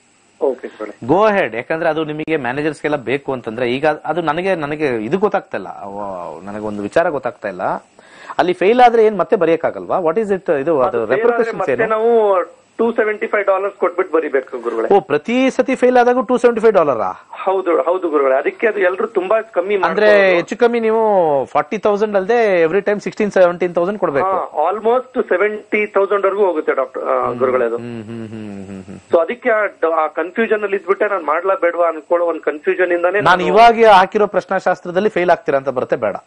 Speaker 9: ಓಕೆ ಗುರುಗಳೇ
Speaker 1: ಗೋ ಹೆಡ್ ಯಾಕಂದ್ರೆ ಅದು ನಿಮಗೆ ಮ್ಯಾನೇಜರ್ಸ್ಗೆಲ್ಲ ಬೇಕು ಅಂತಂದ್ರೆ ಈಗ ಅದು ನನಗೆ ನನಗೆ ಇದು ಗೊತ್ತಾಗ್ತಾ ಇಲ್ಲ ನನಗೆ ಒಂದು ವಿಚಾರ ಗೊತ್ತಾಗ್ತಾ ಇಲ್ಲ ಅಲ್ಲಿ ಫೇಲ್ ಆದ್ರೆ ಏನ್ ಮತ್ತೆ ಬರೆಯಕ್ಕಾಗಲ್ವಾ ವಾಟ್ ಈಸ್ ಇಟ್ ಇದು ಅದು
Speaker 9: ಬೇರೆ
Speaker 1: ರೆಪ್ರಿಕೇಶನ್ಸ್
Speaker 9: ಮತ್ತೆ
Speaker 1: ಏನು
Speaker 9: ನಾವು ಟೂ ಸೆವೆಂಟಿ ಫೈವ್ ಡಾಲರ್ಸ್ ಕೊಟ್ಬಿಟ್ಟು ಬರಿಬೇಕು ಗುರುಗಳೇ
Speaker 1: ಓ ಪ್ರತಿ ಸತಿ ಫೇಲ್ ಆದಾಗ ಟೂ ಸೆವೆಂಟಿ ಫೈವ್ ಡಾಲರಾ
Speaker 9: ಹೌದು ಹೌದು ಗುರುಗಳೇ ಅದಕ್ಕೆ ಅದು ಎಲ್ರು ತುಂಬಾ ಕಮ್ಮಿ
Speaker 1: ಅಂದ್ರೆ ಹೆಚ್ಚು ಕಮ್ಮಿ ನೀವು ಫಾರ್ಟಿ ತೌಸಂಡ್ ಅಲ್ಲದೆ every time sixteen seventeen thousand ಕೊಡ್ಬೇಕು
Speaker 9: ಆಲ್ಮೋಸ್ಟ್ ಸೆವೆಂಟಿ ತೌಸಂಡ್ ವರ್ಗೂ ಹೋಗುತ್ತೆ ಡಾಕ್ಟರ್ ಗುರುಗಳೇ ಅದು
Speaker 1: ಹ್ಮ್ ಹ್ಮ್ ಹ್ಮ್ ಹ್ಮ್ ಹ್ಮ್
Speaker 9: ಸೊ ಅದಕ್ಕೆ ಆ ಡ- ಆ ಕನ್ಫ್ಯೂಷನ್ ಅಲ್ಲಿ ಇದ್ಬಿಟ್ಟೆ ನಾನು ಮಾಡ್ಲಾ ಬೇಡವಾ ಅನ್ಕೊಳ್ಳೋ ಒಂದು ಕನ್ಫ್ಯೂಷನ್ ಇಂದಾನೆ
Speaker 1: ನಾನು ಇವಾಗ ಹಾಕಿರೋ ಪ್ರಶ್ನಾಶಾಸ್ತ್ರದಲ್ಲಿ ಫೇಲ್ ಆಗ್ತೀರಾ ಅಂತ ಬರುತ್ತೆ ಬೇಡ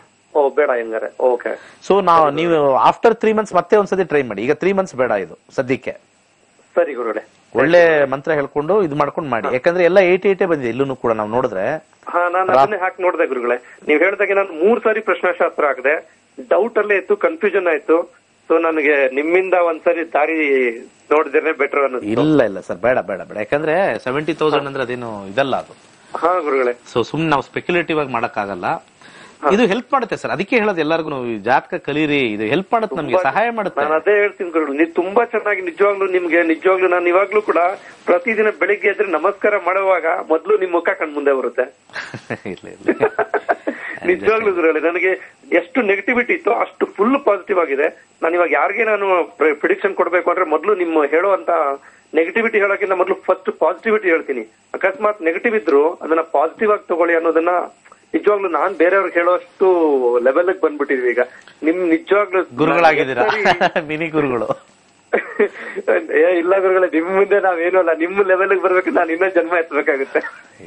Speaker 9: ಓ ಬೇಡ ಹೆಂಗಾರೆ ಓಕೆ
Speaker 1: ಸೊ ನಾವು ನೀವು ಆಫ್ಟರ್ ತ್ರೀ ಮಂತ್ಸ್ ಮತ್ತೆ ಒಂದ್ಸತಿ ಟ್ರೈ ಮಾಡಿ ಈಗ ತ್ರೀ ಮಂತ್ಸ್ ಬೇಡ ಇದು ಸದ್ಯಕ್ಕೆ
Speaker 9: ಸರಿ ಗುರುಗಳೇ
Speaker 1: ಒಳ್ಳೆ ಮಂತ್ರ ಹೇಳ್ಕೊಂಡು ಇದು ಮಾಡ್ಕೊಂಡು ಮಾಡಿ ಯಾಕಂದ್ರೆ ಎಲ್ಲ ಏಟ್ ಏಟೇ ಬಂದಿದೆ ಇಲ್ಲೂ ಕೂಡ ನಾವು ನೋಡಿದ್ರೆ
Speaker 9: ಹಾ ನಾನು ಅದನ್ನೇ ಹಾಕಿ ನೋಡಿದೆ ಗುರುಗಳೇ ನೀವ್ ಹೇಳ್ದಾಗೆ ನಾನು ಮೂರ್ ಸಾರಿ ಪ್ರಶ್ನಾಶಾಸ್ತ್ರ ಹಾಕಿದೆ ಡೌಟ್ ಅಲ್ಲೇ ಇತ್ತು ಕನ್ಫ್ಯೂಷನ್ ಆಯ್ತು ಸೊ ನನಗೆ ನಿಮ್ಮಿಂದ ಒಂದ್ಸರಿ ದಾರಿ ನೋಡಿದ್ರೆ ಬೆಟರ್ ಅನ್ನಿಸ್ತು
Speaker 1: ಇಲ್ಲ ಇಲ್ಲ ಸರ್ ಬೇಡ ಬೇಡ ಬೇಡ ಯಾಕಂದ್ರೆ ಸೆವೆಂಟಿ ತೌಸಂಡ್ ಅಂದ್ರೆ ಅದೇನು ಇದಲ್ಲ ಅದು
Speaker 9: ಹಾ ಗುರುಗಳೇ
Speaker 1: ಸೊ ಸುಮ್ನೆ ನಾವು ಸ್ಪೆಕ್ಯುಲೇಟಿವ್ ಆಗಿ ಮಾಡಕ್ಕಾಗಲ್ಲ ಇದು ಹೆಲ್ಪ್ ಮಾಡುತ್ತೆ ಸರ್ ಅದಕ್ಕೆ ಹೇಳೋದು ಎಲ್ಲರಿಗೂ ನಾವು ಈ ಜಾತಕ ಕಲೀರಿ ಇದು ಹೆಲ್ಪ್ ಮಾಡುತ್ತೆ ನಮ್ಗೆ ಸಹಾಯ ಮಾಡುತ್ತೆ
Speaker 9: ನಾನು ಅದೇ ಹೇಳ್ತೀನಿ ಗುರುಗಳು ನೀವು ತುಂಬಾ ಚೆನ್ನಾಗಿ ನಿಜವಾಗ್ಲೂ ನಿಮ್ಗೆ ನಿಜವಾಗ್ಲೂ ನಾನು ಇವಾಗ್ಲೂ ಕೂಡ ಪ್ರತಿದಿನ ಬೆಳಿಗ್ಗೆ ಎದ್ರೆ ನಮಸ್ಕಾರ ಮಾಡುವಾಗ ಮೊದ್ಲು ನಿಮ್ ಮುಖ ಕಣ್ ಮುಂದೆ ಬರುತ್ತೆ
Speaker 1: ಇಲ್ಲ ಇಲ್ಲ
Speaker 9: ನಿಜವಾಗ್ಲೂ ಗುರುಗಳೇ ನನಗೆ ಎಷ್ಟು ನೆಗೆಟಿವಿಟಿ ಇತ್ತು ಅಷ್ಟು ಫುಲ್ ಪಾಸಿಟಿವ್ ಆಗಿದೆ ನಾನು ಇವಾಗ ಯಾರಿಗೆ ನಾನು ಪ್ರಿಡಿಕ್ಷನ್ ಕೊಡ್ಬೇಕು ಅಂದ್ರೆ ಮೊದಲು ನಿಮ್ಮ ಹೇಳುವಂತ ನೆಗೆಟಿವಿಟಿ ಹೇಳೋಕ್ಕಿಂತ ಮೊದಲು ಫಸ್ಟ್ ಪಾಸಿಟಿವಿಟಿ ಹೇಳ್ತೀನಿ ಅಕಸ್ಮಾತ್ ನೆಗೆಟಿವ್ ಇದ್ರು ಅದನ್ನ ಪಾಸಿಟಿವ್ ಆಗಿ ತಗೊಳ್ಳಿ ಅನ್ನೋದನ್ನ ನಿಜವಾಗ್ಲೂ ನಾನ್ ಬೇರೆಯವ್ರಿಗೆ ಹೇಳೋಷ್ಟು ಲೆವೆಲ್ ಬಂದ್ಬಿಟ್ಟಿದ್ವಿ ಈಗ ನಿಮ್ ನಿಜವಾಗ್ಲೂ
Speaker 1: ಗುರುಗಳಾಗಿದ್ದೀರಾ ಮಿನಿ ಗುರುಗಳು
Speaker 9: ಏ ಇಲ್ಲ ಗುರುಗಳೇ ನಿಮ್ ಮುಂದೆ ನಾವೇನು ಅಲ್ಲ ನಿಮ್ಮ ಲೆವೆಲ್ ಬರ್ಬೇಕು ನಾನು ಇನ್ನೂ ಜನ್ಮ ಎತ್ತಬೇಕಾಗುತ್ತೆ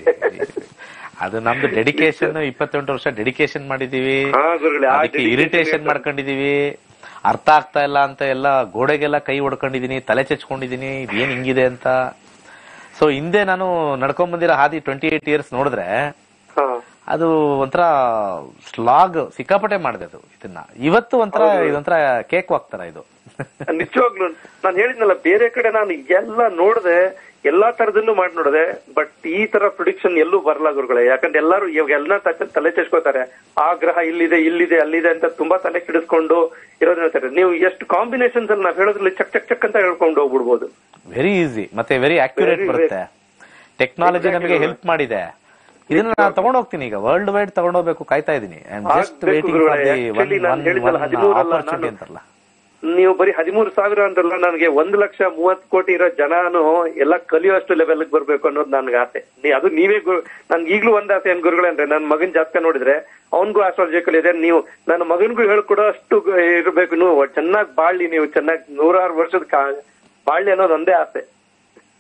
Speaker 1: ಅದು ನಮ್ದು ಡೆಡಿಕೇಶನ್ ಇಪ್ಪತ್ತೆಂಟು ವರ್ಷ ಡೆಡಿಕೇಶನ್ ಮಾಡಿದೀವಿ
Speaker 9: ಹಾ ಗುರುಗಳೇ ಆ
Speaker 1: ಅದಕ್ಕೆ
Speaker 9: dedication
Speaker 1: ಇರಿಟೇಷನ್
Speaker 9: ಬೇಕು.
Speaker 1: ಮಾಡ್ಕೊಂಡಿದೀವಿ ಅರ್ಥ ಆಗ್ತಾ ಇಲ್ಲ ಅಂತ ಎಲ್ಲ ಗೋಡೆಗೆಲ್ಲ ಕೈ ಹೊಡ್ಕೊಂಡಿದೀನಿ ತಲೆ ಚೆಚ್ಕೊಂಡಿದೀನಿ ಇದೇನ್ ಹಿಂಗಿದೆ ಅಂತ ಸೊ ಹಿಂದೆ ನಾನು ನಡ್ಕೊಂಡ್ ಬಂದಿರೋ ಹಾದಿ ಟ್ವೆಂಟಿ ಏಟ್ ಇಯರ್ಸ್ ನೋಡಿದ್ರೆ
Speaker 9: ಹಾ
Speaker 1: ಅದು ಒಂಥರ ಸ್ಲಾಗ್ ಸಿಕ್ಕಾಪಟ್ಟೆ ಮಾಡಿದೆ ಅದು ಇದನ್ನ ಇವತ್ತು ಒಂಥರ ಇದೊಂಥರ ಕೇಕ್ ವಾಗ್ತಾರ ಇದು
Speaker 9: ನಿಜವಾಗ್ಲು ನಾನು ಹೇಳಿದ್ನಲ್ಲ ಬೇರೆ ಕಡೆ ನಾನು ಎಲ್ಲ ನೋಡ್ದೆ ಎಲ್ಲಾ ತರದನ್ನು ಮಾಡಿ ನೋಡಿದೆ ಬಟ್ ಈ ತರ ಪ್ರಿಡಿಕ್ಷನ್ ಎಲ್ಲೂ ಬರಲ್ಲ ಗುರುಗಳೇ ಯಾಕಂದ್ರೆ ಎಲ್ಲರೂ ಇವಾಗ ಎಲ್ಲ ತಕ್ಷಣ ತಲೆ ಚೆಚ್ಕೋತಾರೆ ಆ ಗ್ರಹ ಇಲ್ಲಿದೆ ಇಲ್ಲಿದೆ ಅಲ್ಲಿದೆ ಅಂತ ತುಂಬಾ ತಲೆ ಕೆಡಿಸ್ಕೊಂಡು ಇರೋದನ್ನ ಹೇಳ್ತಾರೆ ನೀವು ಎಷ್ಟು ಕಾಂಬಿನೇಷನ್ಸ್ ಅಲ್ಲಿ ನಾವ್ ಹೇಳೋದ್ರಲ್ಲಿ ಚಕ್ ಚಕ್ ಚಕ್ ಅಂತ ಹೇಳ್ಕೊಂಡು ಹೋಗ್ಬಿಡ್ಬೋದು
Speaker 1: ವೆರಿ ಈಸಿ ಮತ್ತೆ ವೆರಿ ಅಕ್ಯುರೇಟ್
Speaker 9: Very,
Speaker 1: ಬರುತ್ತೆ ಟೆಕ್ನಾಲಜಿ
Speaker 9: Exactly.
Speaker 1: ನಮಗೆ ಹೆಲ್ಪ್ ಮಾಡಿದೆ ಇದನ್ನ ನಾನು ತಗೊಂಡೋಗ್ತೀನಿ ಈಗ ವರ್ಲ್ಡ್ ವೈಡ್ ತಗೊಂಡೋಗ್ಬೇಕು ಕಾಯ್ತಾ ಇದೀನಿ ಐ ಆಮ್ ಜಸ್ಟ್
Speaker 9: ಆಗ್ಬೇಕು
Speaker 1: ವೇಟಿಂಗ್
Speaker 9: ಗುರುಗಳೇ.
Speaker 1: ಫಾರ್ ದಿ
Speaker 9: Actually ನಾನು ಹೇಳಿದ್ನಲ್ಲ, ಹದಿಮೂರಲ್ಲ,
Speaker 1: ಆಪರ್ಚುನಿಟಿ
Speaker 9: ನಾನು-
Speaker 1: ಅಂತಾರಲ್ಲ
Speaker 9: ನೀವು ಬರೀ ಹದಿಮೂರು ಸಾವಿರ ಅಂತಲ್ಲ ನನಗೆ ಒಂದು ಲಕ್ಷ ಮೂವತ್ತು ಕೋಟಿ ಇರೋ ಜನನು ಎಲ್ಲ ಕಲಿಯುವಷ್ಟು ಲೆವೆಲ್ ಬರ್ಬೇಕು ಅನ್ನೋದು ನನ್ಗೆ ಆಸೆ ನೀ- ಅದು ನೀವೇ ಗುರು ನನ್ಗೆ ಈಗ್ಲೂ ಒಂದ್ ಆಸೆ ಏನ್ ಗುರುಗಳೇ ಅಂದ್ರೆ ನನ್ನ ಮಗನ್ ಜಾತಕ ನೋಡಿದ್ರೆ ಅವನ್ಗೂ ಆಸ್ಟ್ರಾಲಜಿ ಕಲಿಯಿದೆ ನೀವು ನನ್ನ ಮಗನ್ಗೂ ಹೇಳ್ಕೊಡೋ ಅಷ್ಟು ಗ- ಇರ್ಬೇಕು ನೀವು ಚೆನ್ನಾಗಿ ಬಾಳ್ಲಿ ನೀವು ಚೆನ್ನಾಗಿ ನೂರಾರು ವರ್ಷದ ಕಾ ಬಾಳ್ಲಿ ಅನ್ನೋದು ಒಂದೇ ಆಸೆ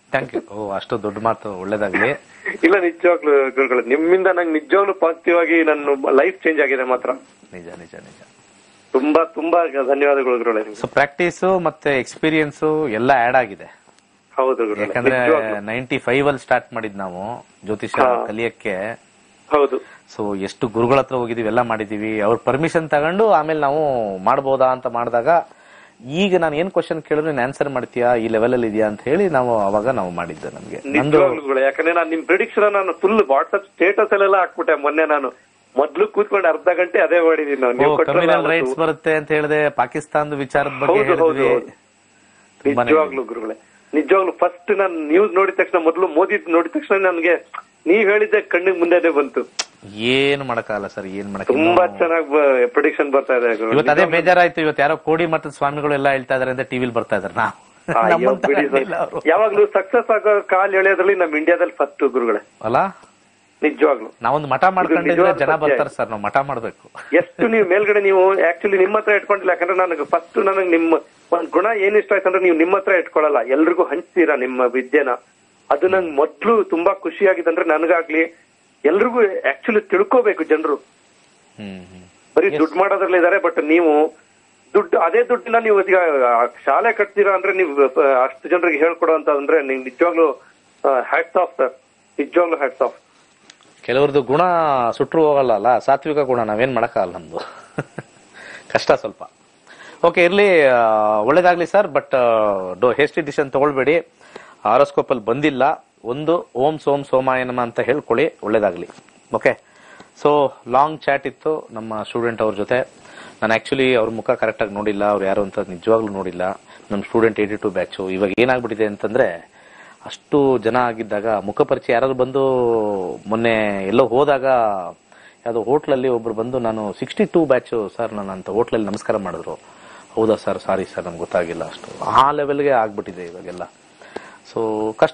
Speaker 1: ಥ್ಯಾಂಕ್ ಯು ಓ ಅಷ್ಟು ದೊಡ್ಡ ಮಾತು ಒಳ್ಳೇದಾಗ್ಲಿ
Speaker 9: ಇಲ್ಲ ನಿಜವಾಗ್ಲು ಗುರುಗಳು ನಿಮ್ಮಿಂದ ನಂಗೆ ನಿಜವಾಗ್ಲು ಪಾಸಿಟಿವ್ ಆಗಿ ನನ್ನ ಲೈಫ್ ಚೇಂಜ್ ಆಗಿದೆ ಮಾತ್ರ
Speaker 1: ನಿಜ ನಿಜ ನಿಜ
Speaker 9: ತುಂಬಾ ತುಂಬಾ ಧನ್ಯವಾದಗಳು ಗುರುಗಳೇ ನಿಮ್ಗೆ.
Speaker 1: ಸೊ ಪ್ರಾಕ್ಟೀಸು ಮತ್ತೆ ಎಕ್ಸ್ಪೀರಿಯನ್ಸು ಎಲ್ಲ ಆಡ್ ಆಗಿದೆ
Speaker 9: ಹೌದು ಗುರುಗಳೇ
Speaker 1: ಯಾಕಂದ್ರೆ
Speaker 9: ನಿಜವಾಗ್ಲು.
Speaker 1: ನೈಂಟಿ ಫೈವ್ ಅಲ್ಲಿ ಸ್ಟಾರ್ಟ್ ಮಾಡಿದ್ ನಾವು ಜ್ಯೋತಿಷ
Speaker 9: ಹಾ.
Speaker 1: ಕಲಿಯಕ್ಕೆ
Speaker 9: ಹೌದು
Speaker 1: ಸೊ ಎಷ್ಟು ಗುರುಗಳ ಹತ್ರ ಹೋಗಿದೀವಿ ಎಲ್ಲ ಮಾಡಿದೀವಿ ಅವ್ರ ಪರ್ಮಿಷನ್ ತಗೊಂಡು ಆಮೇಲೆ ನಾವು ಮಾಡ್ಬೋದಾ ಅಂತ ಮಾಡಿದಾಗ ಈಗ ನಾನು ಏನ್ ಕ್ವಶನ್ ಕೇಳಿದ್ರೆ ನೀನ್ ಆನ್ಸರ್ ಮಾಡ್ತೀಯಾ ಈ ಲೆವೆಲ್ ಅಲ್ಲಿ ಇದೆಯಾ ಅಂತ ಹೇಳಿ ನಾವು ಅವಾಗ ನಾವು ಮಾಡಿದ್ದೆ ನಮ್ಗೆ ನಂದು
Speaker 9: ನಿಜವಾಗ್ಲು ಗುರುಗಳೇ ಯಾಕಂದ್ರೆ ನಾನು ನಿಮ್ ಪ್ರಿಡಿಕ್ಷನ್ ನಾನು ಫುಲ್ ವಾಟ್ಸ್ಆಪ್ ಸ್ಟೇಟಸ್ ಅಲ್ಲೆಲ್ಲ ಹಾಕ್ಬಿಟ್ಟೆ ಮೊನ್ನೆ ನಾನು ಮೊದ್ಲು ಕೂತ್ಕೊಂಡು ಅರ್ಧ ಗಂಟೆ ಅದೇ ಮಾಡಿದೀನಿ ನಾವು ನೀವು ಕೊಟ್ರಲ್ಲ
Speaker 1: ಕಮ್ಯುನಲ್
Speaker 9: ಅವತ್ತು.
Speaker 1: ರೈಟ್ಸ್ ಬರುತ್ತೆ ಅಂತ ಹೇಳಿದೆ ಪಾಕಿಸ್ತಾನದ ವಿಚಾರದ ಬಗ್ಗೆ
Speaker 9: ಹೌದು, ಹೌದು,
Speaker 1: ಹೇಳಿದ್ವಿ
Speaker 9: ಹೌದು.
Speaker 1: ತುಂಬಾನೇ
Speaker 9: ನಿಜವಾಗ್ಲು ಗುರುಗಳೇ ನಿಜವಾಗ್ಲು ಫಸ್ಟ್ ನಾನು ನ್ಯೂಸ್ ನೋಡಿದ ತಕ್ಷಣ ಮೊದಲು ಮೋದಿ ನೋಡಿದ ತಕ್ಷಣ ನನ್ಗೆ ನೀವ್ ಹೇಳಿದ್ದೆ ಕಣ್ಣಿಗೆ ಮುಂದೆನೆ ಬಂತು
Speaker 1: ಏನು ಮಾಡಕ್ಕಾಗಲ್ಲ ಸರ್ ಏನ್ ಮಾಡಕ್
Speaker 9: ತುಂಬಾ ಚೆನ್ನಾಗಿ ಪ್ರಿಡಿಕ್ಷನ್ ಬರ್ತಾ ಇದೆ ಗುರುಗಳೇ.
Speaker 1: ಇವತ್ತು ಅದೇ
Speaker 9: ನಿಜವಾಗ್ಲು.
Speaker 1: ಬೇಜಾರಾಯ್ತು ಇವತ್ತು ಯಾರೋ ಕೋಡಿ ಮಠದ ಸ್ವಾಮಿಗಳು ಎಲ್ಲ ಹೇಳ್ತಾ ಇದಾರೆ ಅಂತ ಟಿವಿಲ್ ಬರ್ತಾ ಇದಾರೆ ನಾವು
Speaker 9: ಅಯ್ಯೋ,
Speaker 1: ನಮ್ಮಂತ
Speaker 9: ಬಿಡಿ ಸರ್.
Speaker 1: ಇಲ್ಲ ಅವ್ರು.
Speaker 9: ಯಾವಾಗ್ಲೂ ಸಕ್ಸಸ್ ಆಗೋ ಕಾಲ್ ಎಳೆಯೋದ್ರಲ್ಲಿ ನಮ್ ಇಂಡಿಯಾದಲ್ಲಿ ಫಸ್ಟ್ ಗುರುಗಳೇ
Speaker 1: ಅಲ್ಲ
Speaker 9: ನಿಜವಾಗ್ಲು
Speaker 1: ನಾವೊಂದು ಮಠ ಮಾಡ್ಕೊಂಡಿದ್ರೆ
Speaker 9: ನಿಜವಾದ
Speaker 1: ಜನ
Speaker 9: ಸತ್ಯ
Speaker 1: ಬರ್ತಾರೆ ಸರ್ ನಾವು ಮಠ ಮಾಡ್ಬೇಕು
Speaker 9: ಎಷ್ಟು ನೀವು ಮೇಲ್ಗಡೆ ನೀವು ಆಕ್ಚುಲಿ ನಿಮ್ಮ ಹತ್ರ ಇಟ್ಕೊಂಡಿಲ್ಲ ಯಾಕಂದ್ರೆ ನನಗೆ ಫಸ್ಟ್ ನನಗೆ ನಿಮ್ಮ ಒಂದ್ ಗುಣ ಏನ್ ಇಷ್ಟ ಆಯ್ತು ಅಂದ್ರೆ ನೀವು ನಿಮ್ಮ ಹತ್ರ ಇಟ್ಕೊಳ್ಳಲ್ಲ ಎಲ್ರಿಗೂ ಹಂಚ್ತೀರಾ ನಿಮ್ಮ ವಿದ್ಯೆನ ಅದು ನಂಗೆ ಮೊದ್ಲು ತುಂಬಾ ಖುಷಿಯಾಗಿದೆ ಅಂದ್ರೆ ನನಗಾಗ್ಲಿ ಎಲ್ರಿಗೂ ಆಕ್ಚುಲಿ ತಿಳ್ಕೋಬೇಕು ಜನರು
Speaker 1: ಹ್ಮ್ ಹ್ಮ್
Speaker 9: ಬರೀ ದುಡ್ಡು ಮಾಡೋದ್ರಲ್ಲಿ ಇದಾರೆ ಬಟ್ ನೀವು ದುಡ್ಡು ಅದೇ ದುಡ್ಡಿನ ನೀವು ಈಗ ಆ ಶಾಲೆ ಕಟ್ತೀರಾ ಅಂದ್ರೆ ನೀವು ಆ, ಅಷ್ಟು ಜನರಿಗೆ ಹೇಳ್ಕೊಡೋ ಅಂತ ಅಂದ್ರೆ ನೀವು ನಿಜವಾಗ್ಲೂ ಹ್ಯಾಟ್ಸ್ ಆಫ್ ಸರ್ ನಿಜವಾಗ್ಲೂ ಹ್ಯಾಟ್ಸ್ ಆಫ್
Speaker 1: ಕೆಲವ್ರದ್ದು ಗುಣ ಸುಟ್ರು ಹೋಗಲ್ಲ ಅಲ್ಲ ಸಾತ್ವಿಕ ಗುಣ ನಾವೇನ್ ಮಾಡಕ್ಕಾಗಲ್ಲ ನಮ್ದು ಕಷ್ಟ ಸ್ವಲ್ಪ ಓಕೆ ಇರ್ಲಿ ಆ, ಒಳ್ಳೇದಾಗ್ಲಿ ಸರ್ ಬಟ್ ಡೋ ಹೇಸ್ಟಿ ಡಿಸಿಷನ್ ತಗೊಳ್ಬೇಡಿ ಆರೋಸ್ಕೋಪ್ ಅಲ್ಲಿ ಬಂದಿಲ್ಲ ಒಂದು ಓಂ ಸೋಮ್ ಸೋಮಾಯ ನಮ ಅಂತ ಹೇಳ್ಕೊಳ್ಳಿ ಒಳ್ಳೇದಾಗ್ಲಿ ಓಕೆ ಸೊ ಲಾಂಗ್ ಚಾಟ್ ಇತ್ತು ನಮ್ಮ ಸ್ಟೂಡೆಂಟ್ ಅವ್ರ ಜೊತೆ ನಾನು ಆಕ್ಚುಲಿ ಅವ್ರ ಮುಖ ಕರೆಕ್ಟಾಗಿ ನೋಡಿಲ್ಲ ಅವ್ರು ಯಾರು ಅಂತ ನಿಜವಾಗ್ಲೂ ನೋಡಿಲ್ಲ ನಮ್ಮ ಸ್ಟೂಡೆಂಟ್ ಏಯ್ಟಿ ಟು ಬ್ಯಾಚು ಇವಾಗ ಏನಾಗ್ಬಿಟ್ಟಿದೆ ಅಂತಂದ್ರೆ ಅಷ್ಟು ಜನ ಆಗಿದ್ದಾಗ ಮುಖ ಪರಿಚಯ ಯಾರಾದ್ರು ಬಂದು ಮೊನ್ನೆ ಎಲ್ಲೋ ಹೋದಾಗ ಯಾವುದೋ ಹೋಟ್ಲಲ್ಲಿ ಒಬ್ರು ಬಂದು ನಾನು ಸಿಕ್ಸ್ಟಿ ಟೂ ಬ್ಯಾಚು ಸರ್ ನಾನು ಅಂತ ಹೋಟ್ಲಲ್ಲಿ ನಮಸ್ಕಾರ ಮಾಡಿದ್ರು ಹೌದಾ ಸರ್ ಸಾರಿ ಸರ್ ನಮ್ಗೆ ಗೊತ್ತಾಗಿಲ್ಲ ಅಷ್ಟು ಆ ಲೆವೆಲ್ಗೆ ಆಗ್ಬಿಟ್ಟಿದೆ ಇವಾಗೆಲ್ಲ ಸೊ ಕಷ್ಟ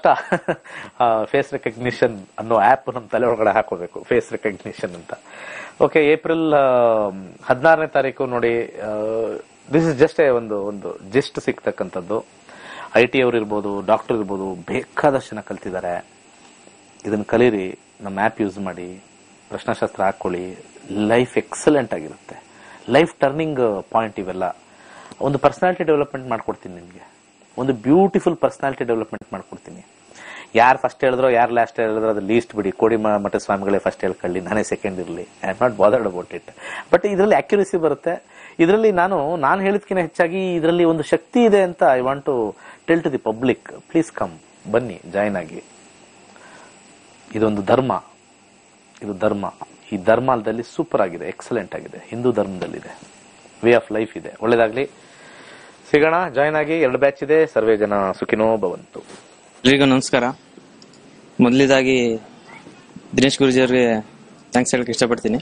Speaker 1: ಫೇಸ್ ರೆಕಗ್ನಿಷನ್ ಅನ್ನೋ ಆ್ಯಪ್ ನಮ್ಮ ತಲೆ ಒಳಗಡೆ ಹಾಕೋಬೇಕು ಫೇಸ್ ರೆಕಗ್ನಿಷನ್ ಅಂತ ಓಕೆ ಏಪ್ರಿಲ್ ಹದಿನಾರನೇ ತಾರೀಕು ನೋಡಿ ದಿಸ್ ಇಸ್ ಜಸ್ಟ್ ಒಂದು ಒಂದು ಜಸ್ಟ್ ಸಿಗ್ತಕ್ಕಂಥದ್ದು ಐ ಟಿ ಅವ್ರು ಇರ್ಬೋದು ಡಾಕ್ಟರ್ ಇರ್ಬೋದು ಬೇಕಾದಷ್ಟು ಜನ ಕಲ್ತಿದ್ದಾರೆ ಇದನ್ನ ಕಲೀರಿ ನಮ್ಮ ಆ್ಯಪ್ ಯೂಸ್ ಮಾಡಿ ಪ್ರಶ್ನಾಶಾಸ್ತ್ರ ಹಾಕೊಳ್ಳಿ ಲೈಫ್ ಎಕ್ಸಲೆಂಟ್ ಆಗಿರುತ್ತೆ ಲೈಫ್ ಟರ್ನಿಂಗ್ ಪಾಯಿಂಟ್ ಇವೆಲ್ಲ ಒಂದು ಪರ್ಸನಾಲಿಟಿ ಡೆವಲಪ್ಮೆಂಟ್ ಮಾಡ್ಕೊಡ್ತೀನಿ ನಿಮಗೆ ಒಂದು ಬ್ಯೂಟಿಫುಲ್ ಪರ್ಸನಾಲಿಟಿ ಡೆವಲಪ್ಮೆಂಟ್ ಮಾಡ್ಕೊಡ್ತೀನಿ ಯಾರು ಫಸ್ಟ್ ಹೇಳಿದ್ರೋ ಯಾರು ಲಾಸ್ಟ್ ಹೇಳಿದ್ರೋ ಅದು ಲೀಸ್ಟ್ ಬಿಡಿ ಕೋಡಿ ಮ- ಮಠ ಸ್ವಾಮಿಗಳೇ ಫಸ್ಟ್ ಹೇಳ್ಕೊಳ್ಳಿ ನಾನೇ ಸೆಕೆಂಡ್ ಇರಲಿ I am not bothered about it but ಇದರಲ್ಲಿ ಅಕ್ಯುರಸಿ ಬರುತ್ತೆ ಇದರಲ್ಲಿ ನಾನು ನಾನು ಹೇಳಿದ್ಕಿಂತ ಹೆಚ್ಚಾಗಿ ಇದರಲ್ಲಿ ಒಂದು ಶಕ್ತಿ ಇದೆ ಅಂತ I want to tell to the public please come ಬನ್ನಿ ಜಾಯ್ನ್ ಆಗಿ ಇದೊಂದು ಧರ್ಮ ಇದು ಧರ್ಮ ಈ ಧರ್ಮದಲ್ಲಿ ಸೂಪರ್ ಆಗಿದೆ ಎಕ್ಸಲೆಂಟ್ ಆಗಿದೆ ಹಿಂದೂ ಧರ್ಮದಲ್ಲಿದೆ ವೇ ಆಫ್ ಲೈಫ್ ಇದೆ ಒಳ್ಳೇದಾಗ್ಲಿ ಸಿಗೋಣ ಜಾಯ್ನ್ ಆಗಿ ಎರಡು ಬ್ಯಾಚ್ ಇದೆ ಸರ್ವೇ ಜನ ಸುಖಿನೋ ಭವಂತು
Speaker 10: ಎಲ್ರಿಗೂ ನಮಸ್ಕಾರ ಮೊದಲಿದಾಗಿ ದಿನೇಶ್ ಗುರುಜಿ ಅವ್ರಿಗೆ ಥ್ಯಾಂಕ್ಸ್ ಹೇಳಕ್ ಇಷ್ಟಪಡ್ತೀನಿ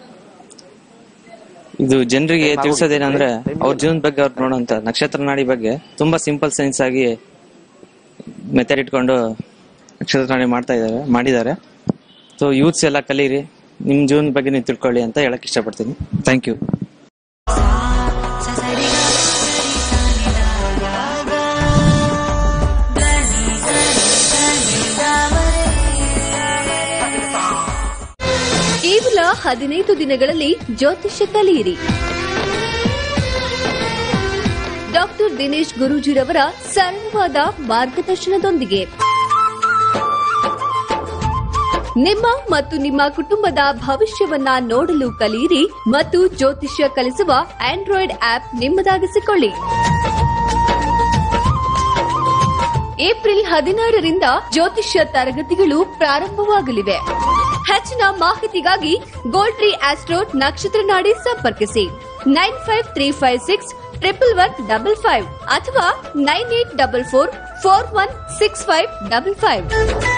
Speaker 10: ಇದು ಜನರಿಗೆ ತಿಳಿಸೋದೇನಂದ್ರೆ ಅವ್ರ ಜೀವನದ ಬಗ್ಗೆ ಅವ್ರು ನೋಡುವಂತ ನಕ್ಷತ್ರ ನಾಡಿ ಬಗ್ಗೆ ತುಂಬಾ ಸಿಂಪಲ್ ಸೈನ್ಸ್ ಆಗಿ ಮೆಥಡ್ ಇಟ್ಕೊಂಡು ನಕ್ಷತ್ರ ನಾಡಿ ಮಾಡ್ತಾ ಇದ್ದಾರೆ ಮಾಡಿದ್ದಾರೆ ಸೊ ಯೂತ್ಸ್ ಎಲ್ಲ ಕಲೀರಿ ನಿಮ್ ಜೀವನದ ಬಗ್ಗೆ ನೀವು ತಿಳ್ಕೊಳ್ಳಿ ಅಂತ ಹೇಳಕ್ ಇಷ್ಟಪಡ್ತೀನಿ ಥ್ಯಾಂಕ್ ಯು
Speaker 11: ಕೇವಲ ಹದಿನೈದು ದಿನಗಳಲ್ಲಿ ಜ್ಯೋತಿಷ್ಯ ಕಲಿಯಿರಿ ಡಾಕ್ಟರ್ ದಿನೇಶ್ ಗುರೂಜಿರವರ ಸರಳವಾದ ಮಾರ್ಗದರ್ಶನದೊಂದಿಗೆ ನಿಮ್ಮ ಮತ್ತು ನಿಮ್ಮ ಕುಟುಂಬದ ಭವಿಷ್ಯವನ್ನ ನೋಡಲು ಕಲಿಯಿರಿ ಮತ್ತು ಜ್ಯೋತಿಷ್ಯ ಕಲಿಸುವ ಆಂಡ್ರಾಯ್ಡ್ ಆಪ್ ನಿಮ್ಮದಾಗಿಸಿಕೊಳ್ಳಿ ಏಪ್ರಿಲ್ ಹದಿನಾರರಿಂದ ಜ್ಯೋತಿಷ್ಯ ತರಗತಿಗಳು ಪ್ರಾರಂಭವಾಗಲಿವೆ ಹೆಚ್ಚಿನ ಮಾಹಿತಿಗಾಗಿ ಗೋಲ್ಟ್ರಿ ಆಸ್ಟ್ರೋಟ್ ನಕ್ಷತ್ರ ನಾಡಿ ಸಂಪರ್ಕಿಸಿ nine five three five six triple one double five ಅಥವಾ nine eight double four four one six five double five